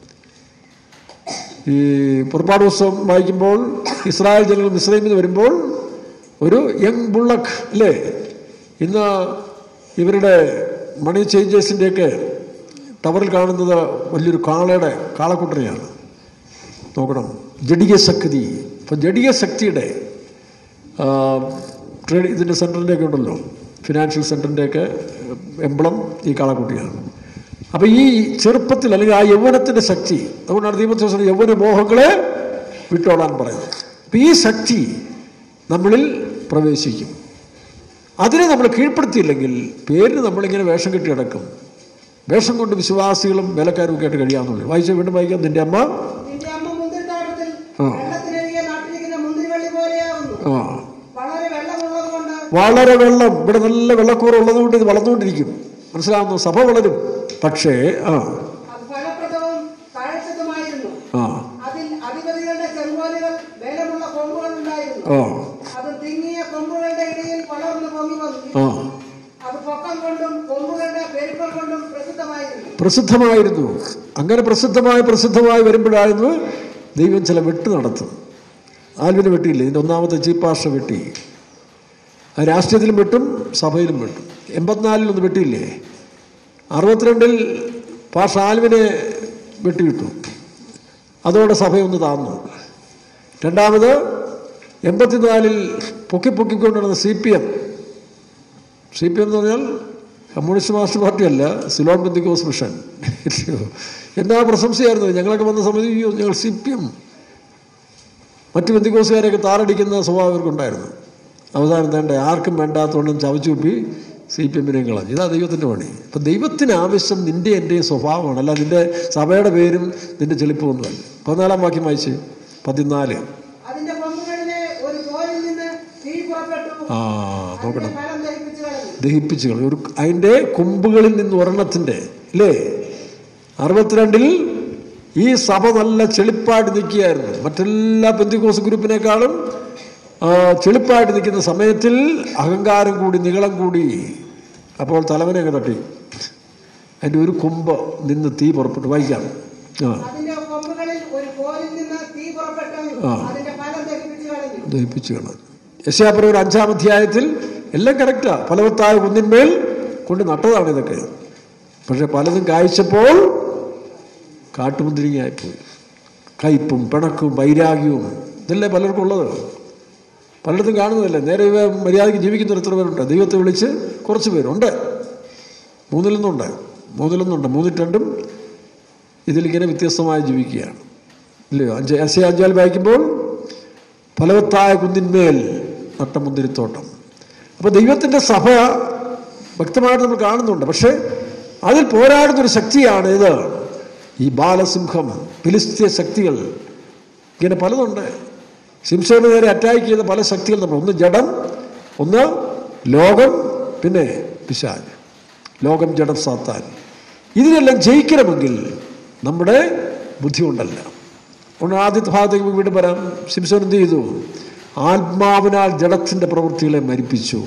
ഈ പുറപ്പാട് പുസ്തകം വായിക്കുമ്പോൾ ഇസ്രായേൽ ജനങ്ങൾ മിസ്രൈമിൽ നിന്ന് വരുമ്പോൾ ഒരു യങ് ബുള്ളക്ക് അല്ലേ ഇന്ന് ഇവരുടെ മണി ചേഞ്ചേഴ്സിൻ്റെയൊക്കെ ടവറിൽ കാണുന്നത് വലിയൊരു കാളയുടെ കാളക്കുട്ടനെയാണ് നോക്കണം ജഡിക ശക്തി ഇപ്പം ജഡിക ശക്തിയുടെ ആ, ട്രേഡ് ഇതിൻ്റെ സെൻറ്ററിൻ്റെയൊക്കെ ഉണ്ടല്ലോ ഫിനാൻഷ്യൽ സെൻറ്ററിൻ്റെയൊക്കെ എംബ്ലം ഈ കാളക്കുട്ടിയാണ് അപ്പോൾ ഈ ചെറുപ്പത്തിൽ അല്ലെങ്കിൽ ആ യൗവനത്തിൻ്റെ ശക്തി അതുകൊണ്ടാണ് ദീപത്തോസം യൗവന മോഹങ്ങളെ വിട്ടോടാൻ പറയുന്നത് അപ്പം ഈ ശക്തി നമ്മളിൽ പ്രവേശിക്കും അതിനെ നമ്മൾ കീഴ്പ്പെടുത്തിയില്ലെങ്കിൽ പേരിന് നമ്മളിങ്ങനെ വേഷം കെട്ടി കിടക്കും വേഷം കൊണ്ട് വിശ്വാസികളും വേലക്കാരും ഒക്കെ ആയിട്ട് കഴിയാമെന്നുള്ളൂ വായിച്ച വീണ്ടും വായിക്കാം നിന്റെ അമ്മ നിന്റെ അമ്മ മുന്തിരിത്തോട്ടത്തിൽ ആ. വെള്ളത്തിനരികെ നട്ടിരിക്കുന്ന മുന്തിരിവള്ളി പോലെയാവുന്നു ആ വളരെ വെള്ളമുള്ളത് കൊണ്ട് വളരെ വെള്ളം ഇവിടെ നല്ല വെള്ളക്കൂറ ഉള്ളതുകൊണ്ട് ഇത് വളർന്നുകൊണ്ടിരിക്കും മനസ്സിലാവുന്നു സഭ വളരും പക്ഷേ ആ അത് ഫലപ്രദവും താഴ്ചതുമായിരുന്നു ആ അതിൽ അധിപതികളുടെ ചെങ്കോലുകൾ ബലമുള്ള കൊമ്പുകൾ ഉണ്ടായിരുന്നു ആ അത് തിങ്ങിയ കൊമ്പുകളുടെ ഇടയിൽ വളർന്നു പൊങ്ങി വന്നു ആ അത് പൊക്കം കൊണ്ടും കൊമ്പുകളുടെ പെരുപ്പം കൊണ്ടും പ്രസിദ്ധമായിരുന്നു പ്രസിദ്ധമായിരുന്നു അങ്ങനെ പ്രസിദ്ധമായി പ്രസിദ്ധമായി വരുമ്പോഴായിരുന്നു ദൈവം ചില വെട്ട് നടത്തും ആൽവിനെ വെട്ടിയില്ലേ ഇതിൻ്റെ ഒന്നാമത്തെ ചീഫ് പാസ്റ്റർ വെട്ടി അത് രാഷ്ട്രീയത്തിലും വെട്ടും സഭയിലും വെട്ടും എൺപത്തിനാലിലൊന്ന് വെട്ടിയില്ലേ അറുപത്തിരണ്ടിൽ പാഷ ആൽവിനെ വെട്ടിയിട്ടു അതോടെ സഭയൊന്ന് താന്നു രണ്ടാമത് എൺപത്തിനാലിൽ പൊക്കി പൊക്കിക്കൊണ്ട് നടന്ന C P M C P M എന്ന് പറഞ്ഞാൽ കമ്മ്യൂണിസ്റ്റ് മാസ്റ്റർ പാർട്ടിയല്ല സിലോൺ ബന്ദിക്കോസ് മിഷൻ എന്നാ പ്രശംസയായിരുന്നു ഞങ്ങളൊക്കെ വന്ന സമയത്ത് അയ്യോ ഞങ്ങൾ സി പി എം മറ്റു ബന്ദിക്കോസുകാരെയൊക്കെ താറടിക്കുന്ന സ്വഭാവം ഇവർക്കുണ്ടായിരുന്നു അവസാനം വേണ്ട ആർക്കും വേണ്ടാത്തതുകൊണ്ടും ചവച്ചു കുപ്പി സി പി എമ്മിനെയും കളഞ്ഞു ഇതാ ദൈവത്തിൻ്റെ പണി അപ്പം ദൈവത്തിന് ആവശ്യം നിൻ്റെ എൻ്റെയും സ്വഭാവമാണ് അല്ല നിൻ്റെ സഭയുടെ പേരും നിൻ്റെ ചെളിപ്പൊന്നുമല്ല പതിനാലാം വാക്യം വായിച്ച് പതിനാല് അതിന്റെ കൊമ്പുകളിലെ ഒരു കോലിൽ നിന്ന് തീ പുറപ്പെട്ടു ആ നോക്കണം അതിന്റെ ഫലം ദഹിപ്പിച്ചു കളഞ്ഞു ദഹിപ്പിച്ചു കളയും ഒരു അതിൻ്റെ കൊമ്പുകളിൽ നിന്ന് ഒരെണ്ണത്തിൻ്റെ അല്ലേ അറുപത്തിരണ്ടിൽ ഈ സഭ നല്ല ചെളിപ്പായിട്ട് നിൽക്കുകയായിരുന്നു മറ്റെല്ലാ പെന്തിക്കോസ് ഗ്രൂപ്പിനേക്കാളും ആ, ചെളിപ്പായിട്ട് നിൽക്കുന്ന സമയത്തിൽ അഹങ്കാരം കൂടി നീളം കൂടി അപ്പോൾ തലവനെ അങ്ങ് തട്ടി അതിൻ്റെ ഒരു കൊമ്പ് നിന്ന് തീ പുറപ്പെട്ടു വായിക്കാം ആ അതിന്റെ കൊമ്പുകളിൽ ഒരു കോലിൽ നിന്ന് തീ പുറപ്പെട്ടു ആ. അതിന്റെ ഫലം ദഹിപ്പിച്ചു കളഞ്ഞു ദഹിപ്പിച്ചു കളഞ്ഞു യശയാപുരം ഒരു അഞ്ചാം അധ്യായത്തിൽ എല്ലാം കറക്റ്റാ ഫലവത്തായ കുന്നിന്മേൽ കൊണ്ട് നട്ടതാണ് ഇതൊക്കെ പക്ഷെ പലതും കായ്ച്ചപ്പോൾ കാട്ടുമുന്തിരിങ്ങയായിപ്പോയി കയ്പും പിണക്കും വൈരാഗ്യവും ഇതല്ലേ പലർക്കും ഉള്ളത് പലയിടത്തും കാണുന്നതല്ലേ നേരെ ഇവ മര്യാദയ്ക്ക് ജീവിക്കുന്ന എത്ര പേരുണ്ട് ദൈവത്തെ വിളിച്ച് കുറച്ച് പേരുണ്ട് മൂന്നിലൊന്നുണ്ട് മൂന്നിലൊന്നുണ്ട് മൂന്നിൽ രണ്ടും ഇതിലിങ്ങനെ വ്യത്യസ്തമായി ജീവിക്കുകയാണ് ഇല്ലയോ അഞ്ച് എസ് എ അഞ്ചാൽ വായിക്കുമ്പോൾ ഫലവത്തായ കുന്നിന്മേൽ നട്ടമുന്തിരിത്തോട്ടം അപ്പോൾ ദൈവത്തിൻ്റെ സഭ വ്യക്തമായിട്ട് നമ്മൾ കാണുന്നുണ്ട് പക്ഷേ അതിൽ പോരാടുന്നൊരു ശക്തിയാണ് ഇത് ഈ ബാലസിംഹം ഫിലിസ്തീയ ശക്തികൾ ഇങ്ങനെ പലതുണ്ട് ശിംസോന് നേരെ അറ്റാക്ക് ചെയ്ത പല ശക്തികൾ നമ്മൾ ഒന്ന് ജഡം ഒന്ന് ലോകം പിന്നെ പിശാജ് ലോകം ജഡം സാത്താൻ ഇതിനെല്ലാം ജയിക്കണമെങ്കിൽ നമ്മുടെ ബുദ്ധി കൊണ്ടല്ല ഒന്ന് ആദ്യത്തെ ഭാഗത്തേക്ക് വീണ്ടും വരാം ശിംസോൻ എന്ത് ചെയ്തു ആത്മാവിനാൽ ജഡത്തിൻ്റെ പ്രവൃത്തികളെ മരിപ്പിച്ചു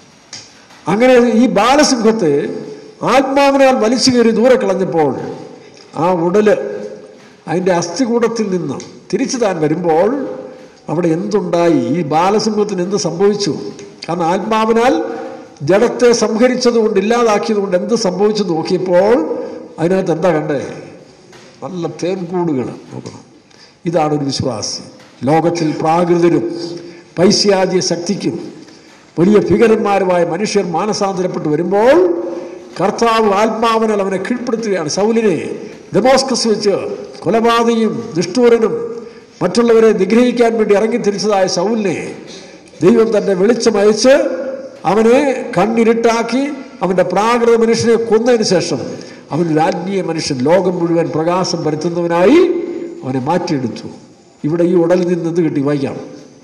അങ്ങനെ ഈ ബാലസിംഹത്തെ ആത്മാവിനാൽ വലിച്ചു കയറി ദൂരെ കളഞ്ഞപ്പോൾ ആ ഉടല് അതിൻ്റെ അസ്ഥികൂടത്തിൽ നിന്ന് തിരിച്ചു താൻ വരുമ്പോൾ അവിടെ എന്തുണ്ടായി ഈ ബാലസിംഹത്തിന് എന്ത് സംഭവിച്ചു കാരണം ആത്മാവിനാൽ ജഡത്തെ സംഹരിച്ചതുകൊണ്ട് ഇല്ലാതാക്കിയതുകൊണ്ട് എന്ത് സംഭവിച്ചു നോക്കിയപ്പോൾ അതിനകത്ത് എന്താ കണ്ടേ നല്ല തേൻകൂടുകൾ നോക്കണം ഇതാണ് ഒരു വിശ്വാസി ലോകത്തിൽ പ്രാകൃതരും പൈശ്യാദ്യ ശക്തിക്കും വലിയ ഭീകരന്മാരുമായ മനുഷ്യർ മാനസാന്തരപ്പെട്ട് വരുമ്പോൾ കർത്താവ് ആത്മാവിനാൽ അവനെ കീഴ്പ്പെടുത്തുകയാണ് ശൗലിനെ ഡെമോസ്കസ് വെച്ച് കൊലപാതകയും നിഷ്ഠൂരനും മറ്റുള്ളവരെ നിഗ്രഹിക്കാൻ വേണ്ടി ഇറങ്ങി തിരിച്ചതായ ശൗലിനെ ദൈവം തന്റെ വെളിച്ചമയച്ച് അവനെ കണ്ണിരുട്ടാക്കി അവന്റെ പ്രാകൃത മനുഷ്യനെ കൊന്നതിന് ശേഷം അവൻ ഒരു ആത്മീയ മനുഷ്യൻ ലോകം മുഴുവൻ പ്രകാശം പരത്തുന്നവനായി അവനെ മാറ്റിയെടുത്തു ഇവിടെ ഈ ഉടലിൽ നിന്ന് എന്ത് കിട്ടി വായിക്കാം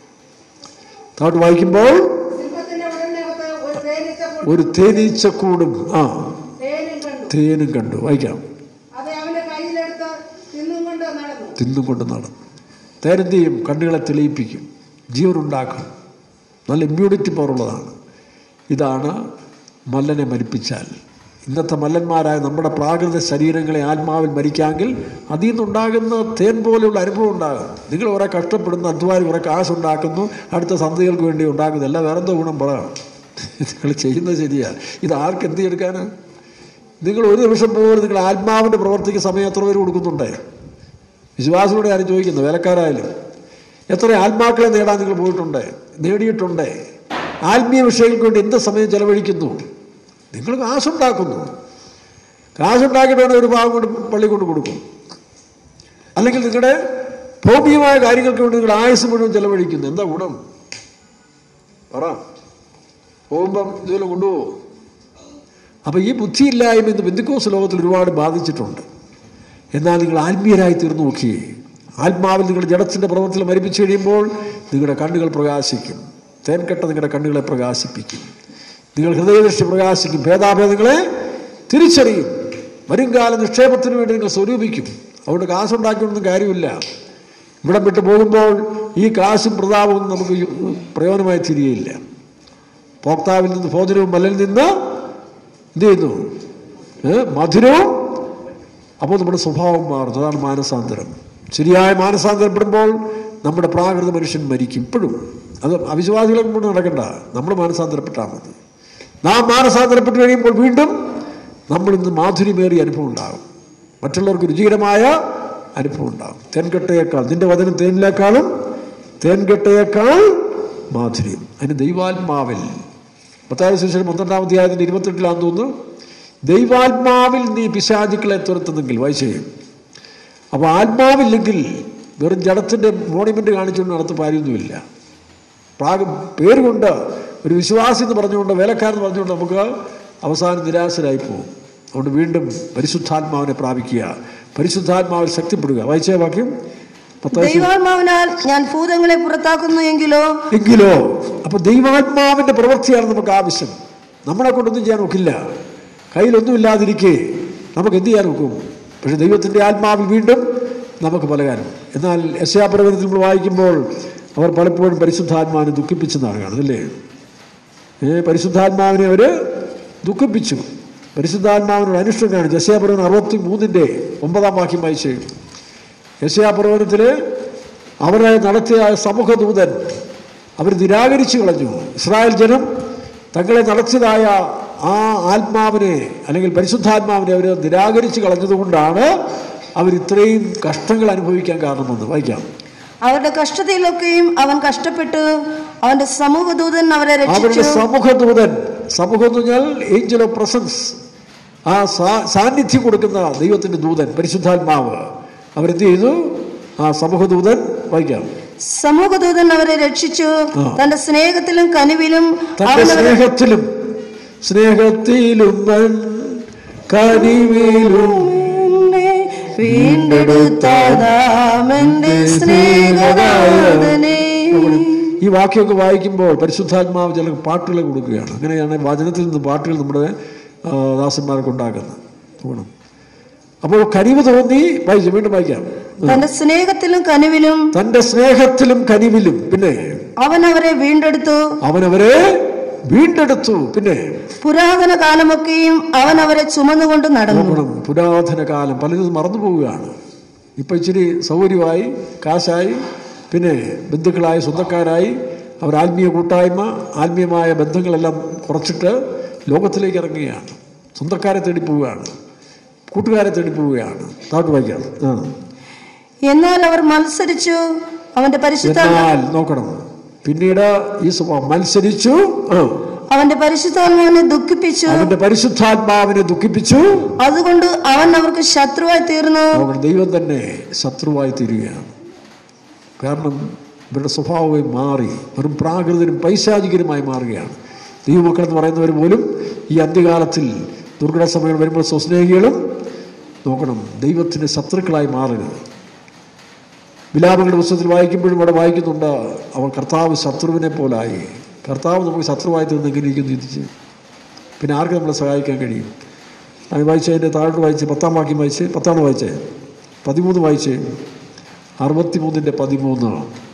താഴോട്ട് വായിക്കുമ്പോൾ സിംഹത്തിന്റെ ഉടലിനകത്ത് ഒരു തേനീച്ച കൂട് ഒരു തേനീച്ചക്കൂടും ആ തേനും കണ്ടു തേനും കണ്ടു വായിക്കാം അത് അവന്റെ കയ്യിലെടുത്ത് തിന്നും കൊണ്ട് നടന്നു തിന്നും കൊണ്ട് നടന്നു തേനെന്ത് ചെയ്യും കണ്ണുകളെ തെളിയിപ്പിക്കും ജീവനുണ്ടാക്കും നല്ല ഇമ്മ്യൂണിറ്റി പവറുള്ളതാണ് ഇതാണ് മല്ലനെ മരിപ്പിച്ചാൽ ഇന്നത്തെ മല്ലന്മാരായ നമ്മുടെ പ്രാകൃത ശരീരങ്ങളെ ആത്മാവിൽ മരിക്കാമെങ്കിൽ അതിൽ നിന്നുണ്ടാകുന്ന തേൻ പോലെയുള്ള അനുഭവം ഉണ്ടാകും നിങ്ങൾ കുറെ കഷ്ടപ്പെടുന്നു അധ്വാനം കുറെ കാശുണ്ടാക്കുന്നു അടുത്ത സന്ധികൾക്ക് വേണ്ടി ഉണ്ടാക്കുന്നു എല്ലാം വേറെന്തോ ഗുണം പറയാം നിങ്ങൾ ചെയ്യുന്നത് ശരിയാണ് ഇത് ആർക്ക് എന്ത് എടുക്കാനാണ് നിങ്ങൾ ഒരു നിമിഷം പോലും നിങ്ങൾ ആത്മാവിൻ്റെ പ്രവർത്തിക്ക് സമയം എത്ര പേര് കൊടുക്കുന്നുണ്ടേ വിശ്വാസത്തോടെ ആരും ചോദിക്കുന്നത് വേലക്കാരായാലും എത്ര ആത്മാക്കളെ നേടാൻ നിങ്ങൾ പോയിട്ടുണ്ട് നേടിയിട്ടുണ്ട് ആത്മീയ വിഷയങ്ങൾക്ക് വേണ്ടി എന്ത് സമയം ചെലവഴിക്കുന്നു നിങ്ങൾ കാശുണ്ടാക്കുന്നു കാശുണ്ടാക്കിയിട്ട് വേണേൽ ഒരു ഭാഗം കൊണ്ട് പള്ളി കൊണ്ട് കൊടുക്കും അല്ലെങ്കിൽ നിങ്ങളുടെ ഭൗമികമായ കാര്യങ്ങൾക്ക് വേണ്ടി നിങ്ങൾ ആയുസ് മുഴുവൻ ചെലവഴിക്കുന്നു എന്താ ഗുണം പറ പോകുമ്പം ഇതുപോലെ കൊണ്ടുപോകും അപ്പോൾ ഈ ബുദ്ധിയില്ലായ്മ ഇന്ന് ബന്ധുക്കോസ് ലോകത്തിൽ ഒരുപാട് ബാധിച്ചിട്ടുണ്ട് എന്നാൽ നിങ്ങൾ ആത്മീയരായി തീർന്നു നോക്കിയേ ആത്മാവിൽ നിങ്ങളുടെ ജഡത്തിൻ്റെ പ്രവർത്തനം മരിപ്പിച്ചു കഴിയുമ്പോൾ നിങ്ങളുടെ കണ്ണുകൾ പ്രകാശിക്കും തേൻകെട്ട നിങ്ങളുടെ കണ്ണുകളെ പ്രകാശിപ്പിക്കും നിങ്ങൾ ഹൃദയദൃഷ്ടി പ്രകാശിക്കും ഭേദാഭേദങ്ങളെ തിരിച്ചറിയും വരുംകാല നിക്ഷേപത്തിന് വേണ്ടി നിങ്ങൾ സ്വരൂപിക്കും അതുകൊണ്ട് കാശുണ്ടാക്കിയൊന്നും കാര്യമില്ല ഇവിടം വിട്ട് പോകുമ്പോൾ ഈ കാശും പ്രതാപവും നമുക്ക് യു- പ്രയോജനമായി തിരികയില്ല ഭോക്താവിൽ നിന്ന് ഭോജനവും മല്ലിൽ നിന്ന് എന്ത് ചെയ്യുന്നു ഏ? മധുരവും അപ്പോൾ നമ്മുടെ സ്വഭാവം മാറുന്നു അതാണ് മാനസാന്തരം ശരിയായ മാനസാന്തരപ്പെടുമ്പോൾ നമ്മുടെ പ്രാകൃത മനുഷ്യൻ മരിക്കും ഇപ്പോഴും അത് അവിശ്വാസികളെ കൊണ്ട് നടക്കണ്ട നമ്മൾ മാനസാന്തരപ്പെട്ടാൽ മതി നാം മാനസാന്തരപ്പെട്ട് കഴിയുമ്പോൾ വീണ്ടും നമ്മൾ ഇന്ന് മാധുര്യമേറിയ അനുഭവം ഉണ്ടാകും മറ്റുള്ളവർക്ക് രുചികരമായ അനുഭവം ഉണ്ടാകും തേൻകെട്ടയേക്കാൾ നിന്റെ വചനം തേനിലേക്കാളും തേൻകെട്ടയേക്കാൾ മാധുര്യം അതിന് ദൈവാത്മാവിൽ പത്തായ ശേഷം പന്ത്രണ്ടാം അധ്യായത്തിൻ്റെ ഇരുപത്തെട്ടിലാന്ന് തോന്നുന്നു ദൈവാത്മാവിൽ നീ പിശാചുക്കളെ തുരത്തുന്നെങ്കിൽ വായിച്ചേ അപ്പോൾ ആത്മാവില്ലെങ്കിൽ വെറും ജഡത്തിൻ്റെ മോണിമെൻ്റ് കാണിച്ചുകൊണ്ട് നടത്ത കാര്യമൊന്നുമില്ല പ്രാഗ പേരുകൊണ്ട് ഒരു വിശ്വാസി എന്ന് പറഞ്ഞുകൊണ്ട് വേലക്കാരെന്ന് പറഞ്ഞുകൊണ്ട് നമുക്ക് അവസാനം നിരാശരായി പോകും അതുകൊണ്ട് വീണ്ടും പരിശുദ്ധാത്മാവിനെ പ്രാപിക്കുക പരിശുദ്ധാത്മാവിൽ ശക്തിപ്പെടുക വായിച്ച വാക്യം പത്താം ദൈവാത്മാവിനാൽ ഞാൻ ഭൂതങ്ങളെ പുറത്താക്കുന്നു എങ്കിലോ എങ്കിലോ അപ്പൊ ദൈവാത്മാവിന്റെ പ്രവൃത്തിയാണ് നമുക്ക് ആവശ്യം നമ്മളെ കൊണ്ടൊന്നും ചെയ്യാൻ ഒക്കില്ല കയ്യിലൊന്നുമില്ലാതിരിക്കെ നമുക്ക് എന്ത് ചെയ്യാൻ ഒക്കും പക്ഷെ ദൈവത്തിന്റെ ആത്മാവിൽ വീണ്ടും നമുക്ക് പല കാര്യം എന്നാൽ യശയാപ്രവചനത്തിൽ നമ്മൾ വായിക്കുമ്പോൾ അവർ പലപ്പോഴും പരിശുദ്ധാത്മാവിനെ ദുഃഖിപ്പിച്ചെന്നാണ് കാണുന്നത് അല്ലേ ഏ പരിശുദ്ധാത്മാവിനെ അവർ ദുഃഖിപ്പിച്ചു പരിശുദ്ധാത്മാവിനോട് അനിഷ്ടം കാണിച്ചു യശയാപ്രവചനം അറുപത്തി മൂന്നിൻ്റെ ഒമ്പതാം വാക്യം വായിച്ച് യശയാപ്രവചനത്തിൽ അവരെ നടത്തിയ സമൂഹദൂതൻ അവർ നിരാകരിച്ചു കളഞ്ഞു ഇസ്രായേൽ ജനം തങ്ങളെ നടത്തിയതായ ആ ആത്മാവിനെ അല്ലെങ്കിൽ പരിശുദ്ധാത്മാവിനെ അവർ നിരാകരിച്ചു കളഞ്ഞതുകൊണ്ടാണ് അവർ ഇത്രയും കഷ്ടങ്ങൾ അനുഭവിക്കാൻ കാരണമെന്ന് വായിക്കാം അവരുടെ കഷ്ടതയിലൊക്കെയും അവൻ കഷ്ടപ്പെട്ടു അവന്റെ സമൂഹദൂതൻ അവരെ അവരുടെ രക്ഷിച്ചു സമൂഹദൂതൻ സമൂഹം എന്ന് പറഞ്ഞാൽ ഏഞ്ചൽ ഓഫ് പ്രസൻസ് ആ സാ- സാന്നിധ്യം കൊടുക്കുന്ന ദൈവത്തിന്റെ ദൂതൻ പരിശുദ്ധാത്മാവ് അവരെന്ത് ചെയ്തു ആ സമൂഹദൂതൻ വായിക്കാം സമൂഹദൂതൻ അവരെ രക്ഷിച്ചു ആ. തന്റെ സ്നേഹത്തിലും കനിവിലും തന്റെ അവൻ അവരെ സ്നേഹത്തിലും സ്നേഹത്തിലും അവൻ കനിവിലും വീണ്ടെടുത്തതാമെന്റെ സ്നേഹനാഥനെ ഈ വാക്യമൊക്കെ വായിക്കുമ്പോൾ പരിശുദ്ധാത്മാവ് ചില പാട്ടുകൾ കൊടുക്കുകയാണ് അങ്ങനെയാണ് വചനത്തിൽ നിന്ന് പാട്ടുകൾ നമ്മുടെ ആ, ദാസന്മാർക്ക് ഉണ്ടാക്കുന്നത് ഗുണം അപ്പോൾ കനിവ് തോന്നി വായിച്ചു വീണ്ടും വായിക്കാം തന്റെ സ്നേഹത്തിലും കനിവിലും തന്റെ സ്നേഹത്തിലും കനിവിലും പിന്നെ അവൻ അവരെ വീണ്ടെടുത്തു അവനവരെ വീണ്ടെടുത്തു പിന്നെ പുരാതന കാലമൊക്കെയും അവൻ അവരെ ചുമന്നുകൊണ്ട് നടന്നു നോക്കണം പുരാതന കാലം പലരും മറന്നു പോവുകയാണ് ഇപ്പം ഇച്ചിരി സൗകര്യമായി കാശായി പിന്നെ ബന്ധുക്കളായി സ്വന്തക്കാരായി അവർ ആത്മീയ കൂട്ടായ്മ ആത്മീയമായ ബന്ധങ്ങളെല്ലാം കുറച്ചിട്ട് ലോകത്തിലേക്ക് ഇറങ്ങുകയാണ് സ്വന്തക്കാരെ തേടി പോവുകയാണ് കൂട്ടുകാരെ തേടി പോവുകയാണ് താട്ട് വായിക്കാം ആ എന്നാൽ അവർ മത്സരിച്ചു അവന്റെ പരിശുദ്ധ എന്നാൽ നോക്കണം പിന്നീട് ഈ സ്വഭാവം മത്സരിച്ചു ആ അവന്റെ പരിശുദ്ധാത്മാവിനെ ദുഃഖിപ്പിച്ചു അവന്റെ പരിശുദ്ധാത്മാവിനെ ദുഃഖിപ്പിച്ചു അതുകൊണ്ട് അവൻ അവർക്ക് ശത്രുവായി തീർന്നു അവർ ദൈവം തന്നെ ശത്രുവായി തീരുകയാണ് കാരണം ഇവരുടെ സ്വഭാവമായി മാറി വെറും പ്രാകൃതരും പൈശാചികരുമായി മാറുകയാണ് ദൈവമക്കൾ എന്ന് പറയുന്നവർ പോലും ഈ അന്ത്യകാലത്തിൽ ദുർഘട സമയം വരുമ്പോൾ സ്വസ്നേഹികളും നോക്കണം ദൈവത്തിൻ്റെ ശത്രുക്കളായി മാറരുത് വിലാപങ്ങളുടെ പുസ്തകത്തിൽ വായിക്കുമ്പോഴും അവിടെ വായിക്കുന്നുണ്ട് അവൾ കർത്താവ് ശത്രുവിനെ പോലായി കർത്താവ് നമുക്ക് ശത്രുവായി തീർന്ന് എങ്ങനെ ഇരിക്കുന്നു ചിന്തിച്ച് പിന്നെ ആർക്ക് നമ്മളെ സഹായിക്കാൻ കഴിയും അത് വായിച്ചതിൻ്റെ താഴോട്ട് വായിച്ച് പത്താം വാക്യം വായിച്ച് പത്താണ് വായിച്ചേ പതിമൂന്ന് വായിച്ച് അറുപത്തി മൂന്നിൻ്റെ പതിമൂന്ന്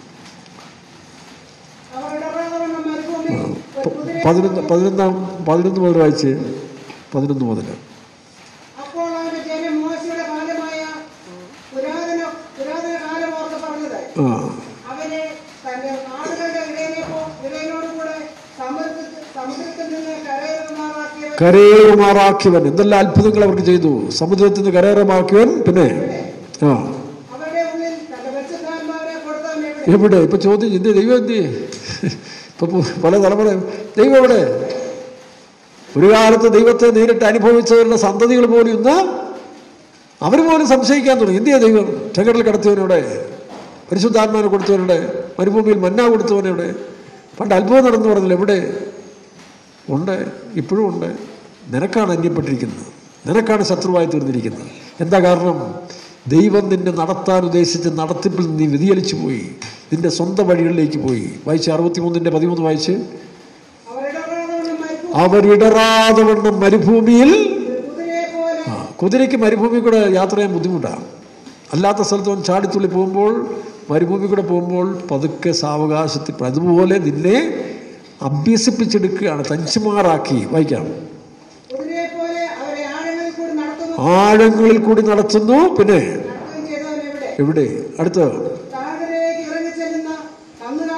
അവർ ഇടപെടാതെ മരുഭൂമിയിൽ പ- പതിനൊന്ന് പതിനൊന്നാം പതിനൊന്ന് മുതൽ വായിച്ച് പതിനൊന്ന് മുതൽ അപ്പോൾ അവന്റെ ജനം മോശയുടെ കാലമായ പുരാതന പുരാതന കാലം ഓർത്ത് പറഞ്ഞത് ആ അവനെ തന്റെ ആടുകളുടെ ഇടയനെ ഇടയനോട് കൂടെ സമുദ്രത്തിൽ സമുദ്രത്തിൽ നിന്ന് കരയറുമാറാക്കിയവൻ കരയേറുമാറാക്കിയവൻ എന്തെല്ലാം അത്ഭുതങ്ങൾ അവർക്ക് ചെയ്തു സമുദ്രത്തിൽ നിന്ന് കരയേറുമാക്കിയവൻ പിന്നെ ആ അവരുടെ ഉള്ളിൽ തന്റെ പരിശുദ്ധാത്മാവിനെ കൊടുത്തവൻ എവിടെ എവിടെ ഇപ്പൊ ചോദ്യം എന്ത് ദൈവം എന്ത് ഇപ്പൊ പു- പല തലമുറ ദൈവം എവിടെ ഒരു കാലത്ത് ദൈവത്തെ നേരിട്ട് അനുഭവിച്ചവരുടെ സന്തതികൾ പോലും ഇന്ന് അവർ പോലും സംശയിക്കാൻ തുടങ്ങി എന്തിയാ ദൈവം ചെങ്കടൽ കടത്തിയവനെവിടെ പരിശുദ്ധാത്മാവിനെ കൊടുത്തവനുടെ മരുഭൂമിയിൽ മന്ന കൊടുത്തവനെവിടെ പണ്ട് അത്ഭുതം നടന്നു പറഞ്ഞില്ല എവിടെ ഉണ്ട് ഇപ്പോഴും ഉണ്ട് നിനക്കാണ് അന്യപ്പെട്ടിരിക്കുന്നത് നിനക്കാണ് ശത്രുവായി തീർന്നിരിക്കുന്നത് എന്താ കാരണം ദൈവം നിന്നെ നടത്താൻ ഉദ്ദേശിച്ച് നടത്തിപ്പിൽ നീ വ്യതിചലിച്ചു പോയി നിന്റെ സ്വന്തം വഴികളിലേക്ക് പോയി വായിച്ച് അറുപത്തിമൂന്നിൻ്റെ പതിമൂന്ന് വായിച്ച് അവർ ഇടപെടാതെ മരുഭൂമി അവരിടറാതെ വണ്ണം മരുഭൂമിയിൽ കുതിരയെ പോലെ ആ, കുതിരയ്ക്ക് മരുഭൂമി കൂടെ യാത്ര ചെയ്യാൻ ബുദ്ധിമുട്ടാണ് അല്ലാത്ത സ്ഥലത്ത് അവൻ ചാടിത്തുള്ളി പോകുമ്പോൾ മരുഭൂമി കൂടെ പോകുമ്പോൾ പതുക്കെ സാവകാശത്തിൽ അതുപോലെ നിന്നെ അഭ്യസിപ്പിച്ചെടുക്കുകയാണ് തഞ്ചുമാറാക്കി വായിക്കാം കുതിരയെ പോലെ അവരെ ആഴങ്ങളിൽ കൂടി നടത്തുന്നു ആഴങ്ങളിൽ കൂടി നടത്തുന്നു പിന്നെ നടത്തുകയും ചെയ്തവൻ എവിടെ എവിടെ അടുത്ത് താഴ്വരയിലേക്ക് ഇറങ്ങി ചെല്ലുന്ന കന്നുകാലികളെ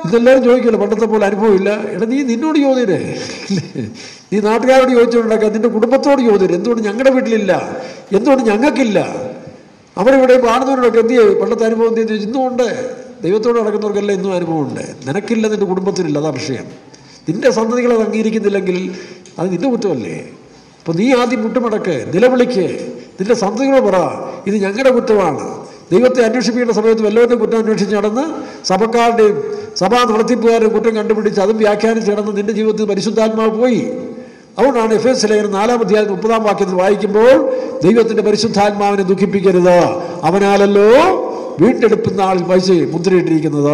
ഇതെല്ലാവരും ചോദിക്കുമല്ലോ പണ്ടത്തെ പോലെ അനുഭവമില്ല എടാ നീ നിന്നോട് ചോദ്യരേ നീ നാട്ടുകാരോട് ചോദിച്ചുകൊണ്ടാക്കാം നിന്റെ കുടുംബത്തോട് ചോദ്യര് എന്തുകൊണ്ട് ഞങ്ങളുടെ വീട്ടിലില്ല എന്തുകൊണ്ട് ഞങ്ങൾക്കില്ല അവരിവിടെ കാണുന്നവരോടൊക്കെ എന്ത് ചെയ്യും പണ്ടത്തെ അനുഭവം എന്ത് ചെയ്തു ഇന്നുമുണ്ട് ദൈവത്തോട് നടക്കുന്നവർക്കെല്ലാം ഇന്നും അനുഭവമുണ്ട് നിനക്കില്ല നിന്റെ കുടുംബത്തിനില്ല അതാ വിഷയം നിന്റെ സന്തതികൾ അത് അംഗീകരിക്കുന്നില്ലെങ്കിൽ അത് നിന്റെ കുറ്റമല്ലേ അപ്പോൾ നീ ആദ്യം മുട്ടുമടക്ക് നിലവിളിക്ക് നിന്റെ സന്തതികളോട് പറ ഇത് ഞങ്ങളുടെ കുറ്റമാണ് ദൈവത്തെ അന്വേഷിപ്പിക്കേണ്ട സമയത്ത് വല്ലവരുടെ കുറ്റം അന്വേഷിച്ച് നടന്ന് സഭക്കാരുടെയും സഭാ നടത്തിപ്പുകാരുടെയും കുറ്റം കണ്ടുപിടിച്ച് അതും വ്യാഖ്യാനിച്ച് നടന്ന് നിന്റെ ജീവിതത്തിൽ പരിശുദ്ധാത്മാവ് പോയി അതുകൊണ്ടാണ് എഫ് എസ് ലേഖനം നാലാം അധ്യായം മുപ്പതാം വാക്യത്തിൽ വായിക്കുമ്പോൾ ദൈവത്തിന്റെ പരിശുദ്ധാത്മാവിനെ ദുഃഖിപ്പിക്കരുത് അവനാലല്ലോ വീണ്ടെടുപ്പ് നാളിൽ പൈസ മുദ്രയിട്ടിരിക്കുന്നത്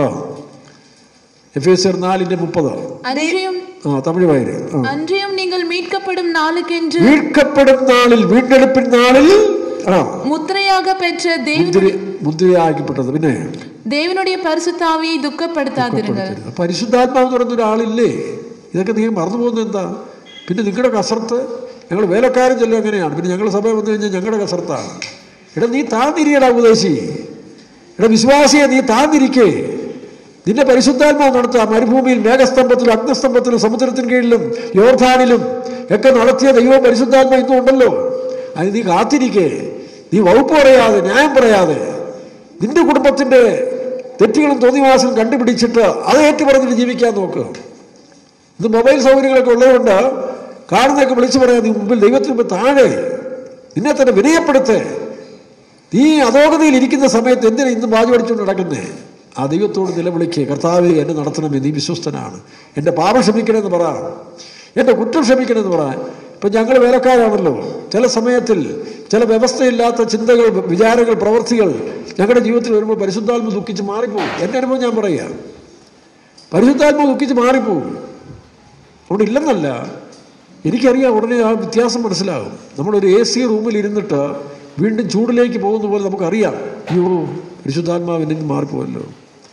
എഫ് എസ് നാലിന്റെ മുപ്പത് அன்றியும் ആ തമിഴ് വായന ആ அன்றியும் நீங்கள் மீட்கப்படும் நாளுக்கென்று വീഴ്ക്കപ്പെടും നാളിൽ വീണ്ടെടുപ്പിൻ നാളിൽ ആ முத்திரையாக பெற்ற தேவ മുദ്ര മുദ്രയാക്കപ്പെട്ടത് പിന്നെ தேவனுடைய பரிசுத்தாவியை துக்கப்படுத்தாதிருங்கள் പരിശുദ്ധാത്മാവ് എന്ന് പറയുന്ന ഒരാളില്ലേ ഇതൊക്കെ നീ മറന്നു പോകുന്നത് എന്താ പിന്നെ നിങ്ങളുടെ കസർത്ത് ഞങ്ങൾ വേലക്കാരൻ ചെല്ലും എങ്ങനെയാണ് പിന്നെ ഞങ്ങൾ സഭ വന്നു കഴിഞ്ഞാൽ ഞങ്ങളുടെ കസർത്താണ് എടാ നീ താന്നിരിയടാ ഉപദേശി എടാ വിശ്വാസിയെ നീ താന്നിരിക്കേ നിന്നെ പരിശുദ്ധാത്മാവ് നടത്തുക മരുഭൂമിയിൽ മേഘസ്തംഭത്തിലും അഗ്നസ്തംഭത്തിലും സമുദ്രത്തിന് കീഴിലും യോർധാനിലും ഒക്കെ നടത്തിയ ദൈവം പരിശുദ്ധാത്മ ഇന്നും ഉണ്ടല്ലോ അത് നീ കാത്തിരിക്കേ നീ വകുപ്പ് പറയാതെ ന്യായം പറയാതെ നിന്റെ കുടുംബത്തിന്റെ തെറ്റുകളും തോന്നിവാസവും കണ്ടുപിടിച്ചിട്ട് അത് ഏറ്റു പറഞ്ഞിട്ട് ജീവിക്കാൻ നോക്കുക ഇന്ന് മൊബൈൽ സൗകര്യങ്ങളൊക്കെ ഉള്ളതുകൊണ്ട് കാണുന്നതൊക്കെ വിളിച്ചു പറയാം നീ മുമ്പിൽ ദൈവത്തിന് മുമ്പ് താഴെ നിന്നെ തന്നെ വിനയപ്പെടുത്ത് നീ അധോഗതിയിൽ ഇരിക്കുന്ന സമയത്ത് എന്തിനാ ഇന്ന് വാചടിച്ചുകൊണ്ട് നടക്കുന്നേ ആ ദൈവത്തോട് നിലവിളിക്കുക കർത്താവെ എന്നെ നടത്തണമേ നീ വിശ്വസ്തനാണ് എൻ്റെ പാപം ക്ഷമിക്കണമെന്ന് പറ എൻ്റെ കുറ്റം ക്ഷമിക്കണമെന്ന് പറ ഇപ്പം ഞങ്ങൾ വേലക്കാരാണല്ലോ ചില സമയത്തിൽ ചില വ്യവസ്ഥയില്ലാത്ത ചിന്തകൾ വിചാരങ്ങൾ പ്രവൃത്തികൾ ഞങ്ങളുടെ ജീവിതത്തിൽ വരുമ്പോൾ പരിശുദ്ധാത്മ ദുഃഖിച്ച് മാറിപ്പോകും എൻ്റെ അനുഭവം ഞാൻ പറയാം പരിശുദ്ധാത്മ ദുഃഖിച്ച് മാറിപ്പോകും അവിടെ ഇല്ലെന്നല്ല എനിക്കറിയാം ഉടനെ ആ വ്യത്യാസം മനസ്സിലാകും നമ്മളൊരു എ സി റൂമിൽ ഇരുന്നിട്ട് വീണ്ടും ചൂടിലേക്ക് പോകുന്ന പോലെ നമുക്കറിയാം അയ്യോ പരിശുദ്ധാത്മാവ് എന്നിൽ നിന്ന് മാറിപ്പോയല്ലോ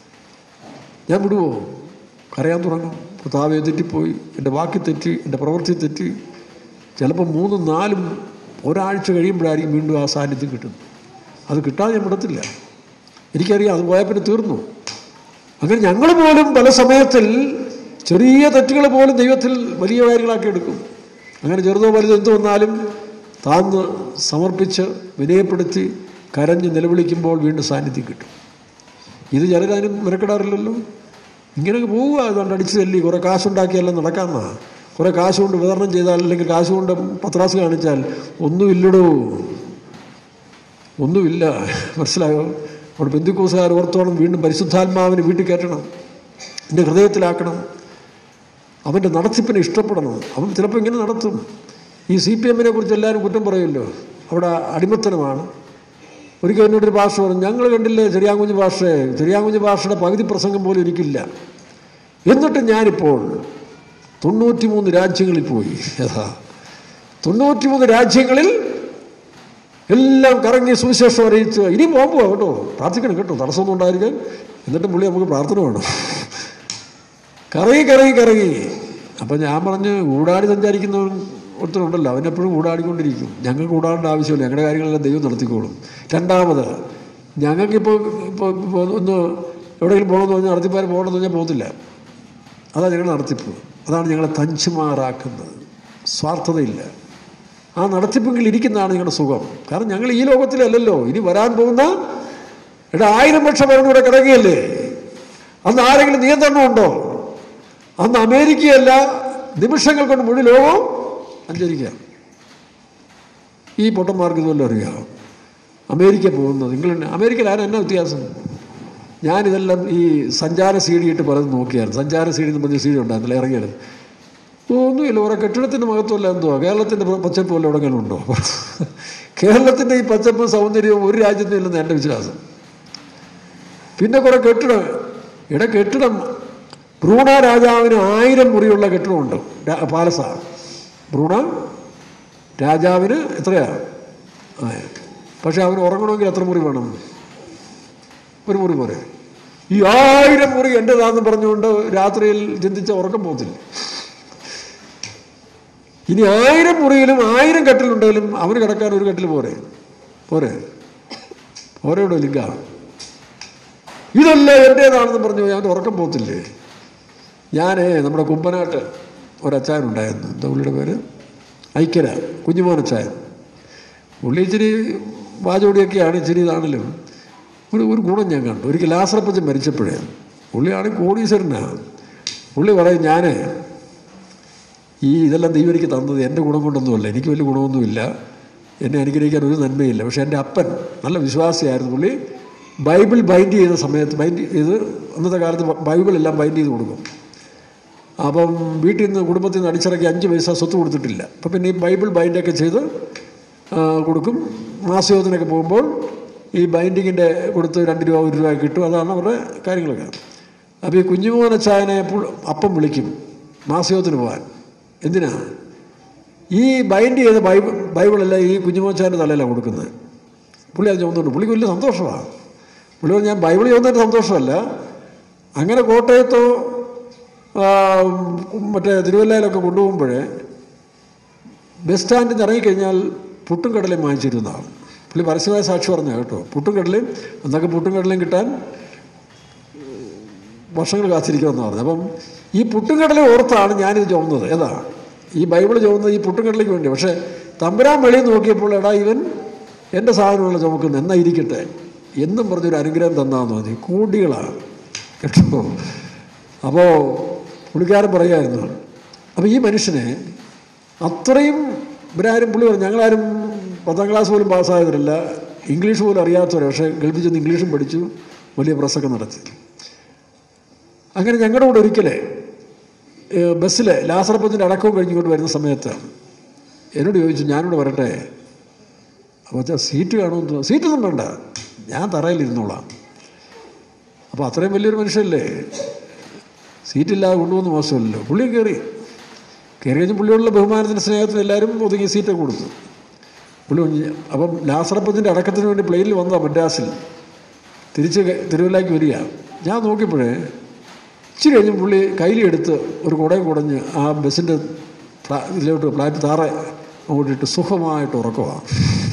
ഞാൻ വിടുവോ കരയാൻ തുടങ്ങും കർത്താവെ തെറ്റിപ്പോയി എൻ്റെ വാക്ക് തെറ്റി എൻ്റെ പ്രവൃത്തി തെറ്റി ചിലപ്പോൾ മൂന്നും നാലും ഒരാഴ്ച കഴിയുമ്പോഴായിരിക്കും വീണ്ടും ആ സാന്നിധ്യം കിട്ടുന്നത് അത് കിട്ടാതെ ഞാൻ വിടത്തില്ല എനിക്കറിയാം അത് പോയാൽ പിന്നെ തീർന്നു അങ്ങനെ ഞങ്ങൾ പോലും പല സമയത്തിൽ ചെറിയ തെറ്റുകൾ പോലും ദൈവത്തിൽ വലിയ കാര്യങ്ങളാക്കി എടുക്കും അങ്ങനെ ചെറുതോ വലുതോ എന്ത് വന്നാലും താന്ന് സമർപ്പിച്ച് വിനയപ്പെടുത്തി കരഞ്ഞ് നിലവിളിക്കുമ്പോൾ വീണ്ടും സാന്നിധ്യം കിട്ടും ഇത് ചിലരതിനും മെനക്കെടാറില്ലല്ലോ ഇങ്ങനെ പോവുക അതുകൊണ്ട് അടിച്ചു തല്ലി കുറേ കാശുണ്ടാക്കിയെല്ലാം നടക്കാമെന്നാ കുറേ കാശ് കൊണ്ട് വിതരണം ചെയ്താൽ അല്ലെങ്കിൽ കാശ് കൊണ്ട് പത്രാസ് കാണിച്ചാൽ ഒന്നുമില്ലടോ ഒന്നുമില്ല മനസ്സിലായോ അവിടെ ബന്ധുക്കോസുകാർ ഓർത്തോണം വീണ്ടും പരിശുദ്ധാത്മാവിന് വീട്ടിൽ കയറ്റണം എൻ്റെ ഹൃദയത്തിലാക്കണം അവൻ്റെ നടത്തിപ്പിനെ ഇഷ്ടപ്പെടണം അവൻ ചിലപ്പോൾ ഇങ്ങനെ നടത്തും ഈ സി പി എമ്മിനെ കുറിച്ച് എല്ലാവരും കുറ്റം പറയുമല്ലോ അവിടെ അടിമത്തനമാണ് ഒരിക്കൽ എന്നോടൊരു ഭാഷ പറഞ്ഞു ഞങ്ങൾ കണ്ടില്ലേ ചെറിയാങ്കുഞ്ഞ് ഭാഷയെ ചെറിയാങ്കുഞ്ഞ് ഭാഷയുടെ പകുതി പ്രസംഗം പോലും എനിക്കില്ല എന്നിട്ട് ഞാനിപ്പോൾ തൊണ്ണൂറ്റിമൂന്ന് രാജ്യങ്ങളിൽ പോയി യഥാ തൊണ്ണൂറ്റിമൂന്ന് രാജ്യങ്ങളിൽ എല്ലാം കറങ്ങി സുവിശേഷം അറിയിച്ച് ഇനി പോകുമ്പോൾ കേട്ടോ പ്രാർത്ഥിക്കണം കേട്ടോ തടസ്സമൊന്നും ഉണ്ടായിരിക്കാൻ എന്നിട്ട് പുള്ളി നമുക്ക് പ്രാർത്ഥന വേണം കറങ്ങി കറങ്ങി കറങ്ങി അപ്പം ഞാൻ പറഞ്ഞ് ഊടാടി സഞ്ചാരിക്കുന്നവൻ ഒരുത്തരുണ്ടല്ലോ അവനെപ്പോഴും ഊടാടിക്കൊണ്ടിരിക്കും ഞങ്ങൾക്ക് ഊടാടേണ്ട ആവശ്യമില്ല ഞങ്ങളുടെ കാര്യങ്ങളെല്ലാം ദൈവം നടത്തിക്കോളും രണ്ടാമത് ഞങ്ങൾക്കിപ്പോൾ ഇപ്പോൾ ഇപ്പോൾ ഒന്ന് എവിടെയെങ്കിലും പോകണമെന്ന് പറഞ്ഞാൽ നടത്തിപ്പാർ പോകണമെന്ന് പറഞ്ഞാൽ പോകത്തില്ല അതാണ് ഞങ്ങളുടെ നടത്തിപ്പ് അതാണ് ഞങ്ങളെ തഞ്ചുമാറാക്കുന്നത് സ്വാർത്ഥതയില്ല ആ നടത്തിപ്പെങ്കിൽ ഇരിക്കുന്നതാണ് ഞങ്ങളുടെ സുഖം കാരണം ഞങ്ങൾ ഈ ലോകത്തിലല്ലല്ലോ ഇനി വരാൻ പോകുന്ന എടാ ആയിരം വർഷം വരുന്നൂടെ കിടക്കുകയല്ലേ അന്ന് ആരെങ്കിലും നിയന്ത്രണമുണ്ടോ അന്ന് അമേരിക്കയല്ല നിമിഷങ്ങൾ കൊണ്ട് മുഴുവൻ ലോകവും സഞ്ചരിക്കാം ഈ പൊട്ടന്മാർക്ക് ഇതുവല്ലോ അറിയാം അമേരിക്ക പോകുന്നത് ഇംഗ്ലണ്ട് അമേരിക്കയിൽ ആരും എന്നാ വ്യത്യാസം ഞാനിതെല്ലാം ഈ സഞ്ചാര സി ഡി ഇട്ട് പലതും നോക്കിയായിരുന്നു സഞ്ചാര സി ഡി എന്ന് പറഞ്ഞ സി ഡി ഉണ്ടായിരുന്നില്ല ഇറങ്ങിയത് ഒന്നുമില്ല ഓരോ കെട്ടിടത്തിൻ്റെ മഹത്വമല്ല എന്തുവാ കേരളത്തിൻ്റെ പച്ചപ്പ് വല്ല എവിടെങ്കിലും ഉണ്ടോ കേരളത്തിൻ്റെ ഈ പച്ചപ്പ് സൗന്ദര്യവും ഒരു രാജ്യത്തും ഇല്ലെന്ന് എൻ്റെ വിശ്വാസം പിന്നെ കുറെ കെട്ടിടം ഇട കെട്ടിടം ബ്രൂണ രാജാവിന് ആയിരം മുറിയുള്ള കെട്ടിടമുണ്ട് രാ- പാലസ ബ്രൂണ രാജാവിന് എത്രയാ ആ പക്ഷെ അവന് ഉറങ്ങണമെങ്കിൽ എത്ര മുറി വേണം ഒരു മുറി പോരെ ഈ ആയിരം മുറി എൻ്റെതാന്ന് പറഞ്ഞുകൊണ്ട് രാത്രിയിൽ ചിന്തിച്ച ഉറക്കം പോകത്തില്ല ഇനി ആയിരം മുറിയിലും ആയിരം കട്ടിലുണ്ടെങ്കിലും അവന് കിടക്കാൻ ഒരു കട്ടിൽ പോരെ പോരെ പോരെയുടെ ലിംഗ ഇതല്ല എൻ്റേതാണെന്ന് പറഞ്ഞു അവൻ്റെ ഉറക്കം പോകത്തില്ലേ ഞാൻ നമ്മുടെ കുമ്പനാട്ട് ഒരച്ചായനുണ്ടായിരുന്നു എന്താ പുള്ളിയുടെ പേര് ഐക്യര കുഞ്ഞുമോനച്ചായൻ പുള്ളി ഇച്ചിരി വാചോടിയൊക്കെയാണ് ഇച്ചിരി ഇതാണല്ലോ ഒരു ഒരു ഗുണം ഞാൻ കണ്ടു ഒരിക്കൽ ലാസറപ്പച്ചൻ മരിച്ചപ്പോഴേ പുള്ളിയാണ് കോടീശ്വരനാണ് പുള്ളി പറയും ഞാൻ ഈ ഇതെല്ലാം ദൈവം എനിക്ക് തന്നത് എൻ്റെ ഗുണം കൊണ്ടൊന്നുമല്ല എനിക്ക് വലിയ ഗുണമൊന്നുമില്ല എന്നെ അനുഗ്രഹിക്കാൻ ഒരു നന്മയില്ല പക്ഷേ എൻ്റെ അപ്പൻ നല്ല വിശ്വാസിയായിരുന്നു പുള്ളി ബൈബിൾ ബൈൻഡ് ചെയ്ത സമയത്ത് ബൈൻഡ് ചെയ്ത് അന്നത്തെ കാലത്ത് ബൈബിളെല്ലാം ബൈൻഡ് ചെയ്ത് കൊടുക്കും അപ്പം വീട്ടിൽ നിന്ന് കുടുംബത്തിൽ നിന്ന് അടിച്ചിറക്കി അഞ്ച് പൈസ സ്വത്ത് കൊടുത്തിട്ടില്ല അപ്പം പിന്നെ ഈ ബൈബിൾ ബൈൻഡൊക്കെ ചെയ്ത് ആ, കൊടുക്കും മാസയോധനൊക്കെ പോകുമ്പോൾ ഈ ബൈൻഡിങ്ങിൻ്റെ കൊടുത്ത് രണ്ട് രൂപ ഒരു രൂപ കിട്ടും അതാണ് അവരുടെ കാര്യങ്ങളൊക്കെ അപ്പോൾ ഈ കുഞ്ഞുമോനച്ചായനെ എപ്പോൾ അപ്പം വിളിക്കും മാസയോധന പോകാൻ എന്തിനാ ഈ ബൈൻഡ് ചെയ്ത ബൈബിൾ ബൈബിളെല്ലാം ഈ കുഞ്ഞുമോച്ചാൻ്റെ തലയിലാണ് കൊടുക്കുന്നത് പുള്ളി അത് ചുമന്നുണ്ട് പുള്ളിക്ക് വലിയ സന്തോഷമാണ് പുള്ളി പറഞ്ഞു, ഞാൻ ബൈബിൾ ചുമന്നതിൻ്റെ സന്തോഷമല്ല അങ്ങനെ കോട്ടയത്തോ ആ, മറ്റേ തിരുവല്ലയിലൊക്കെ കൊണ്ടുപോകുമ്പോൾ ബസ് സ്റ്റാൻഡിൽ നിന്ന് ഇറങ്ങിക്കഴിഞ്ഞാൽ പുട്ടും കടലയും വാങ്ങിച്ചിരുന്നതാണ് പുള്ളി പരസ്യമായ സാക്ഷി പറഞ്ഞു കേട്ടോ പുട്ടും കടലയും അന്നൊക്കെ പുട്ടും കടലയും കിട്ടാൻ വർഷങ്ങൾ കാത്തിരിക്കുമെന്ന് പറഞ്ഞു അപ്പം ഈ പുട്ടും കടലയും ഓർത്താണ് ഞാനിത് ചുമന്നത് ഏതാ ഈ ബൈബിൾ ചുമന്നത് ഈ പുട്ടും കടലയ്ക്ക് വേണ്ടി പക്ഷേ തമ്പുരാൻ വെളിയിൽ നോക്കിയപ്പോൾ എടാ ഇവൻ എൻ്റെ സാധനമുള്ള ചുമക്കുന്നത് എന്നാ ഇരിക്കട്ടെ എന്നും പറഞ്ഞൊരു അനുഗ്രഹം തന്നാന്ന് തോന്നി കൂടികളാണ് കേട്ടോ അപ്പോൾ പുള്ളിക്കാരൻ പറയായിരുന്നു അപ്പോൾ ഈ മനുഷ്യനെ അത്രയും ഇവരാരും പുള്ളി പറഞ്ഞു ഞങ്ങളാരും പത്താം ക്ലാസ് പോലും പാസ്സായവരല്ല ഇംഗ്ലീഷ് പോലും അറിയാത്തവർ പക്ഷേ ഗൾഫിൽ ചെന്ന് ഇംഗ്ലീഷും പഠിച്ചു വലിയ പ്രസംഗം നടത്തി അങ്ങനെ ഞങ്ങളുടെ കൂടെ ഒരിക്കലേ ബസ്സിൽ ലാസറപ്പത്തിൻ്റെ അടക്കവും കഴിഞ്ഞുകൊണ്ട് വരുന്ന സമയത്ത് എന്നോട് ചോദിച്ചു ഞാനിവിടെ വരട്ടെ അപ്പോൾ വെച്ചാൽ സീറ്റ് കാണുമെന്ന് തോന്നുന്നു സീറ്റൊന്നും വേണ്ട ഞാൻ തറയിലിരുന്നോളാം അപ്പോൾ അത്രയും വലിയൊരു മനുഷ്യല്ലേ സീറ്റില്ലാതെ കൊണ്ടുവന്ന് മോശമല്ലല്ലോ പുള്ളി കയറി കയറി കഴിഞ്ഞ് പുള്ളിയോടുള്ള ബഹുമാനത്തിന് സ്നേഹത്തിന് എല്ലാവരും ഒതുങ്ങി സീറ്റൊക്കെ കൊടുത്തു പുള്ളി കുഞ്ഞ് അപ്പം ലാസറപ്പത്തിൻ്റെ അടക്കത്തിന് വേണ്ടി പ്ലെയിനിൽ വന്നതാണ് മദ്രാസിൽ തിരിച്ച് ക- തിരുവല്ലയ്ക്ക് വരിക ഞാൻ നോക്കിയപ്പോഴേ ഇച്ചിരി കഴിഞ്ഞ് പുള്ളി കയ്യിലെടുത്ത് ഒരു കുടയും കുടഞ്ഞ് ആ ബസ്സിൻ്റെ പ്ലാ- ഇതിലോട്ട് പ്ലാറ്റ് താറ അങ്ങോട്ടിട്ട് സുഖമായിട്ട് ഉറക്കമാണ്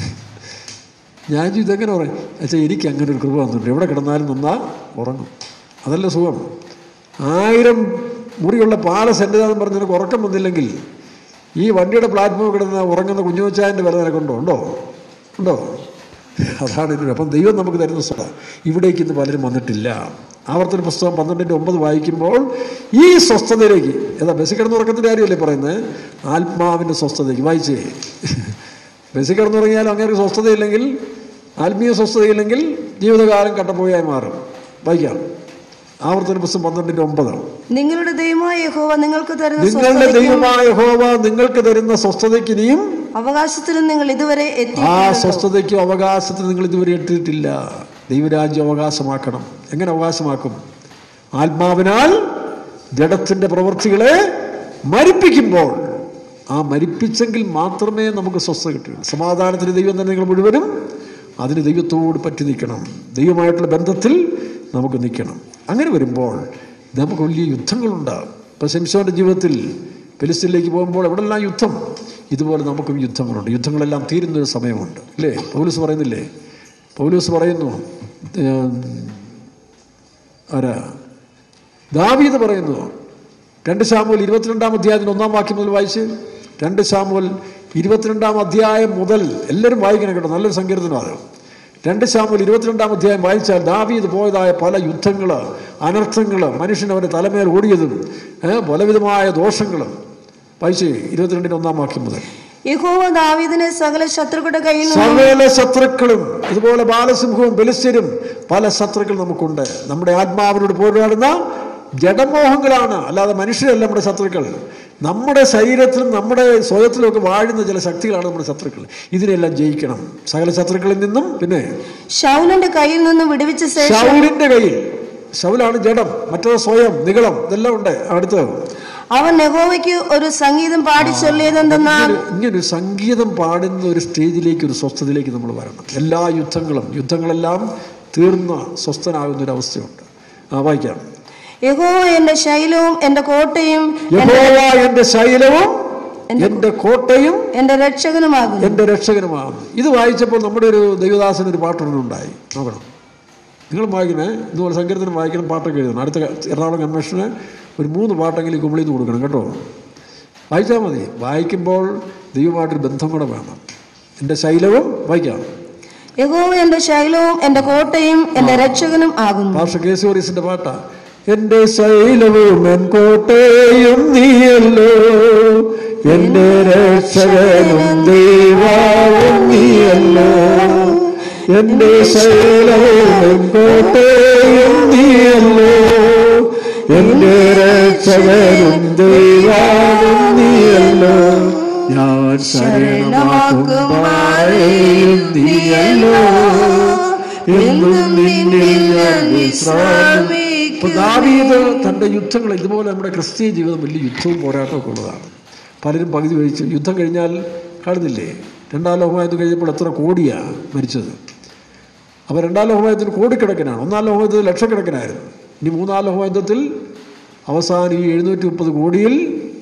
ഞാൻ ചോദിച്ചു ഇതെങ്ങനെ പറയും അച്ഛാ എനിക്ക് അങ്ങനെ ഒരു കൃപ വന്നിട്ടുണ്ട് എവിടെ കിടന്നാലും നിന്നാൽ ഉറങ്ങും അതല്ല സുഖം ആയിരം മുറിയുള്ള പാലസ് എൻ്റെതാന്ന് പറഞ്ഞ് നിനക്ക് ഉറക്കം വന്നില്ലെങ്കിൽ ഈ വണ്ടിയുടെ പ്ലാറ്റ്ഫോമിൽ കിടന്ന ഉറങ്ങുന്ന കുഞ്ഞുവച്ചായൻ്റെ വില നിനക്കുണ്ടോ ഉണ്ടോ ഉണ്ടോ അതാണ് ഇതിന് അപ്പം ദൈവം നമുക്ക് തരുന്ന സ്വത ഇവിടേക്ക് ഇന്ന് പലരും വന്നിട്ടില്ല ആവർത്തന പുസ്തകം പന്ത്രണ്ടിൻ്റെ ഒമ്പത് വായിക്കുമ്പോൾ ഈ സ്വസ്ഥതയിലേക്ക് ഏതാ ബസ്സിൽ കിടന്ന് ഉറക്കത്തിൻ്റെ കാര്യമല്ലേ പറയുന്നത് ആത്മാവിൻ്റെ സ്വസ്ഥതയ്ക്ക് വായിച്ചേ ബസ്സിൽ കിടന്നുറങ്ങിയാലും അങ്ങനെ ഒരു സ്വസ്ഥതയില്ലെങ്കിൽ ആത്മീയ സ്വസ്ഥതയില്ലെങ്കിൽ ജീവിതകാലം കട്ടപ്പോയായി മാറും വായിക്കാം ആവർത്തന പുസ്തകം പന്ത്രണ്ടിൻ്റെ ഒമ്പത് നിങ്ങളുടെ ദൈവമായ യഹോവ നിങ്ങൾക്ക് തരുന്ന നിങ്ങളുടെ സ്വസ്ഥതയ്ക്കും ദൈവമായ ഹോവ നിങ്ങൾക്ക് തരുന്ന സ്വസ്ഥതയ്ക്ക് ഇനിയും അവകാശത്തിലും നിങ്ങൾ ഇതുവരെ എത്തി ആ സ്വസ്ഥതയ്ക്കും അവകാശത്തിന് നിങ്ങൾ ഇതുവരെ എത്തിയിട്ടില്ല ദൈവരാജ്യം അവകാശമാക്കണം എങ്ങനെ അവകാശമാക്കും ആത്മാവിനാൽ ജഡത്തിൻ്റെ പ്രവൃത്തികളെ മരിപ്പിക്കുമ്പോൾ ആ മരിപ്പിച്ചെങ്കിൽ മാത്രമേ നമുക്ക് സ്വസ്ഥത കിട്ടുകയുള്ളൂ സമാധാനത്തിന് ദൈവം തന്നെ നിങ്ങൾ മുഴുവനും അതിന് ദൈവത്തോട് പറ്റി നിൽക്കണം ദൈവമായിട്ടുള്ള ബന്ധത്തിൽ നമുക്ക് നിൽക്കണം അങ്ങനെ വരുമ്പോൾ നമുക്ക് വലിയ യുദ്ധങ്ങളുണ്ടാകും ഇപ്പോൾ ശംസോൻ്റെ ജീവിതത്തിൽ പെലിസ്തീനിലേക്ക് പോകുമ്പോൾ എവിടെല്ലാം യുദ്ധം ഇതുപോലെ നമുക്കും യുദ്ധങ്ങളുണ്ട് യുദ്ധങ്ങളെല്ലാം തീരുന്നൊരു സമയമുണ്ട് ഇല്ലേ പൗലൂസ് പറയുന്നില്ലേ പൗലൂസ് പറയുന്നു ഏം, ആരാ ദാവീദ് പറയുന്നു രണ്ട് ശാമുവൽ ഇരുപത്തിരണ്ടാം അധ്യായത്തിന് ഒന്നാം വാക്യം മുതൽ വായിച്ച് രണ്ട് ശാമുവൽ ഇരുപത്തിരണ്ടാം അധ്യായം മുതൽ എല്ലാവരും വായിക്കണം കേട്ടോ നല്ലൊരു സങ്കീർത്തനമാണ് രണ്ട് ശാമുവൽ ഇരുപത്തിരണ്ടാം അധ്യായം വായിച്ചാൽ ദാവീദ് പോയതായ പല യുദ്ധങ്ങൾ അനർത്ഥങ്ങൾ മനുഷ്യൻ അവൻ്റെ തലമേൽ ഓടിയതും ഏ, പലവിധമായ ദോഷങ്ങളും വായിച്ച് ഇരുപത്തിരണ്ടിന് ഒന്നാം വാക്യം മുതൽ യഹോവ ദാവീദിനെ സകല ശത്രുക്കളുടെ കയ്യിൽ നിന്നും സകല ശത്രുക്കളും ഇതുപോലെ ബാലസിംഹവും ബലിസ്തരും പല ശത്രുക്കൾ നമുക്കുണ്ട് നമ്മുടെ ആത്മാവിനോട് പോരാടുന്ന ജഡമോഹങ്ങളാണ് അല്ലാതെ മനുഷ്യരല്ല നമ്മുടെ ശത്രുക്കൾ നമ്മുടെ ശരീരത്തിലും നമ്മുടെ സ്വയത്തിലും ഒക്കെ വാഴുന്ന ചില ശക്തികളാണ് നമ്മുടെ ശത്രുക്കൾ ഇതിനെല്ലാം ജയിക്കണം സകല ശത്രുക്കളിൽ നിന്നും പിന്നെ ശൗലിന്റെ കയ്യിൽ നിന്നും വിടുവിച്ച ശേഷം ശൗലിന്റെ കയ്യിൽ ശൗലാണ് ജഡം മറ്റത് സ്വയം നികളം ഇതെല്ലാം ഉണ്ട് അടുത്ത് അവൻ യഹോവയ്ക്ക് ഒരു സംഗീതം പാടി ചൊല്ലിയതെന്തെന്നാൽ ഇങ്ങനെ- ഇങ്ങനൊരു സംഗീതം പാടുന്ന ഒരു സ്റ്റേജിലേക്ക് ഒരു സ്വസ്ഥതയിലേക്ക് നമ്മൾ വരണം എല്ലാ യുദ്ധങ്ങളും യുദ്ധങ്ങളെല്ലാം തീർന്ന സ്വസ്ഥനാകുന്ന ഒരു അവസ്ഥയുണ്ട് ആ വായിക്കാം യഹോവ എന്റെ ശൈലവും എന്റെ കോട്ടയും യഹോവ എന്റെ ശൈലവും എന്റെ കോട്ടയും എന്റെ രക്ഷകനുമാകുന്നു എന്റെ രക്ഷകനുമാകുന്നു ഇത് വായിച്ചപ്പോൾ നമ്മുടെ ഒരു ദൈവദാസൻ ഒരു പാട്ടുണ്ടായി നോക്കണം നിങ്ങൾ വായിക്കണേ ഇതുപോലെ സങ്കീർത്തനം വായിക്കണം പാട്ടൊക്കെ എഴുതണം അടുത്ത എറണാകുളം കൺവെൻഷന് ഒരു മൂന്ന് പാട്ടെങ്കിലും കുമ്പളിൽ നിന്ന് കൊടുക്കണം കേട്ടോ വായിച്ചാൽ മതി വായിക്കുമ്പോൾ ദൈവമായിട്ടൊരു ബന്ധം കൂടെ വേണം എൻ്റെ ശൈലവും വായിക്കാം യഹോവ എന്റെ ശൈലവും എന്റെ കോട്ടയും എന്റെ രക്ഷകനും ആകുന്നു പാർഷ കെ സി ഓറീസിന്റെ പാട്ടാ എന്റെ ശൈലവും എൻ കോട്ടയും നീയല്ലോ എന്റെ രക്ഷകനും ദൈവാവും നീയല്ലോ എന്റെ ശൈലവും എൻ കോട്ടയും നീയല്ലോ എന്റെ രക്ഷകനും ദൈവാവും നീയല്ലോ ഞാൻ ശരണമാക്കും പാറയും നീയല്ലോ എന്നും നിന്നിൽ ഞാൻ വിശ്രാമി ഇപ്പൊ ദാവീദ് തന്റെ യുദ്ധങ്ങൾ ഇതുപോലെ നമ്മുടെ ക്രിസ്തീയ ജീവിതം വലിയ യുദ്ധവും പോരാട്ടമൊക്കെ ഉള്ളതാണ് പലരും പകുതി കഴിച്ചു യുദ്ധം കഴിഞ്ഞാൽ കാണുന്നില്ലേ രണ്ടാം ലോകമായത് കഴിഞ്ഞപ്പോൾ എത്ര കോടിയാ മരിച്ചത് അപ്പോൾ രണ്ടാം ലോകമായത്തിന് കോടിക്കണക്കിനാണ് ഒന്നാം ലോകമായത്തിൽ ലക്ഷക്കണക്കിനായിരുന്നു ഇനി മൂന്നാം ലോകമായത്തിൽ അവസാനം ഈ എഴുന്നൂറ്റി മുപ്പത് കോടിയിൽ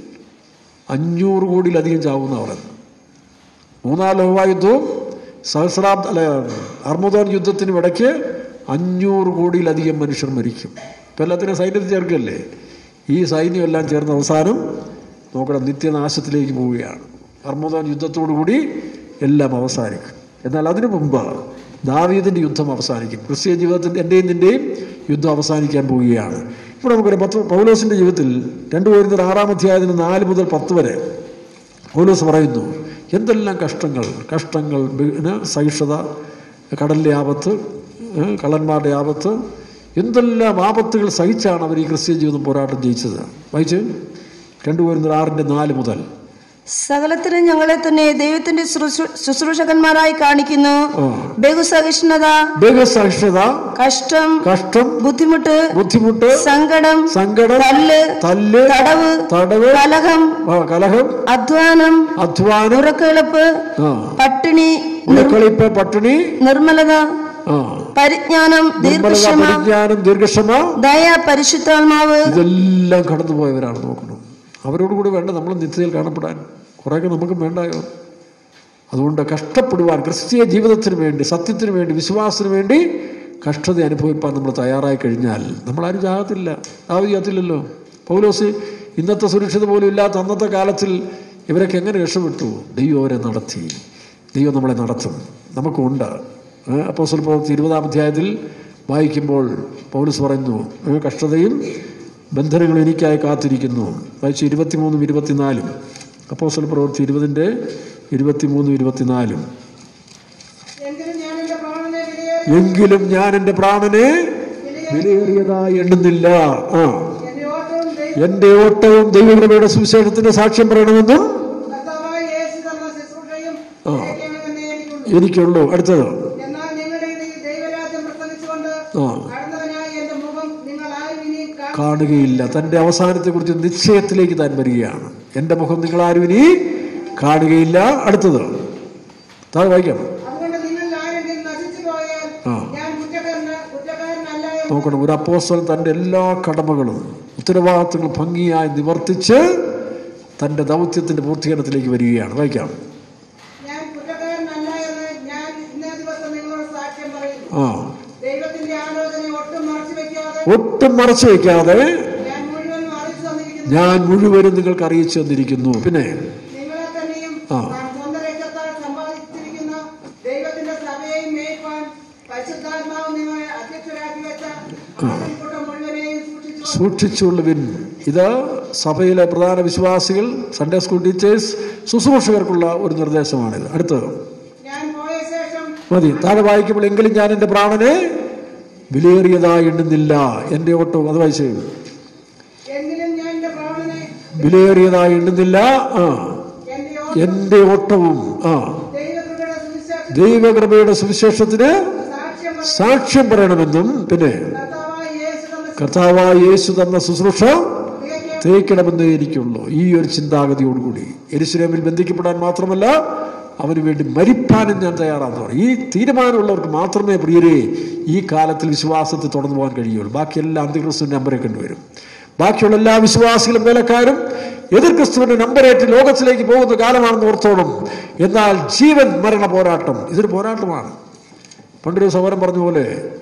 അഞ്ഞൂറ് കോടിയിലധികം ചാവുന്ന പറയുന്നത് മൂന്നാം ലോകമായുദ്ധവും സഹസ്രാബ്ദ അല്ല അർമുദോൻ യുദ്ധത്തിനും ഇടയ്ക്ക് അഞ്ഞൂറ് കോടിയിലധികം മനുഷ്യർ മരിക്കും ഇപ്പം എല്ലാത്തിനും സൈന്യത്തിൽ ചേർക്കല്ലേ ഈ സൈന്യം എല്ലാം ചേർന്ന് അവസാനം നോക്കണം നിത്യനാശത്തിലേക്ക് പോവുകയാണ് അർമുദോൻ യുദ്ധത്തോടുകൂടി എല്ലാം അവസാനിക്കും എന്നാൽ അതിനു മുമ്പ് ദാവീദിൻ്റെ യുദ്ധം അവസാനിക്കും ക്രിസ്തീയ ജീവിതത്തിൻ്റെ എൻ്റെയും നിൻ്റെയും യുദ്ധം അവസാനിക്കാൻ പോവുകയാണ് ഇവിടെ നമുക്കൊരു പത്ത് പൗലോസിൻ്റെ ജീവിതത്തിൽ രണ്ട് പേരുന്ന ആറാം അധ്യായത്തിന് നാല് മുതൽ പത്ത് വരെ പൗലോസ് പറയുന്നു എന്തെല്ലാം കഷ്ടങ്ങൾ കഷ്ടങ്ങൾ പിന്നെ സഹിഷ്ണുത കടലിലെ ആപത്ത് ഏ, കള്ളന്മാരുടെ ആപത്ത് എന്തെല്ലാം ആപത്തുകൾ സഹിച്ചാണ് അവർ ഈ ക്രിസ്ത്യൻ ജീവിതം പോരാട്ടം ജയിച്ചത് വായിച്ച് രണ്ടു പേരുന്ന ആറിൻ്റെ നാല് മുതൽ സകലത്തിനും ഞങ്ങളെ തന്നെ ദൈവത്തിന്റെ ശുശ്രൂ- ശുശ്രൂഷകന്മാരായി കാണിക്കുന്നു ആ. ബഹുസഹിഷ്ണുത ബഹുസഹിഷ്ണുത കഷ്ടം കഷ്ടം ബുദ്ധിമുട്ട് ബുദ്ധിമുട്ട് സങ്കടം സങ്കടം തല്ല് തല്ല് തടവ് തടവ് കലഹം ആ, കലഹം അധ്വാനം അധ്വാനം ഉറക്കെളുപ്പ് ആ പട്ടിണി ഉഴക്കളിപ്പ് പട്ടിണി നിർമ്മലത ആ പരിജ്ഞാനം നിർമ്മലത ദീർഘക്ഷമ പരിജ്ഞാനം ദീർഘക്ഷമ ദയ പരിശുദ്ധാത്മാവ് ഇതെല്ലാം കടന്നുപോയവരാണ് നോക്കണം അവരോട് കൂടി വേണ്ട നമ്മൾ നിത്യതയിൽ കാണപ്പെടാൻ കുറേയൊക്കെ നമുക്കും വേണ്ടായോ അതുകൊണ്ട് കഷ്ടപ്പെടുവാൻ ക്രിസ്തീയ ജീവിതത്തിന് വേണ്ടി സത്യത്തിന് വേണ്ടി വിശ്വാസത്തിന് വേണ്ടി കഷ്ടത അനുഭവിപ്പാൻ നമ്മൾ തയ്യാറായി കഴിഞ്ഞാൽ നമ്മളാരും ചാകത്തില്ല ആവും ചെയ്യത്തില്ലല്ലോ പൗലോസ് ഇന്നത്തെ സുരക്ഷിത പോലും ഇല്ലാത്ത അന്നത്തെ കാലത്തിൽ ഇവരൊക്കെ എങ്ങനെ രക്ഷപ്പെട്ടു ദൈവം അവരെ നടത്തി ദൈവം നമ്മളെ നടത്തും നമുക്കുണ്ട് അപ്പോൾ സ്വല്പം ഇരുപതാം അധ്യായത്തിൽ വായിക്കുമ്പോൾ പൗലസ് പറയുന്നു "ഏ, കഷ്ടതയും ബന്ധനങ്ങൾ എനിക്കായി കാത്തിരിക്കുന്നു വായിച്ചു ഇരുപത്തിമൂന്നും ഇരുപത്തിനാലും അപ്പോൾ പ്രവൃത്തി ഇരുപതിൻ്റെ ഇരുപത്തിമൂന്നും ഇരുപത്തിനാലും എങ്കിലും ഞാൻ എന്റെ പ്രാണനെ വിലയേറി എങ്കിലും ഞാൻ എൻ്റെ പ്രാണനെ വിലയേറിയതായി എണ്ണുന്നില്ല ആ എന്റെ ഓട്ടവും ദൈവ എൻ്റെ ഓട്ടവും ദൈവകൃപയുടെ സുവിശേഷത്തിന്റെ സാക്ഷ്യം പറയണമെന്നും കർത്താവായ യേശു തന്ന ശുശ്രൂഷയും ആ. എനിക്കുള്ളൂ. എനിക്കുള്ളൂ എനിക്കുള്ളൂ അടുത്തത് എന്നാൽ നിങ്ങളുടെ ഈ ദൈവരാജ്യം പ്രസംഗിച്ചുകൊണ്ട് ആ കടന്നവനായ എന്റെ മുഖം നിങ്ങൾ ആരും ഇനി കാ- കാണുകയില്ല തൻ്റെ അവസാനത്തെക്കുറിച്ച് നിശ്ചയത്തിലേക്ക് താൻ വരികയാണ് എൻ്റെ മുഖം നിങ്ങളാരും ഇനി കാണുകയില്ല അടുത്തത് താഴെ വായിക്കാം അതുകൊണ്ട് നിങ്ങൾ ആരെങ്കിലും നശിച്ചു പോയാൽ ആ. ഞാൻ കുറ്റക്കാരന കുറ്റക്കാരനല്ല എന്ന് നോക്കണം ഒരു അപ്പോസ്റ്റൽ തൻ്റെ എല്ലാ കടമകളും ഉത്തരവാദിത്തങ്ങളും ഭംഗിയായി നിവർത്തിച്ച് തൻ്റെ ദൗത്യത്തിൻ്റെ പൂർത്തീകരണത്തിലേക്ക് വരികയാണ് വായിക്കാം ഞാൻ കുറ്റക്കാരനല്ല എന്ന് ഞാൻ ഇന്നേ ദിവസം നിങ്ങളോട് സാക്ഷ്യം പറയുന്നു ആ ദൈവത്തിന്റെ ആലോചന ഒട്ടും മറച്ചു വെക്കാതെ ഒട്ടും മറച്ചു വയ്ക്കാതെ ഞാൻ മുഴുവനും അറിയിച്ചു തന്നിരിക്കുന്നു ഞാൻ മുഴുവനും നിങ്ങൾക്ക് അറിയിച്ചു തന്നിരിക്കുന്നു പിന്നെ നിങ്ങളെ തന്നെയും ആ. താൻ സ്വന്തം രക്തത്താൽ സമ്പാദിച്ചിരിക്കുന്ന ദൈവത്തിന്റെ സഭയെയും മേയ്പ്പാൻ പരിശുദ്ധാത്മാവ് നിങ്ങളെ അധ്യക്ഷരാക്കി വെച്ച ആട്ടിൻകൂട്ടം മുഴുവനെയും സൂക്ഷിച്ചു സൂക്ഷിച്ചുള്ളവിൻ ഇത് സഭയിലെ പ്രധാന വിശ്വാസികൾ സൺഡേ സ്കൂൾ ടീച്ചേഴ്സ് ശുശ്രൂഷകർക്കുള്ള ഒരു നിർദ്ദേശമാണിത് അടുത്തത് ഞാൻ പോയ ശേഷം മതി താഴെ വായിക്കുമ്പോൾ എങ്കിലും ഞാൻ എൻ്റെ പ്രാണനെ വിലയേറിയതായി എണ്ണുന്നില്ല എൻ്റെ ഓട്ടവും അത് വായിച്ചു എങ്കിലും ഞാൻ എന്റെ പ്രാണനെ വിലയേറിയതായി എണ്ണുന്നില്ല ആ എന്റെ എൻ്റെ ഓട്ടവും ആ ദൈവകൃപയുടെ സുവിശേഷം ദൈവകൃപയുടെ സുവിശേഷത്തിന് സാക്ഷ്യം പറ- സാക്ഷ്യം പറയണമെന്നും പിന്നെ കർത്താവായ യേശു തന്ന കർത്താവായ യേശു തന്ന ശുശ്രൂഷ തികയ്ക്കും തേക്കണമെന്നേ എനിക്കുള്ളൂ ഈ ഒരു ചിന്താഗതിയോടുകൂടി എരുസലേമിൽ ബന്ധിക്കപ്പെടാൻ മാത്രമല്ല അവന് വേണ്ടി മരിപ്പാനും ഞാൻ തയ്യാറാണെന്ന് പറയും ഈ തീരുമാനമുള്ളവർക്ക് മാത്രമേ പ്രിയരെ ഈ കാലത്തിൽ വിശ്വാസത്തിൽ തുടർന്നു പോകാൻ കഴിയുള്ളൂ ബാക്കിയെല്ലാം അന്ത്യക്രിസ്തുവിൻ്റെ നമ്പരെ കണ്ടുവരും ബാക്കിയുള്ള എല്ലാ വിശ്വാസികളും വേലക്കാരും എതിർ ക്രിസ്തുവിന്റെ നമ്പരേറ്റ് ലോകത്തിലേക്ക് പോകുന്ന കാലമാണെന്ന് ഓർത്തോണം എന്നാൽ ജീവൻ മരണ പോരാട്ടം ഇതൊരു പോരാട്ടമാണ് പണ്ടൊരു സഹോദരൻ പറഞ്ഞ പോലെ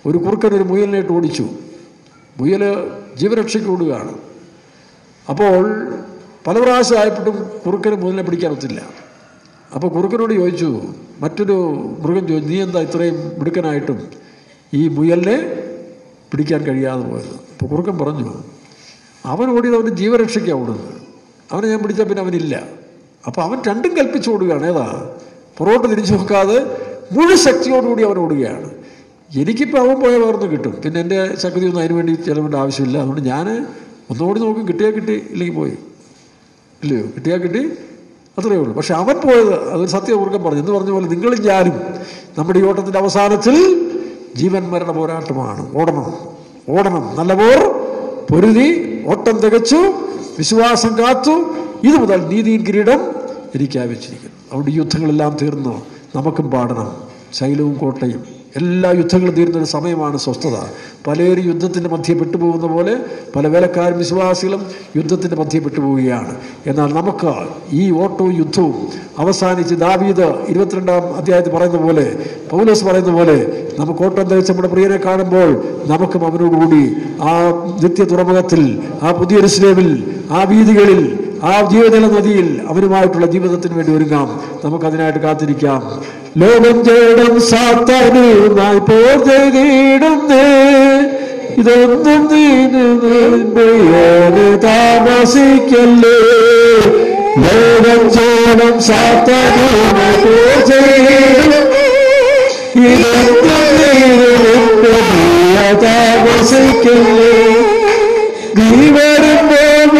ഒരു കുറുക്കൻ ഒരു മുയലിനായിട്ട് ഓടിച്ചു മുയൽ ജീവരക്ഷയ്ക്ക് ഓടുകയാണ് അപ്പോൾ പല പ്രാവശ്യം ആയപ്പോഴും കുറുക്കന് മുയലിനെ പിടിക്കാൻ ഒത്തില്ല അപ്പോൾ കുറുക്കനോട് ചോദിച്ചു മറ്റൊരു മൃഗം ചോദിച്ചു നീ എന്താ ഇത്രയും മിടുക്കനായിട്ടും ഈ മുയലിനെ പിടിക്കാൻ കഴിയാതെ പോയത് അപ്പോൾ കുറുക്കൻ പറഞ്ഞു അവൻ ഓടിയത് അവൻ്റെ ജീവരക്ഷയ്ക്കാണ് ഓടുന്നത് അവനെ ഞാൻ പിടിച്ചാൽ പിന്നെ അവനില്ല അപ്പോൾ അവൻ രണ്ടും കൽപ്പിച്ച് ഓടുകയാണ് ഏതാ പുറകോട്ട് തിരിച്ചു നോക്കാതെ മുഴു ശക്തിയോടുകൂടി അവൻ ഓടുകയാണ് എനിക്കിപ്പോൾ അവൻ പോയ പകർന്ന് കിട്ടും പിന്നെ എൻ്റെ ശക്തി ഒന്നും അതിന് വേണ്ടി ചിലവേണ്ട ആവശ്യമില്ല അതുകൊണ്ട് ഞാൻ ഒന്നുകൂടി നോക്കും കിട്ടിയാൽ കിട്ടി ഇല്ലെങ്കിൽ പോയി ഇല്ലയോ കിട്ടിയാൽ കിട്ടി അത്രയേ ഉള്ളൂ പക്ഷെ അവൻ പോയത് അതൊരു സത്യപൂർവ്വം പറഞ്ഞു എന്ന് പറഞ്ഞ പോലെ നിങ്ങളും ഞാനും നമ്മുടെ ഈ ഓട്ടത്തിൻ്റെ അവസാനത്തിൽ ജീവൻ മരണ പോരാട്ടമാണ് ഓടണം ഓടണം നല്ല പോർ പൊരുതി ഓട്ടം തികച്ചു വിശ്വാസം കാത്തു ഇത് മുതൽ നീതിയും കിരീടം എനിക്ക് ആവശ്യച്ചിരിക്കുന്നു അവിടെ ഈ യുദ്ധങ്ങളെല്ലാം തീർന്നു നമുക്കും പാടണം ശൈലവും കോട്ടയും എല്ലാ യുദ്ധങ്ങളും തീരുന്ന ഒരു സമയമാണ് സ്വസ്ഥത പലരും യുദ്ധത്തിൻ്റെ മധ്യ പെട്ടുപോകുന്ന പോലെ പല വേലക്കാരും വിശ്വാസികളും യുദ്ധത്തിൻ്റെ മധ്യ പെട്ടുപോവുകയാണ് എന്നാൽ നമുക്ക് ഈ ഓട്ടവും യുദ്ധവും അവസാനിച്ച് ദാവീദ് ഇരുപത്തിരണ്ടാം അധ്യായത്തിൽ പറയുന്ന പോലെ പൗലോസ് പറയുന്ന പോലെ നമുക്ക് ഓട്ടം തയ്ച്ച് നമ്മുടെ പ്രിയനെ കാണുമ്പോൾ നമുക്കും അവനോടുകൂടി ആ നിത്യ തുറമുഖത്തിൽ ആ പുതിയൊരു സ്ലേവിൽ ആ വീതികളിൽ ആ ജീവജല നദിയിൽ അവനുമായിട്ടുള്ള ജീവിതത്തിന് വേണ്ടി ഒരുങ്ങാം നമുക്കതിനായിട്ട് കാത്തിരിക്കാം ലോകം ചേടും സാത്താനുമായി പോർ ചെയ്തിടുന്നേ ഇതൊന്നും നീന് താമസിക്കല്ലേ ലോകം ചേടും സാത്താനുമായി പോർ ചെയ്തിടുന്നേ ഇതൊന്നും നീന് താമസിക്കല്ലേ നീ വരുമ്പോൾ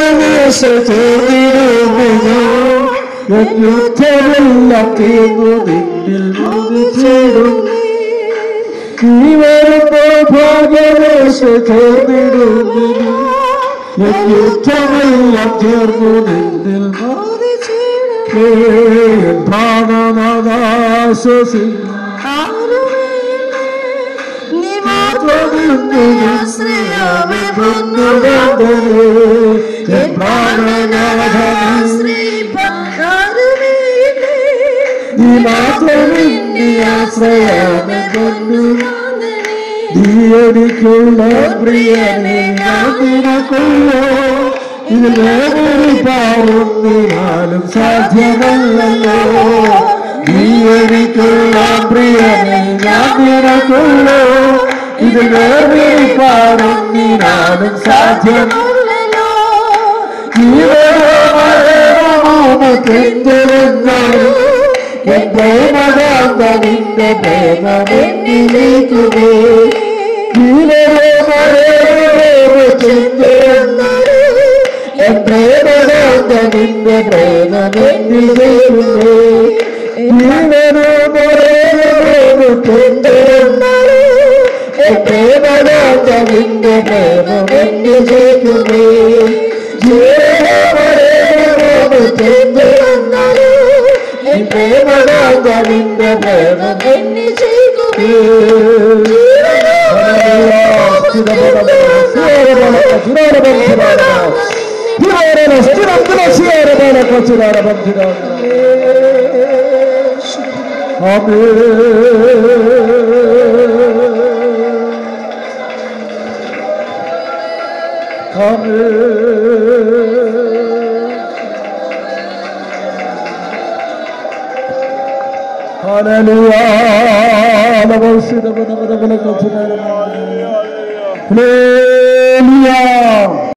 യുദ്ധമെല്ലാം തീർന്നു നിന്നിൽ മുതിച്ചിടും നീ വരുമ്പോൾ ഭാഗ്യവേശ തോന്നിടുന്നു യുദ്ധമെല്ലാം തീർന്നു നിന്നിൽ പ്രാണനാദാശ്വസി നീ മാത്രം ആശ്രയാമെ നീ എനിക്കുള്ള പ്രിയനെ ഞാൻ നിനക്കുള്ളോ ഇതിൽ വേറൊരു പാറുന്നിനാലും സാധ്യമല്ലല്ലോ നീ എനിക്കുള്ള പ്രിയനെ ഞാൻ നിനക്കുള്ളോ ഇതിൽ വേറൊരു പാറുന്നിനാലും സാധ്യം ജീവനമാണെന്തിരുന്നാലും എൻ പ്രേമകാന്ത നിന്റെ പ്രേമമെന്നിലേക്കുമേ എൻ പ്രേമകാന്ത നിന്റെ പ്രേമമെന്നിലേക്കുമേ എൻ പ്രേമകാന്ത നിന്റെ പ്രേമമെന്നിലേക്കുമേ പ്രേമകാന്തവിന്റെ പ്രേമം Hallelujah.